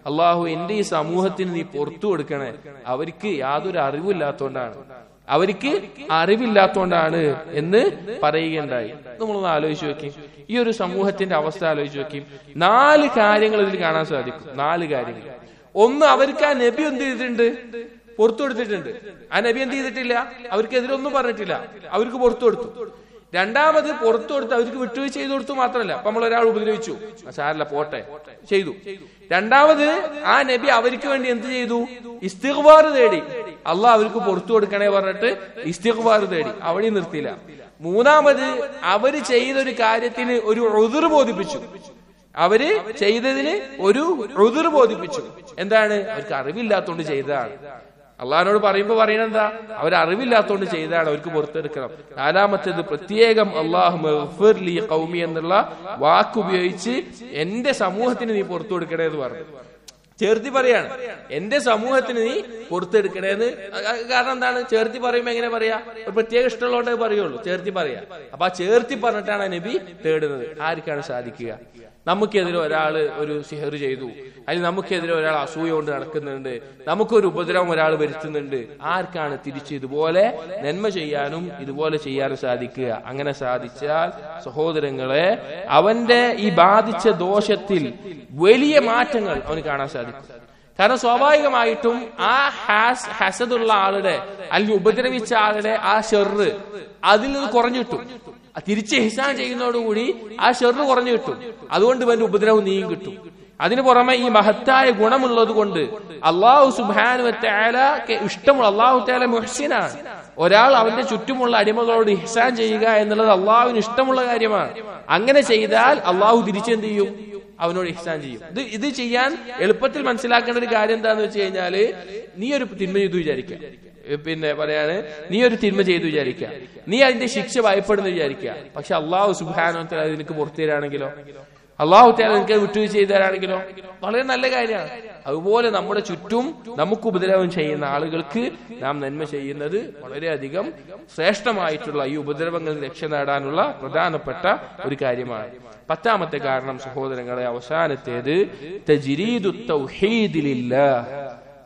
Speaker 1: അള്ളാഹു എന്റെ ഈ സമൂഹത്തിന് നീ പുറത്തു കൊടുക്കണേ അവർക്ക് യാതൊരു അറിവില്ലാത്തോണ്ടാണ് അവർക്ക് അറിവില്ലാത്തോണ്ടാണ് എന്ന് പറയുകയുണ്ടായി നമ്മളൊന്ന് ആലോചിച്ച് നോക്കി ഈ ഒരു സമൂഹത്തിന്റെ അവസ്ഥ ആലോചിച്ച് നോക്കി നാല് കാര്യങ്ങൾ ഇതിൽ കാണാൻ സാധിക്കും നാല് കാര്യങ്ങൾ ഒന്ന് അവർക്ക് ആ നബി എന്ത് ചെയ്തിട്ടുണ്ട് പുറത്തു കൊടുത്തിട്ടുണ്ട് ആ നബി എന്ത് ചെയ്തിട്ടില്ല അവർക്കെതിരൊന്നും പറഞ്ഞിട്ടില്ല അവർക്ക് പുറത്തു കൊടുത്തു രണ്ടാമത് പുറത്തു കൊടുത്ത് അവർക്ക് വിട്ടുവീഴ്ച ചെയ്തു കൊടുത്തു മാത്രമല്ല അപ്പൊ നമ്മൾ ഒരാൾ ഉപദ്രവിച്ചു ആ സാരല്ല പോട്ടെ ചെയ്തു രണ്ടാമത് ആ നബി അവർക്ക് വേണ്ടി എന്ത് ചെയ്തു ഇസ്തിഗ്ബാർ തേടി അള്ളാഹ് അവർക്ക് പുറത്തു കൊടുക്കണേ പറഞ്ഞിട്ട് ഇസ്തിഗ്ബാർ തേടി അവിടെ നിർത്തിയില്ല മൂന്നാമത് അവര് ചെയ്തൊരു കാര്യത്തിന് ഒരു ഉതിർ ബോധിപ്പിച്ചു അവര് ചെയ്തതിന് ഒരു ഉതിർ ബോധിപ്പിച്ചു എന്താണ് അവർക്ക് അറിവില്ലാത്തോണ്ട് ചെയ്തതാണ് അള്ളഹാനോട് പറയുമ്പോ പറയണത് എന്താ അവർ അറിവില്ലാത്തോണ്ട് ചെയ്തതാണ് അവർക്ക് പുറത്തെടുക്കണം നാലാമത്തേത് പ്രത്യേകം അള്ളാഹു മഗ്ഫിർലി ഖൗമി എന്നുള്ള വാക്കുപയോഗിച്ച് എന്റെ സമൂഹത്തിന് നീ പുറത്തു കൊടുക്കണേ എന്ന് പറഞ്ഞു ചേർത്തി പറയാണ് എന്റെ സമൂഹത്തിന് നീ പുറത്തെടുക്കണേന്ന് കാരണം എന്താണ് ചേർത്തി പറയുമ്പോ എങ്ങനെ പറയാ ഒരു പ്രത്യേക ഇഷ്ടമുള്ളതുകൊണ്ടേ പറയുള്ളൂ ചേർത്തി പറയാ അപ്പൊ ആ ചേർത്തി പറഞ്ഞിട്ടാണ് നബി തേടുന്നത് ആർക്കാണ് സാധിക്കുക നമുക്കെതിരെ ഒരാൾ ഒരു സിഹർ ചെയ്തു അല്ലെങ്കിൽ നമുക്കെതിരെ ഒരാൾ അസൂയ കൊണ്ട് നടക്കുന്നുണ്ട് നമുക്കൊരു ഉപദ്രവം ഒരാൾ വരുത്തുന്നുണ്ട് ആർക്കാണ് തിരിച്ച് ഇതുപോലെ നന്മ ചെയ്യാനും ഇതുപോലെ ചെയ്യാനും സാധിക്കുക അങ്ങനെ സാധിച്ചാൽ സഹോദരങ്ങളെ അവന്റെ ഈ ബാധിച്ച ദോഷത്തിൽ വലിയ മാറ്റങ്ങൾ അവന് കാണാൻ സാധിക്കും കാരണം സ്വാഭാവികമായിട്ടും ആ ഹാസ് ഹസദുള്ള ആളുടെ അല്ലെങ്കിൽ ഉപദ്രവിച്ച ആളുടെ ആ ഷെറ് അതിൽ നിന്ന് കുറഞ്ഞു കിട്ടും തിരിച്ച് ഹിസാൻ ചെയ്യുന്നതോടുകൂടി ആ ഷെറ് കുറഞ്ഞു കിട്ടും അതുകൊണ്ട് ഇവന്റെ ഉപദ്രവം നീയും കിട്ടും അതിനു പുറമെ ഈ മഹത്തായ ഗുണമുള്ളത് കൊണ്ട് അള്ളാഹു സുബാനു ഇഷ്ടമുള്ള അള്ളാഹു താല മുഹ്സിനാണ് ഒരാൾ അവന്റെ ചുറ്റുമുള്ള അടിമകളോട് ഇഹ്സാൻ ചെയ്യുക എന്നുള്ളത് അള്ളാഹുവിന് ഇഷ്ടമുള്ള കാര്യമാണ് അങ്ങനെ ചെയ്താൽ അള്ളാഹു തിരിച്ചെന്ത് ചെയ്യും അവനോട് ഇഹ്സാൻ ചെയ്യും ഇത് ഇത് ചെയ്യാൻ എളുപ്പത്തിൽ മനസ്സിലാക്കേണ്ട ഒരു കാര്യം എന്താന്ന് വെച്ച് കഴിഞ്ഞാല് നീ ഒരു തിന്മ ചെയ്തു വിചാരിക്കുക പിന്നെ പറയാണ് നീ ഒരു തിന്മ ചെയ്തു വിചാരിക്കുക നീ അതിന്റെ ശിക്ഷ ഭയപ്പെടുന്നു വിചാരിക്കുക പക്ഷെ അള്ളാഹു സുബാനോത്തര അത് നിനക്ക് പുറത്തു തരാണെങ്കിലോ അള്ളാഹു തേല നിനക്ക് വിട്ടുവീഴ്ച ചെയ്തു തരാണെങ്കിലോ വളരെ നല്ല കാര്യമാണ് അതുപോലെ നമ്മുടെ ചുറ്റും നമുക്ക് ഉപദ്രവം ചെയ്യുന്ന ആളുകൾക്ക് നാം നന്മ ചെയ്യുന്നത് വളരെയധികം ശ്രേഷ്ഠമായിട്ടുള്ള ഈ ഉപദ്രവങ്ങളിൽ രക്ഷ നേടാനുള്ള പ്രധാനപ്പെട്ട ഒരു കാര്യമാണ് പത്താമത്തെ കാരണം സഹോദരങ്ങളെ അവസാനത്തേത് തജ്രീദു തൗഹീദിലില്ലാഹ്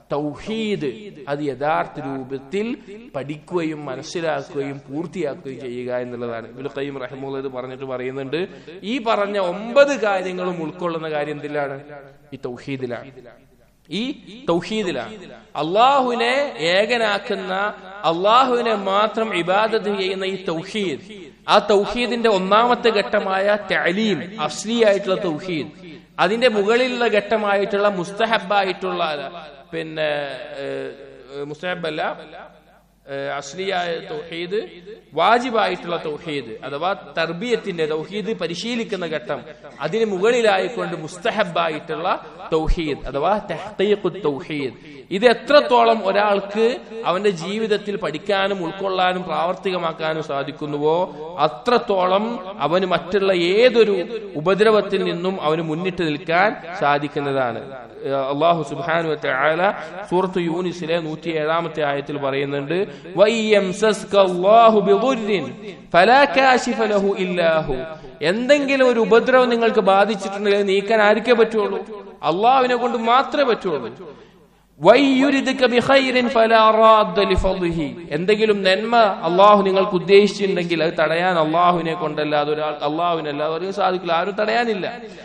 Speaker 1: തൗഹീദ് അത് യഥാർത്ഥ രൂപത്തിൽ പഠിക്കുകയും മനസ്സിലാക്കുകയും പൂർത്തിയാക്കുകയും ചെയ്യുക എന്നുള്ളതാണ് ഇബുൽ ഖയ്യിം റഹിമുള്ള ഇത് പറഞ്ഞിട്ട് പറയുന്നുണ്ട് ഈ പറഞ്ഞ ഒമ്പത് കാര്യങ്ങളും ഉൾക്കൊള്ളുന്ന കാര്യം എന്തിലാണ് ഈ തൗഹീദിലാണ് ഈ തൗഹീദിലാണ് അള്ളാഹുവിനെ ഏകനാക്കുന്ന അള്ളാഹുവിനെ മാത്രം ഇബാദത്ത് ചെയ്യുന്ന ഈ തൗഹീദ് ആ തൗഹീദിന്റെ ഒന്നാമത്തെ ഘട്ടമായ തലീം അസ്ലിയായിട്ടുള്ള തൗഹീദ് അതിന്റെ മുകളിലുള്ള ഘട്ടമായിട്ടുള്ള മുസ്തഹബായിട്ടുള്ള പിന്നെ മുസ്തഹബല്ല അസ്ലിയായ തൗഹീദ് വാജിബായിട്ടുള്ള തൗഹീദ് അഥവാ തർബിയത്തിന്റെ തൗഹീദ് പരിശീലിക്കുന്ന ഘട്ടം അതിന് മുകളിലായിക്കൊണ്ട് മുസ്തഹബായിട്ടുള്ള തൗഹീദ് അഥവാ തെഹ്തീഖു തൗഹീദ് ഇത് എത്രത്തോളം ഒരാൾക്ക് അവന്റെ ജീവിതത്തിൽ പഠിക്കാനും ഉൾക്കൊള്ളാനും പ്രാവർത്തികമാക്കാനും സാധിക്കുന്നുവോ അത്രത്തോളം അവന് മറ്റുള്ള ഏതൊരു ഉപദ്രവത്തിൽ നിന്നും അവന് മുന്നിട്ട് നിൽക്കാൻ സാധിക്കുന്നതാണ് അള്ളാഹു സുബാനു ആല സൂറത്ത് യൂനിസിലെ നൂറ്റി ഏഴാമത്തെ ആയത്തിൽ പറയുന്നുണ്ട് എന്തെങ്കിലും ഒരു ഉപദ്രവം നിങ്ങൾക്ക് ബാധിച്ചിട്ടുണ്ടെങ്കിൽ നീക്കാൻ ആർക്കേ പറ്റുള്ളൂ അള്ളാഹുവിനെ കൊണ്ട് മാത്രമേ പറ്റുള്ളൂ എന്തെങ്കിലും നന്മ അള്ളാഹു നിങ്ങൾക്ക് ഉദ്ദേശിച്ചിട്ടുണ്ടെങ്കിൽ അത് തടയാൻ അള്ളാഹുവിനെ കൊണ്ടല്ലാതെ ഒരാൾ അള്ളാഹുവിനല്ലാതെ ഒരു സാധിക്കില്ല ആരും തടയാനില്ല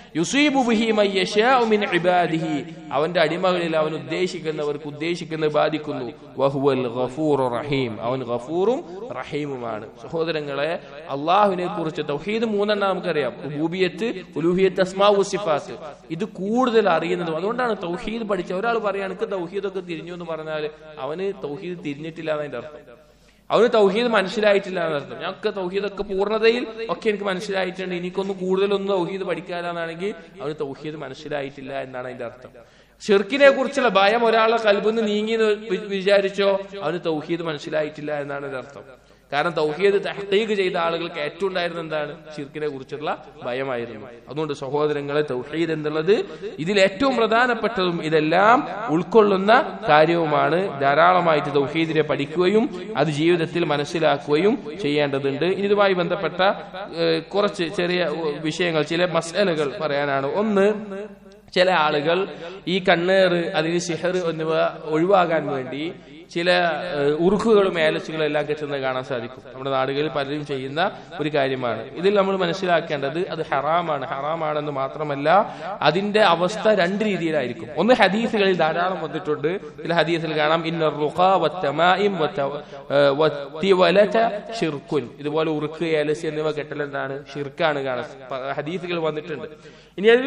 Speaker 1: അവന്റെ അടിമകളിൽ അവൻ ഉദ്ദേശിക്കുന്നവർക്ക് ഉദ്ദേശിക്കുന്നത് ബാധിക്കുന്നു വഹുവൽ റഹീം അവൻ ഗഫൂറും റഹീമുമാണ് സഹോദരങ്ങളെ അള്ളാഹുവിനെ കുറിച്ച് തൗഹീദ് മൂന്നെണ്ണം നമുക്കറിയാം ഉബൂബിയത്ത് ഉലൂഹിയത്ത് അസ്മാവു സിഫാത്ത് ഇത് കൂടുതൽ അറിയുന്നതും അതുകൊണ്ടാണ് തൗഹീദ് പഠിച്ച ഒരാൾ പറയാണ് എനിക്ക് തൗഹീദൊക്കെ തിരിഞ്ഞു എന്ന് പറഞ്ഞാൽ അവന് തൗഹീദ് തിരിഞ്ഞിട്ടില്ല എന്നതിന്റെ അർത്ഥം അവന് തൗഹീദ് മനസ്സിലായിട്ടില്ല എന്നർത്ഥം ഞങ്ങൾക്ക് തൗഹീദൊക്കെ പൂർണ്ണതയിൽ ഒക്കെ എനിക്ക് മനസ്സിലായിട്ടുണ്ട് എനിക്കൊന്നും കൂടുതലൊന്നും തൗഹീദ് പഠിക്കാനാണെങ്കിൽ അവന് തൗഹീദ് മനസ്സിലായിട്ടില്ല എന്നാണ് അതിന്റെ അർത്ഥം ഷിർക്കിനെ കുറിച്ചുള്ള ഭയം ഒരാളെ കൽബിന്ന് നീങ്ങി വിചാരിച്ചോ അവന് തൗഹീദ് മനസ്സിലായിട്ടില്ല എന്നാണ് അതിന്റെ അർത്ഥം കാരണം തൗഹീദ് തഹ്തീഖ് ചെയ്ത ആളുകൾക്ക് ഏറ്റവും ഉണ്ടായിരുന്ന എന്താണ് ഷിർക്കിനെ കുറിച്ചുള്ള ഭയമായിരുന്നു അതുകൊണ്ട് സഹോദരങ്ങളെ തൗഹീദ് എന്നുള്ളത് ഇതിൽ ഏറ്റവും പ്രധാനപ്പെട്ടതും ഇതെല്ലാം ഉൾക്കൊള്ളുന്ന കാര്യവുമാണ് ധാരാളമായിട്ട് തൗഹീദിനെ പഠിക്കുകയും അത് ജീവിതത്തിൽ മനസ്സിലാക്കുകയും ചെയ്യേണ്ടതുണ്ട് ഇതുമായി ബന്ധപ്പെട്ട കുറച്ച് ചെറിയ വിഷയങ്ങൾ ചില മസലകൾ പറയാനാണ് ഒന്ന് ചില ആളുകൾ ഈ കണ്ണേറ് അതിന് സിഹർ എന്നിവ ഒഴിവാകാൻ വേണ്ടി ചില ഏഹ്, ഉറുക്കുകളും ഏലച്ചുകളും എല്ലാം കെട്ടുന്നത് കാണാൻ സാധിക്കും നമ്മുടെ നാടുകളിൽ പലരും ചെയ്യുന്ന ഒരു കാര്യമാണ് ഇതിൽ നമ്മൾ മനസ്സിലാക്കേണ്ടത് അത് ഹറാമാണ് ഹറാമാണെന്ന് മാത്രമല്ല അതിന്റെ അവസ്ഥ രണ്ട് രീതിയിലായിരിക്കും ഒന്ന് ഹദീസുകളിൽ ധാരാളം വന്നിട്ടുണ്ട് ചില ഹദീസിൽ കാണാം ഇന്ന റുഖ വത്തമാഇം വത്ത- ഏഹ്, വത്തിവലത ഷിർക്കുൻ ഇതുപോലെ ഉറുക്ക് ഏലസ് എന്നിവ കെട്ടൽ എന്താണ് ഷിർക്കാണ് കാണാൻ പ- ഹദീസുകൾ വന്നിട്ടുണ്ട് ഇനി അതിൽ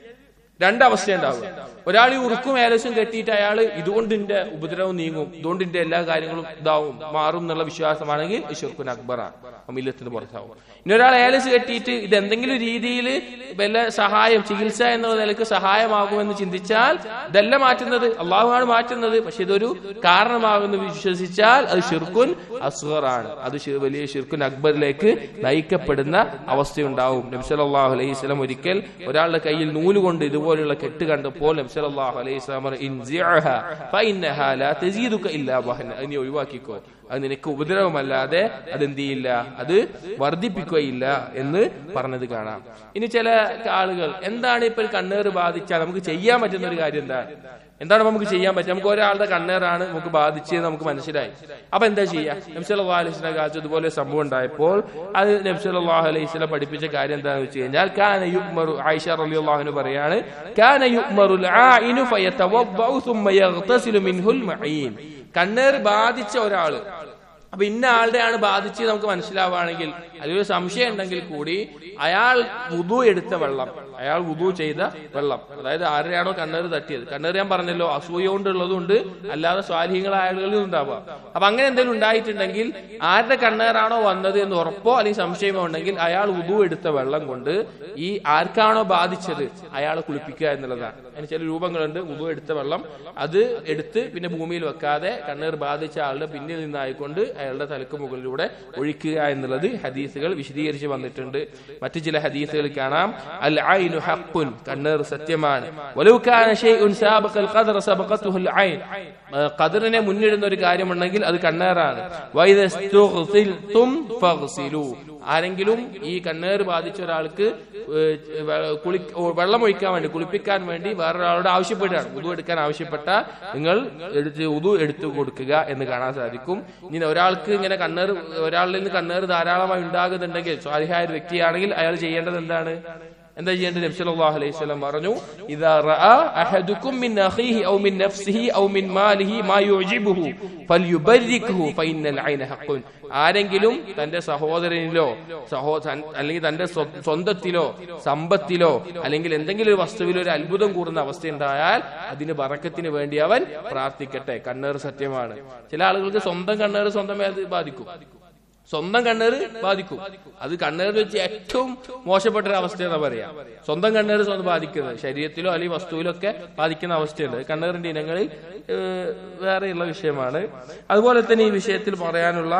Speaker 1: രണ്ടവസ്ഥ ഉണ്ടാവും ഒരാൾ ഈ ഉറുക്കും ഏലസും കെട്ടിയിട്ട് അയാൾ ഇതുകൊണ്ട് എന്റെ ഉപദ്രവം നീങ്ങും ഇതുകൊണ്ട് എന്റെ എല്ലാ കാര്യങ്ങളും ഇതാവും മാറും എന്നുള്ള വിശ്വാസമാണെങ്കിൽ ഷിർക്കുൻ അക്ബറാണ് അമില്ലത്തിന് പുറത്താവും ഇനി ഒരാൾ ഏലസ് കെട്ടിയിട്ട് ഇത് എന്തെങ്കിലും രീതിയിൽ വല്ല സഹായം ചികിത്സ എന്നുള്ള നിലക്ക് സഹായമാകുമെന്ന് ചിന്തിച്ചാൽ ഇതല്ല മാറ്റുന്നത് അള്ളാഹുവാണ് മാറ്റുന്നത് പക്ഷെ ഇതൊരു കാരണമാകുമെന്ന് വിശ്വസിച്ചാൽ അത് ഷിർക്കുൻ അസ്ഹറാണ് അത് ഷി- വലിയ ഷിർക്കുൻ അക്ബറിലേക്ക് നയിക്കപ്പെടുന്ന അവസ്ഥയുണ്ടാവും നബ്സലാഹു അലൈഹി സ്വലം ഒരിക്കൽ ഒരാളുടെ കയ്യിൽ നൂല് കൊണ്ട് ഇതുപോലുള്ള കെട്ട് കണ്ടപ്പോൾ നബ്സലാഹു അലൈഹി സ്വലാം പറഞ്ഞു, "ഇൻസിഅഹ ഫഇന്നഹാ ലാ തസീദുക ഇല്ലാ വഹന." അത് നീ ഒഴിവാക്കിക്കോ അത് നിനക്ക് ഉപദ്രവമല്ലാതെ അതെന്ത് ചെയ്യില്ല അത് വർദ്ധിപ്പിക്കുകയില്ല എന്ന് പറഞ്ഞത് കാണാം ഇനി ചില ആളുകൾ എന്താണ് ഇപ്പോൾ കണ്ണേറ് ബാധിച്ചാൽ നമുക്ക് ചെയ്യാൻ പറ്റുന്ന ഒരു കാര്യം എന്താണ് എന്താണ് നമുക്ക് ചെയ്യാൻ പറ്റുക നമുക്ക് ഒരാളുടെ കണ്ണേറാണ് നമുക്ക് ബാധിച്ചത് നമുക്ക് മനസ്സിലായി അപ്പൊ എന്താ ചെയ്യാ നബ്സല്ലാ അലൈഹിന്റെ കാലത്ത് ഇതുപോലെ ഒരു സംഭവം ഉണ്ടായപ്പോൾ അത് നബ്സല്ലാഹു അലൈഹിസ്ല പഠിപ്പിച്ച കാര്യം എന്താണെന്ന് വെച്ച് കഴിഞ്ഞാൽ കാന യുക്മറു ആയിഷ റളിയല്ലാഹു പറയാണ് കാന യുക്മറുൽ ആഇനു ഫയതവദ്ദഉ സുമ്മ യഗ്തസിലു മിൻഹുൽ മഈൻ കണ്ണേർ ബാധിച്ച ഒരാള് അപ്പൊ ഇന്ന ആളുടെയാണ് ബാധിച്ചത് നമുക്ക് മനസ്സിലാവുകയാണെങ്കിൽ അതിലൊരു സംശയം ഉണ്ടെങ്കിൽ കൂടി അയാൾ വുതു എടുത്ത വെള്ളം അയാൾ വുതു ചെയ്ത വെള്ളം അതായത് ആരുടെയാണോ കണ്ണേറ് തട്ടിയത് കണ്ണേറ് ഞാൻ പറഞ്ഞല്ലോ അസൂയ കൊണ്ടുള്ളതുണ്ട് അല്ലാതെ സ്വാധീനങ്ങളായ ആളുകളിൽ ഉണ്ടാവുക അപ്പൊ അങ്ങനെ എന്തെങ്കിലും ഉണ്ടായിട്ടുണ്ടെങ്കിൽ ആരുടെ കണ്ണേറാണോ വന്നത് എന്ന് ഉറപ്പോ അല്ലെങ്കിൽ സംശയമോ ഉണ്ടെങ്കിൽ അയാൾ വുതു എടുത്ത വെള്ളം കൊണ്ട് ഈ ആർക്കാണോ ബാധിച്ചത് അയാളെ കുളിപ്പിക്കുക എന്നുള്ളതാണ് അതിന് ചില രൂപങ്ങളുണ്ട് വുതു എടുത്ത വെള്ളം അത് എടുത്ത് പിന്നെ ഭൂമിയിൽ വെക്കാതെ കണ്ണീർ ബാധിച്ച ആളുടെ പിന്നിൽ നിന്നായിക്കൊണ്ട് അയാളുടെ തലക്ക് മുകളിലൂടെ ഒഴിക്കുക എന്നുള്ളത് ഹദീസുകൾ വിശദീകരിച്ച് വന്നിട്ടുണ്ട് മറ്റു ചില ഹദീസുകൾ കാണാം അൽ ഐനു ഹഖുൻ കണ്ണീർ സത്യമാണ് വലൗ കാന ഷൈഉൻ സാബഖൽ ഖദർ സബഖത്തുഹു അൽ ഐൻ ഖദറിനെ മുന്നിടുന്ന ഒരു കാര്യമുണ്ടെങ്കിൽ അത് കണ്ണേറാണ് വൈദസ്തുഗ്സിൽതും ഫഗ്സിലു ആരെങ്കിലും ഈ കണ്ണേറ് ബാധിച്ച ഒരാൾക്ക് ഏഹ്, വെ- കുളി വെള്ളം ഒഴിക്കാൻ വേണ്ടി കുളിപ്പിക്കാൻ വേണ്ടി വേറൊരാളോട് ആവശ്യപ്പെടുകയാണ് ഉതു എടുക്കാൻ ആവശ്യപ്പെട്ട നിങ്ങൾ എടുത്ത് ഉതു എടുത്തു കൊടുക്കുക എന്ന് കാണാൻ സാധിക്കും ഇനി ഒരാൾക്ക് ഇങ്ങനെ കണ്ണേറ് ഒരാളിൽ നിന്ന് കണ്ണേറ് ധാരാളമായി ഉണ്ടാകുന്നുണ്ടെങ്കിൽ സ്വാധിഹായ ഒരു വ്യക്തിയാണെങ്കിൽ അയാൾ ചെയ്യേണ്ടത് എന്താണ് എന്താ ചെയ്യേണ്ടത് നബി സല്ലല്ലാഹു അലൈഹി വസല്ലം പറഞ്ഞു ഇദാ റഅ അഹദുക്കും മിൻ അഖീഹി ഔ മിൻ നഫ്സിഹി ഔ മിൻ മാലിഹി മാ യുജിബുഹു ഫൽയുബരിക്ഹു ഫഇന്നൽ ഐന ഹഖുൻ ആരെങ്കിലും തന്റെ സഹോദരനിലോ സഹോ തൻ- അല്ലെങ്കിൽ തന്റെ സ്വ- സ്വന്തത്തിലോ സമ്പത്തിലോ അല്ലെങ്കിൽ എന്തെങ്കിലും ഒരു വസ്തുവിലോ ഒരു അത്ഭുതം കൂടുന്ന അവസ്ഥ ഉണ്ടായാൽ അതിന് ബറക്കത്തിന് വേണ്ടി അവൻ പ്രാർത്ഥിക്കട്ടെ കണ്ണേർ സത്യമാണ് ചില ആളുകൾക്ക് സ്വന്തം കണ്ണേർ സ്വന്തമേ അത് ബാധിക്കും സ്വന്തം കണ്ണേറ് ബാധിക്കും അത് കണ്ണേറ് വെച്ച് ഏറ്റവും മോശപ്പെട്ട ഒരു അവസ്ഥയെന്നാ പറയാ സ്വന്തം കണ്ണേറ് സ്വന്തം ബാധിക്കുന്നത് ശരീരത്തിലോ അല്ലെങ്കിൽ വസ്തുവിലോ ഒക്കെ ബാധിക്കുന്ന അവസ്ഥയുണ്ട് കണ്ണേറിന്റെ ഇനങ്ങളിൽ ഏഹ്, വേറെയുള്ള വിഷയമാണ് അതുപോലെ തന്നെ ഈ വിഷയത്തിൽ പറയാനുള്ള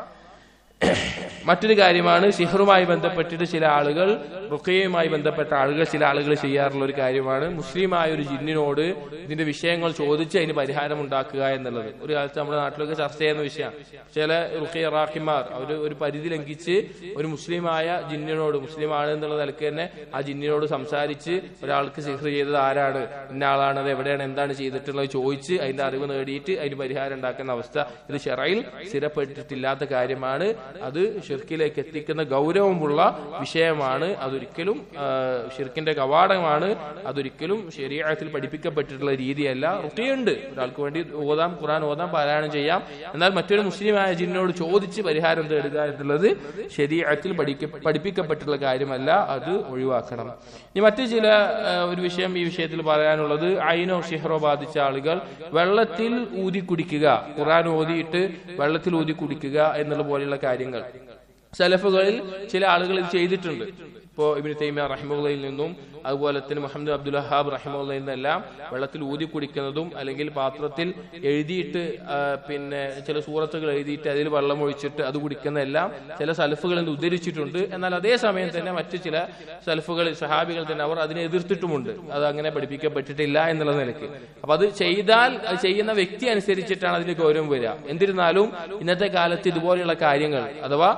Speaker 1: മറ്റൊരു കാര്യമാണ് സിഹറുമായി ബന്ധപ്പെട്ടിട്ട് ചില ആളുകൾ റുക്കയുമായി ബന്ധപ്പെട്ട ആളുകൾ ചില ആളുകൾ ചെയ്യാറുള്ള ഒരു കാര്യമാണ് മുസ്ലിമായ ഒരു ജിന്നിനോട് ഇതിന്റെ വിഷയങ്ങൾ ചോദിച്ച് അതിന് പരിഹാരം ഉണ്ടാക്കുക എന്നുള്ളത് ഒരു കാലത്ത് നമ്മുടെ നാട്ടിലൊക്കെ ചർച്ച ചെയ്യുന്ന വിഷയമാണ് ചില റുഖിയ റാഹിമാർ അവർ ഒരു പരിധി ലംഘിച്ച് ഒരു മുസ്ലിമായ ജിന്നിനോട് മുസ്ലിമാണ് എന്നുള്ള നിലക്ക് തന്നെ ആ ജിന്നിനോട് സംസാരിച്ച് ഒരാൾക്ക് സിഹർ ചെയ്തത് ആരാണ് ഇന്ന ആളാണ് അത് എവിടെയാണ് എന്താണ് ചെയ്തിട്ടുള്ളത് ചോദിച്ച് അതിന്റെ അറിവ് നേടിയിട്ട് അതിന് പരിഹാരം ഉണ്ടാക്കുന്ന അവസ്ഥ ഇത് ഷെറയിൽ സ്ഥിരപ്പെട്ടിട്ടില്ലാത്ത കാര്യമാണ് അത് ഷിർക്കിലേക്ക് എത്തിക്കുന്ന ഗൗരവമുള്ള വിഷയമാണ് അതൊരിക്കലും ആ, ഷിർക്കിന്റെ കവാടമാണ് അതൊരിക്കലും ശരീരത്തിൽ പഠിപ്പിക്കപ്പെട്ടിട്ടുള്ള രീതിയല്ല റുട്ടിയുണ്ട് ഒരാൾക്ക് വേണ്ടി ഓതാം ഖുറാൻ ഓതാം പാരായണം ചെയ്യാം എന്നാൽ മറ്റൊരു മുസ്ലിമായ ജിന്നോട് ചോദിച്ച് പരിഹാരം തേടുക എന്നുള്ളത് ശരീരത്തിൽ പഠിപ്പിക്കപ്പെട്ടിട്ടുള്ള കാര്യമല്ല അത് ഒഴിവാക്കണം ഇനി മറ്റു ചില ആ, ഒരു വിഷയം ഈ വിഷയത്തിൽ പറയാനുള്ളത് ഐനോ ഷിഹറോ ബാധിച്ച ആളുകൾ വെള്ളത്തിൽ ഊതി കുടിക്കുക ഖുറാൻ ഓതിയിട്ട് വെള്ളത്തിൽ ഊതി കുടിക്കുക എന്നുള്ള പോലെയുള്ള കാര്യങ്ങൾ സലഫുകളിൽ ചില ആളുകൾ ഇത് ചെയ്തിട്ടുണ്ട് ഇപ്പോ ഇബിന് തൈമിയ റഹിമുള്ളയിൽ നിന്നും അതുപോലെ തന്നെ മുഹമ്മദ് അബ്ദുൽ വഹാബ് റഹിമുള്ളയിൽ നിന്നെല്ലാം വെള്ളത്തിൽ ഊതി കുടിക്കുന്നതും അല്ലെങ്കിൽ പാത്രത്തിൽ എഴുതിയിട്ട് ആ, പിന്നെ ചില സൂറത്തുകൾ എഴുതിയിട്ട് അതിൽ വെള്ളം ഒഴിച്ചിട്ട് അത് കുടിക്കുന്നതെല്ലാം ചില സലഫുകളിൽ നിന്ന് ഉദ്ധരിച്ചിട്ടുണ്ട് എന്നാൽ അതേ സമയം തന്നെ മറ്റു ചില സലഫുകൾ സഹാബികൾ തന്നെ അവർ അതിനെ എതിർത്തിട്ടുമുണ്ട് അത് അങ്ങനെ പഠിപ്പിക്കപ്പെട്ടിട്ടില്ല എന്നുള്ള നിലയ്ക്ക് അപ്പൊ അത് ചെയ്താൽ അത് ചെയ്യുന്ന വ്യക്തി അനുസരിച്ചിട്ടാണ് അതിന് ഗൗരവം വരിക എന്നിരുന്നാലും ഇന്നത്തെ കാലത്ത് ഇതുപോലെയുള്ള കാര്യങ്ങൾ അഥവാ ഇത്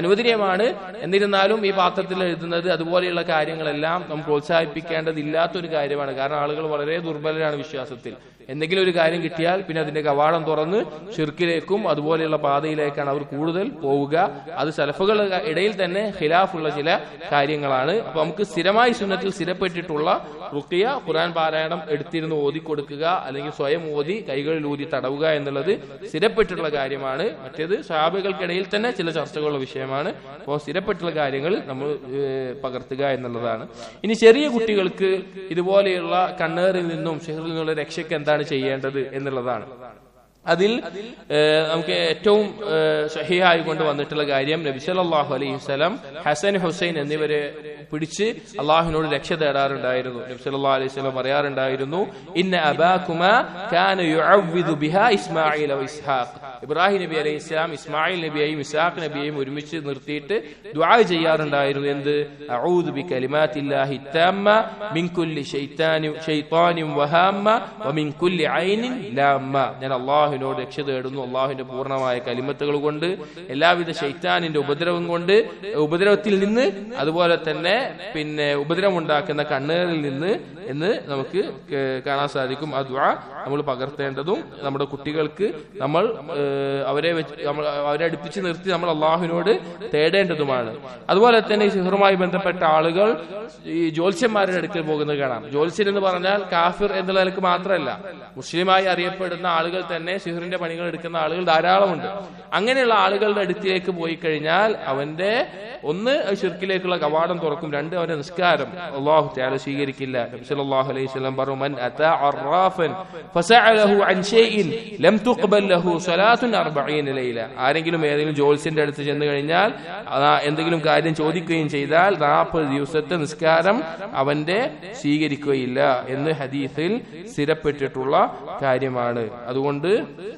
Speaker 1: അനുവദനീയമാണ് എന്നിരുന്നാലും ഈ പാത്രത്തിൽ എഴുതുന്നത് അതുപോലെയുള്ള കാര്യങ്ങളെല്ലാം നാം പ്രോത്സാഹിപ്പിക്കേണ്ടതില്ലാത്തൊരു കാര്യമാണ് കാരണം ആളുകൾ വളരെ ദുർബലരാണ് വിശ്വാസത്തിൽ എന്തെങ്കിലും ഒരു കാര്യം കിട്ടിയാൽ പിന്നെ അതിന്റെ കവാടം തുറന്ന് ഷിർക്കിലേക്കും അതുപോലെയുള്ള പാതയിലേക്കാണ് അവർ കൂടുതൽ പോവുക അത് സലഫുകളുടെ ഇടയിൽ തന്നെ ഖിലാഫുള്ള ചില കാര്യങ്ങളാണ് അപ്പൊ നമുക്ക് സ്ഥിരമായി സുന്നത്തിൽ സ്ഥിരപ്പെട്ടിട്ടുള്ള റുക്കിയ ഖുറാൻ പാരായണം എടുത്തിരുന്ന് ഓതി കൊടുക്കുക അല്ലെങ്കിൽ സ്വയം ഓതി കൈകളിൽ ഊതി തടവുക എന്നുള്ളത് സ്ഥിരപ്പെട്ടിട്ടുള്ള കാര്യമാണ് മറ്റേത് സാബികൾക്കിടയിൽ തന്നെ ചില ചർച്ചകളുള്ള വിഷയമാണ് അപ്പോൾ സ്ഥിരപ്പെട്ടുള്ള കാര്യങ്ങൾ നമ്മൾ ഏഹ്, പകർത്തുക എന്നുള്ളതാണ് ഇനി ചെറിയ കുട്ടികൾക്ക് ഇതുപോലെയുള്ള കണ്ണേറിൽ നിന്നും ഷെഹറിൽ നിന്നുള്ള രക്ഷയ്ക്ക് എന്താണ് ചെയ്യേണ്ടത് എന്നുള്ളതാണ് അതിൽ ഏഹ്, നമുക്ക് ഏറ്റവും ഏഹ്, സഹിയായി കൊണ്ട് വന്നിട്ടുള്ള കാര്യം നബി സല്ലല്ലാഹു അലൈഹി വസല്ലം ഹസൻ ഹുസൈൻ എന്നിവരെ പിടിച്ച് അള്ളാഹുവിനോട് രക്ഷ തേടാറുണ്ടായിരുന്നു നബി സല്ലല്ലാഹു അലൈഹി വസല്ലം പറയാറുണ്ടായിരുന്നു ഇന്ന അബാകുമ കാന യുഅവ്വിദു ബിഹാ ഇസ്മാഈൽ വ ഇസ്ഹാഖ് ഇബ്രാഹിം നബി അലൈഹി ഇസ്ലാം ഇസ്മായിൽ നബിയെയും ഇസ്ഹാഖ് നബിയെയും ഒരുമിച്ച് നിർത്തിയിട്ട് ദുആ ചെയ്യാറുണ്ടായിരുന്നു എന്ത് അഊദു ബി കലിമാത്തില്ലാഹി തമ്മ മിൻ കുല്ലി ശൈത്താനും ശൈത്താനും വഹാമ്മ വമിൻ കുല്ലി ഐനിൻ ലാമ്മ ഞാൻ അള്ളാഹുവിനോട് രക്ഷ തേടുന്നു അള്ളാഹുവിന്റെ പൂർണ്ണമായ കലിമത്തുകൾ കൊണ്ട് എല്ലാവിധ ശൈത്താനിന്റെ ഉപദ്രവം കൊണ്ട് ഉപദ്രവത്തിൽ നിന്ന് അതുപോലെ തന്നെ പിന്നെ ഉപദ്രവം ഉണ്ടാക്കുന്ന കണ്ണുകളിൽ നിന്ന് എന്ന് നമുക്ക് കേ- കാണാൻ സാധിക്കും ആ ദുആ നമ്മൾ പകർത്തേണ്ടതും നമ്മുടെ കുട്ടികൾക്ക് നമ്മൾ ഏഹ്, അവരെ വെച്ച് നമ്മൾ അവരെ അടുപ്പിച്ച് നിർത്തി നമ്മൾ അള്ളാഹുവിനോട് തേടേണ്ടതുമാണ് അതുപോലെ തന്നെ ഈ സിഹറുമായി ബന്ധപ്പെട്ട ആളുകൾ ഈ ജ്യോത്സ്യന്മാരുടെ അടുക്കൽ പോകുന്നത് കാണാം ജ്യോത്സ്യൻ എന്ന് പറഞ്ഞാൽ കാഫിർ എന്നുള്ള നിലക്ക് മാത്രമല്ല മുസ്ലിമായി അറിയപ്പെടുന്ന ആളുകൾ തന്നെ സിഹറിന്റെ പണികൾ എടുക്കുന്ന ആളുകൾ ധാരാളമുണ്ട് അങ്ങനെയുള്ള ആളുകളുടെ അടുത്തേക്ക് പോയി കഴിഞ്ഞാൽ അവന്റെ ഒന്ന് ഷിർക്കിലേക്കുള്ള കവാടം തുറക്കും രണ്ട് അവന്റെ നിസ്കാരം അള്ളാഹു തആല സ്വീകരിക്കില്ല നബി സല്ലല്ലാഹു അലൈഹി വസല്ലം പറഞ്ഞു മൻ അതാ അറാഫൻ ഫസഅലഹു അൻ ഷൈഇൻ ലം തുഖ്ബൽ ലഹു സ്വലാത്തുൻ 40 ലൈല ആരെങ്കിലും ഏതെങ്കിലും ജോത്സ്യന്റെ അടുത്ത് ചെന്ന് കഴിഞ്ഞാൽ ആ എന്തെങ്കിലും കാര്യം ചോദിക്കുകയും ചെയ്താൽ 40 ദിവസത്തെ നിസ്കാരം അവന്റെ സ്വീകരിക്കുകയില്ല എന്ന് ഹദീസിൽ സ്ഥിരപ്പെട്ടിട്ടുള്ള കാര്യമാണ് അതുകൊണ്ട്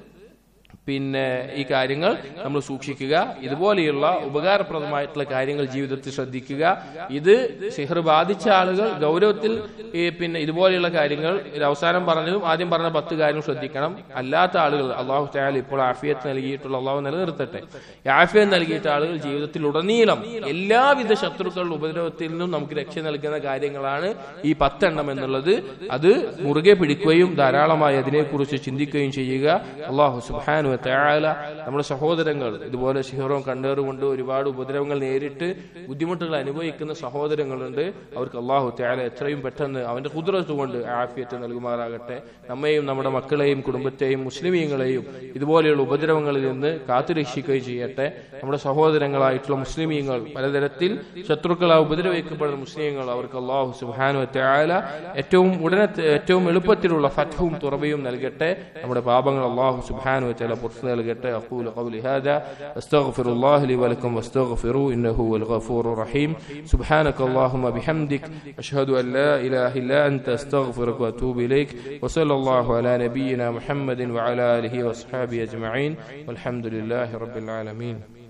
Speaker 1: പിന്നെ ഈ കാര്യങ്ങൾ നമ്മൾ സൂക്ഷിക്കുക ഇതുപോലെയുള്ള ഉപകാരപ്രദമായിട്ടുള്ള കാര്യങ്ങൾ ജീവിതത്തിൽ ശ്രദ്ധിക്കുക ഇത് സിഹർ ബാധിച്ച ആളുകൾ ഗൗരവത്തിൽ ഈ പിന്നെ ഇതുപോലെയുള്ള കാര്യങ്ങൾ ഇത് അവസാനം പറഞ്ഞതും ആദ്യം പറഞ്ഞ പത്ത് കാര്യങ്ങൾ ശ്രദ്ധിക്കണം അല്ലാത്ത ആളുകൾ അള്ളാഹു തായാൽ ഇപ്പോൾ ആഫിയത്ത് നൽകിയിട്ടുള്ള അള്ളാഹു നിലനിർത്തട്ടെ ഈ ആഫിയത്ത് നൽകിയിട്ട ആളുകൾ ജീവിതത്തിൽ ഉടനീളം എല്ലാവിധ ശത്രുക്കളുടെ ഉപദ്രവത്തിൽ നിന്നും നമുക്ക് രക്ഷ നൽകുന്ന കാര്യങ്ങളാണ് ഈ പത്തെണ്ണം എന്നുള്ളത് അത് മുറുകെ പിടിക്കുകയും ധാരാളമായി അതിനെക്കുറിച്ച് ചിന്തിക്കുകയും ചെയ്യുക അള്ളാഹു സുബാനു തയാല നമ്മുടെ സഹോദരങ്ങൾ ഇതുപോലെ സിഹറവും കണ്ണേറും കൊണ്ട് ഒരുപാട് ഉപദ്രവങ്ങൾ നേരിട്ട് ബുദ്ധിമുട്ടുകൾ അനുഭവിക്കുന്ന സഹോദരങ്ങളുണ്ട് അവർക്ക് അള്ളാഹു തയാല എത്രയും പെട്ടെന്ന് അവന്റെ കുതിരത്ത് കൊണ്ട് ആഫിയത്ത് നൽകുമാറാകട്ടെ നമ്മെയും നമ്മുടെ മക്കളെയും കുടുംബത്തെയും മുസ്ലിമീങ്ങളെയും ഇതുപോലെയുള്ള ഉപദ്രവങ്ങളിൽ നിന്ന് കാത്തുരക്ഷിക്കുകയും ചെയ്യട്ടെ നമ്മുടെ സഹോദരങ്ങളായിട്ടുള്ള മുസ്ലിമീങ്ങൾ പലതരത്തിൽ ശത്രുക്കളാൽ ഉപദ്രവിക്കപ്പെടുന്ന മുസ്ലിങ്ങൾ അവർക്ക് അള്ളാഹു സുബാനു തയാല ഏറ്റവും ഉടനെ ഏറ്റവും എളുപ്പത്തിലുള്ള ഫറ്റവും തുറവയും നൽകട്ടെ നമ്മുടെ പാപങ്ങൾ അള്ളാഹു സുബാനു തയാല പുറത്തു നൽകട്ടെ أقول قولي هذا أستغفر الله لي ولكم واستغفروا إنه هو الغفور الرحيم سبحانك اللهم بحمدك أشهد أن لا إله إلا أنت أستغفرك وأتوب إليك وصلى الله على نبينا محمد وعلى آله وأصحابه أجمعين والحمد لله رب العالمين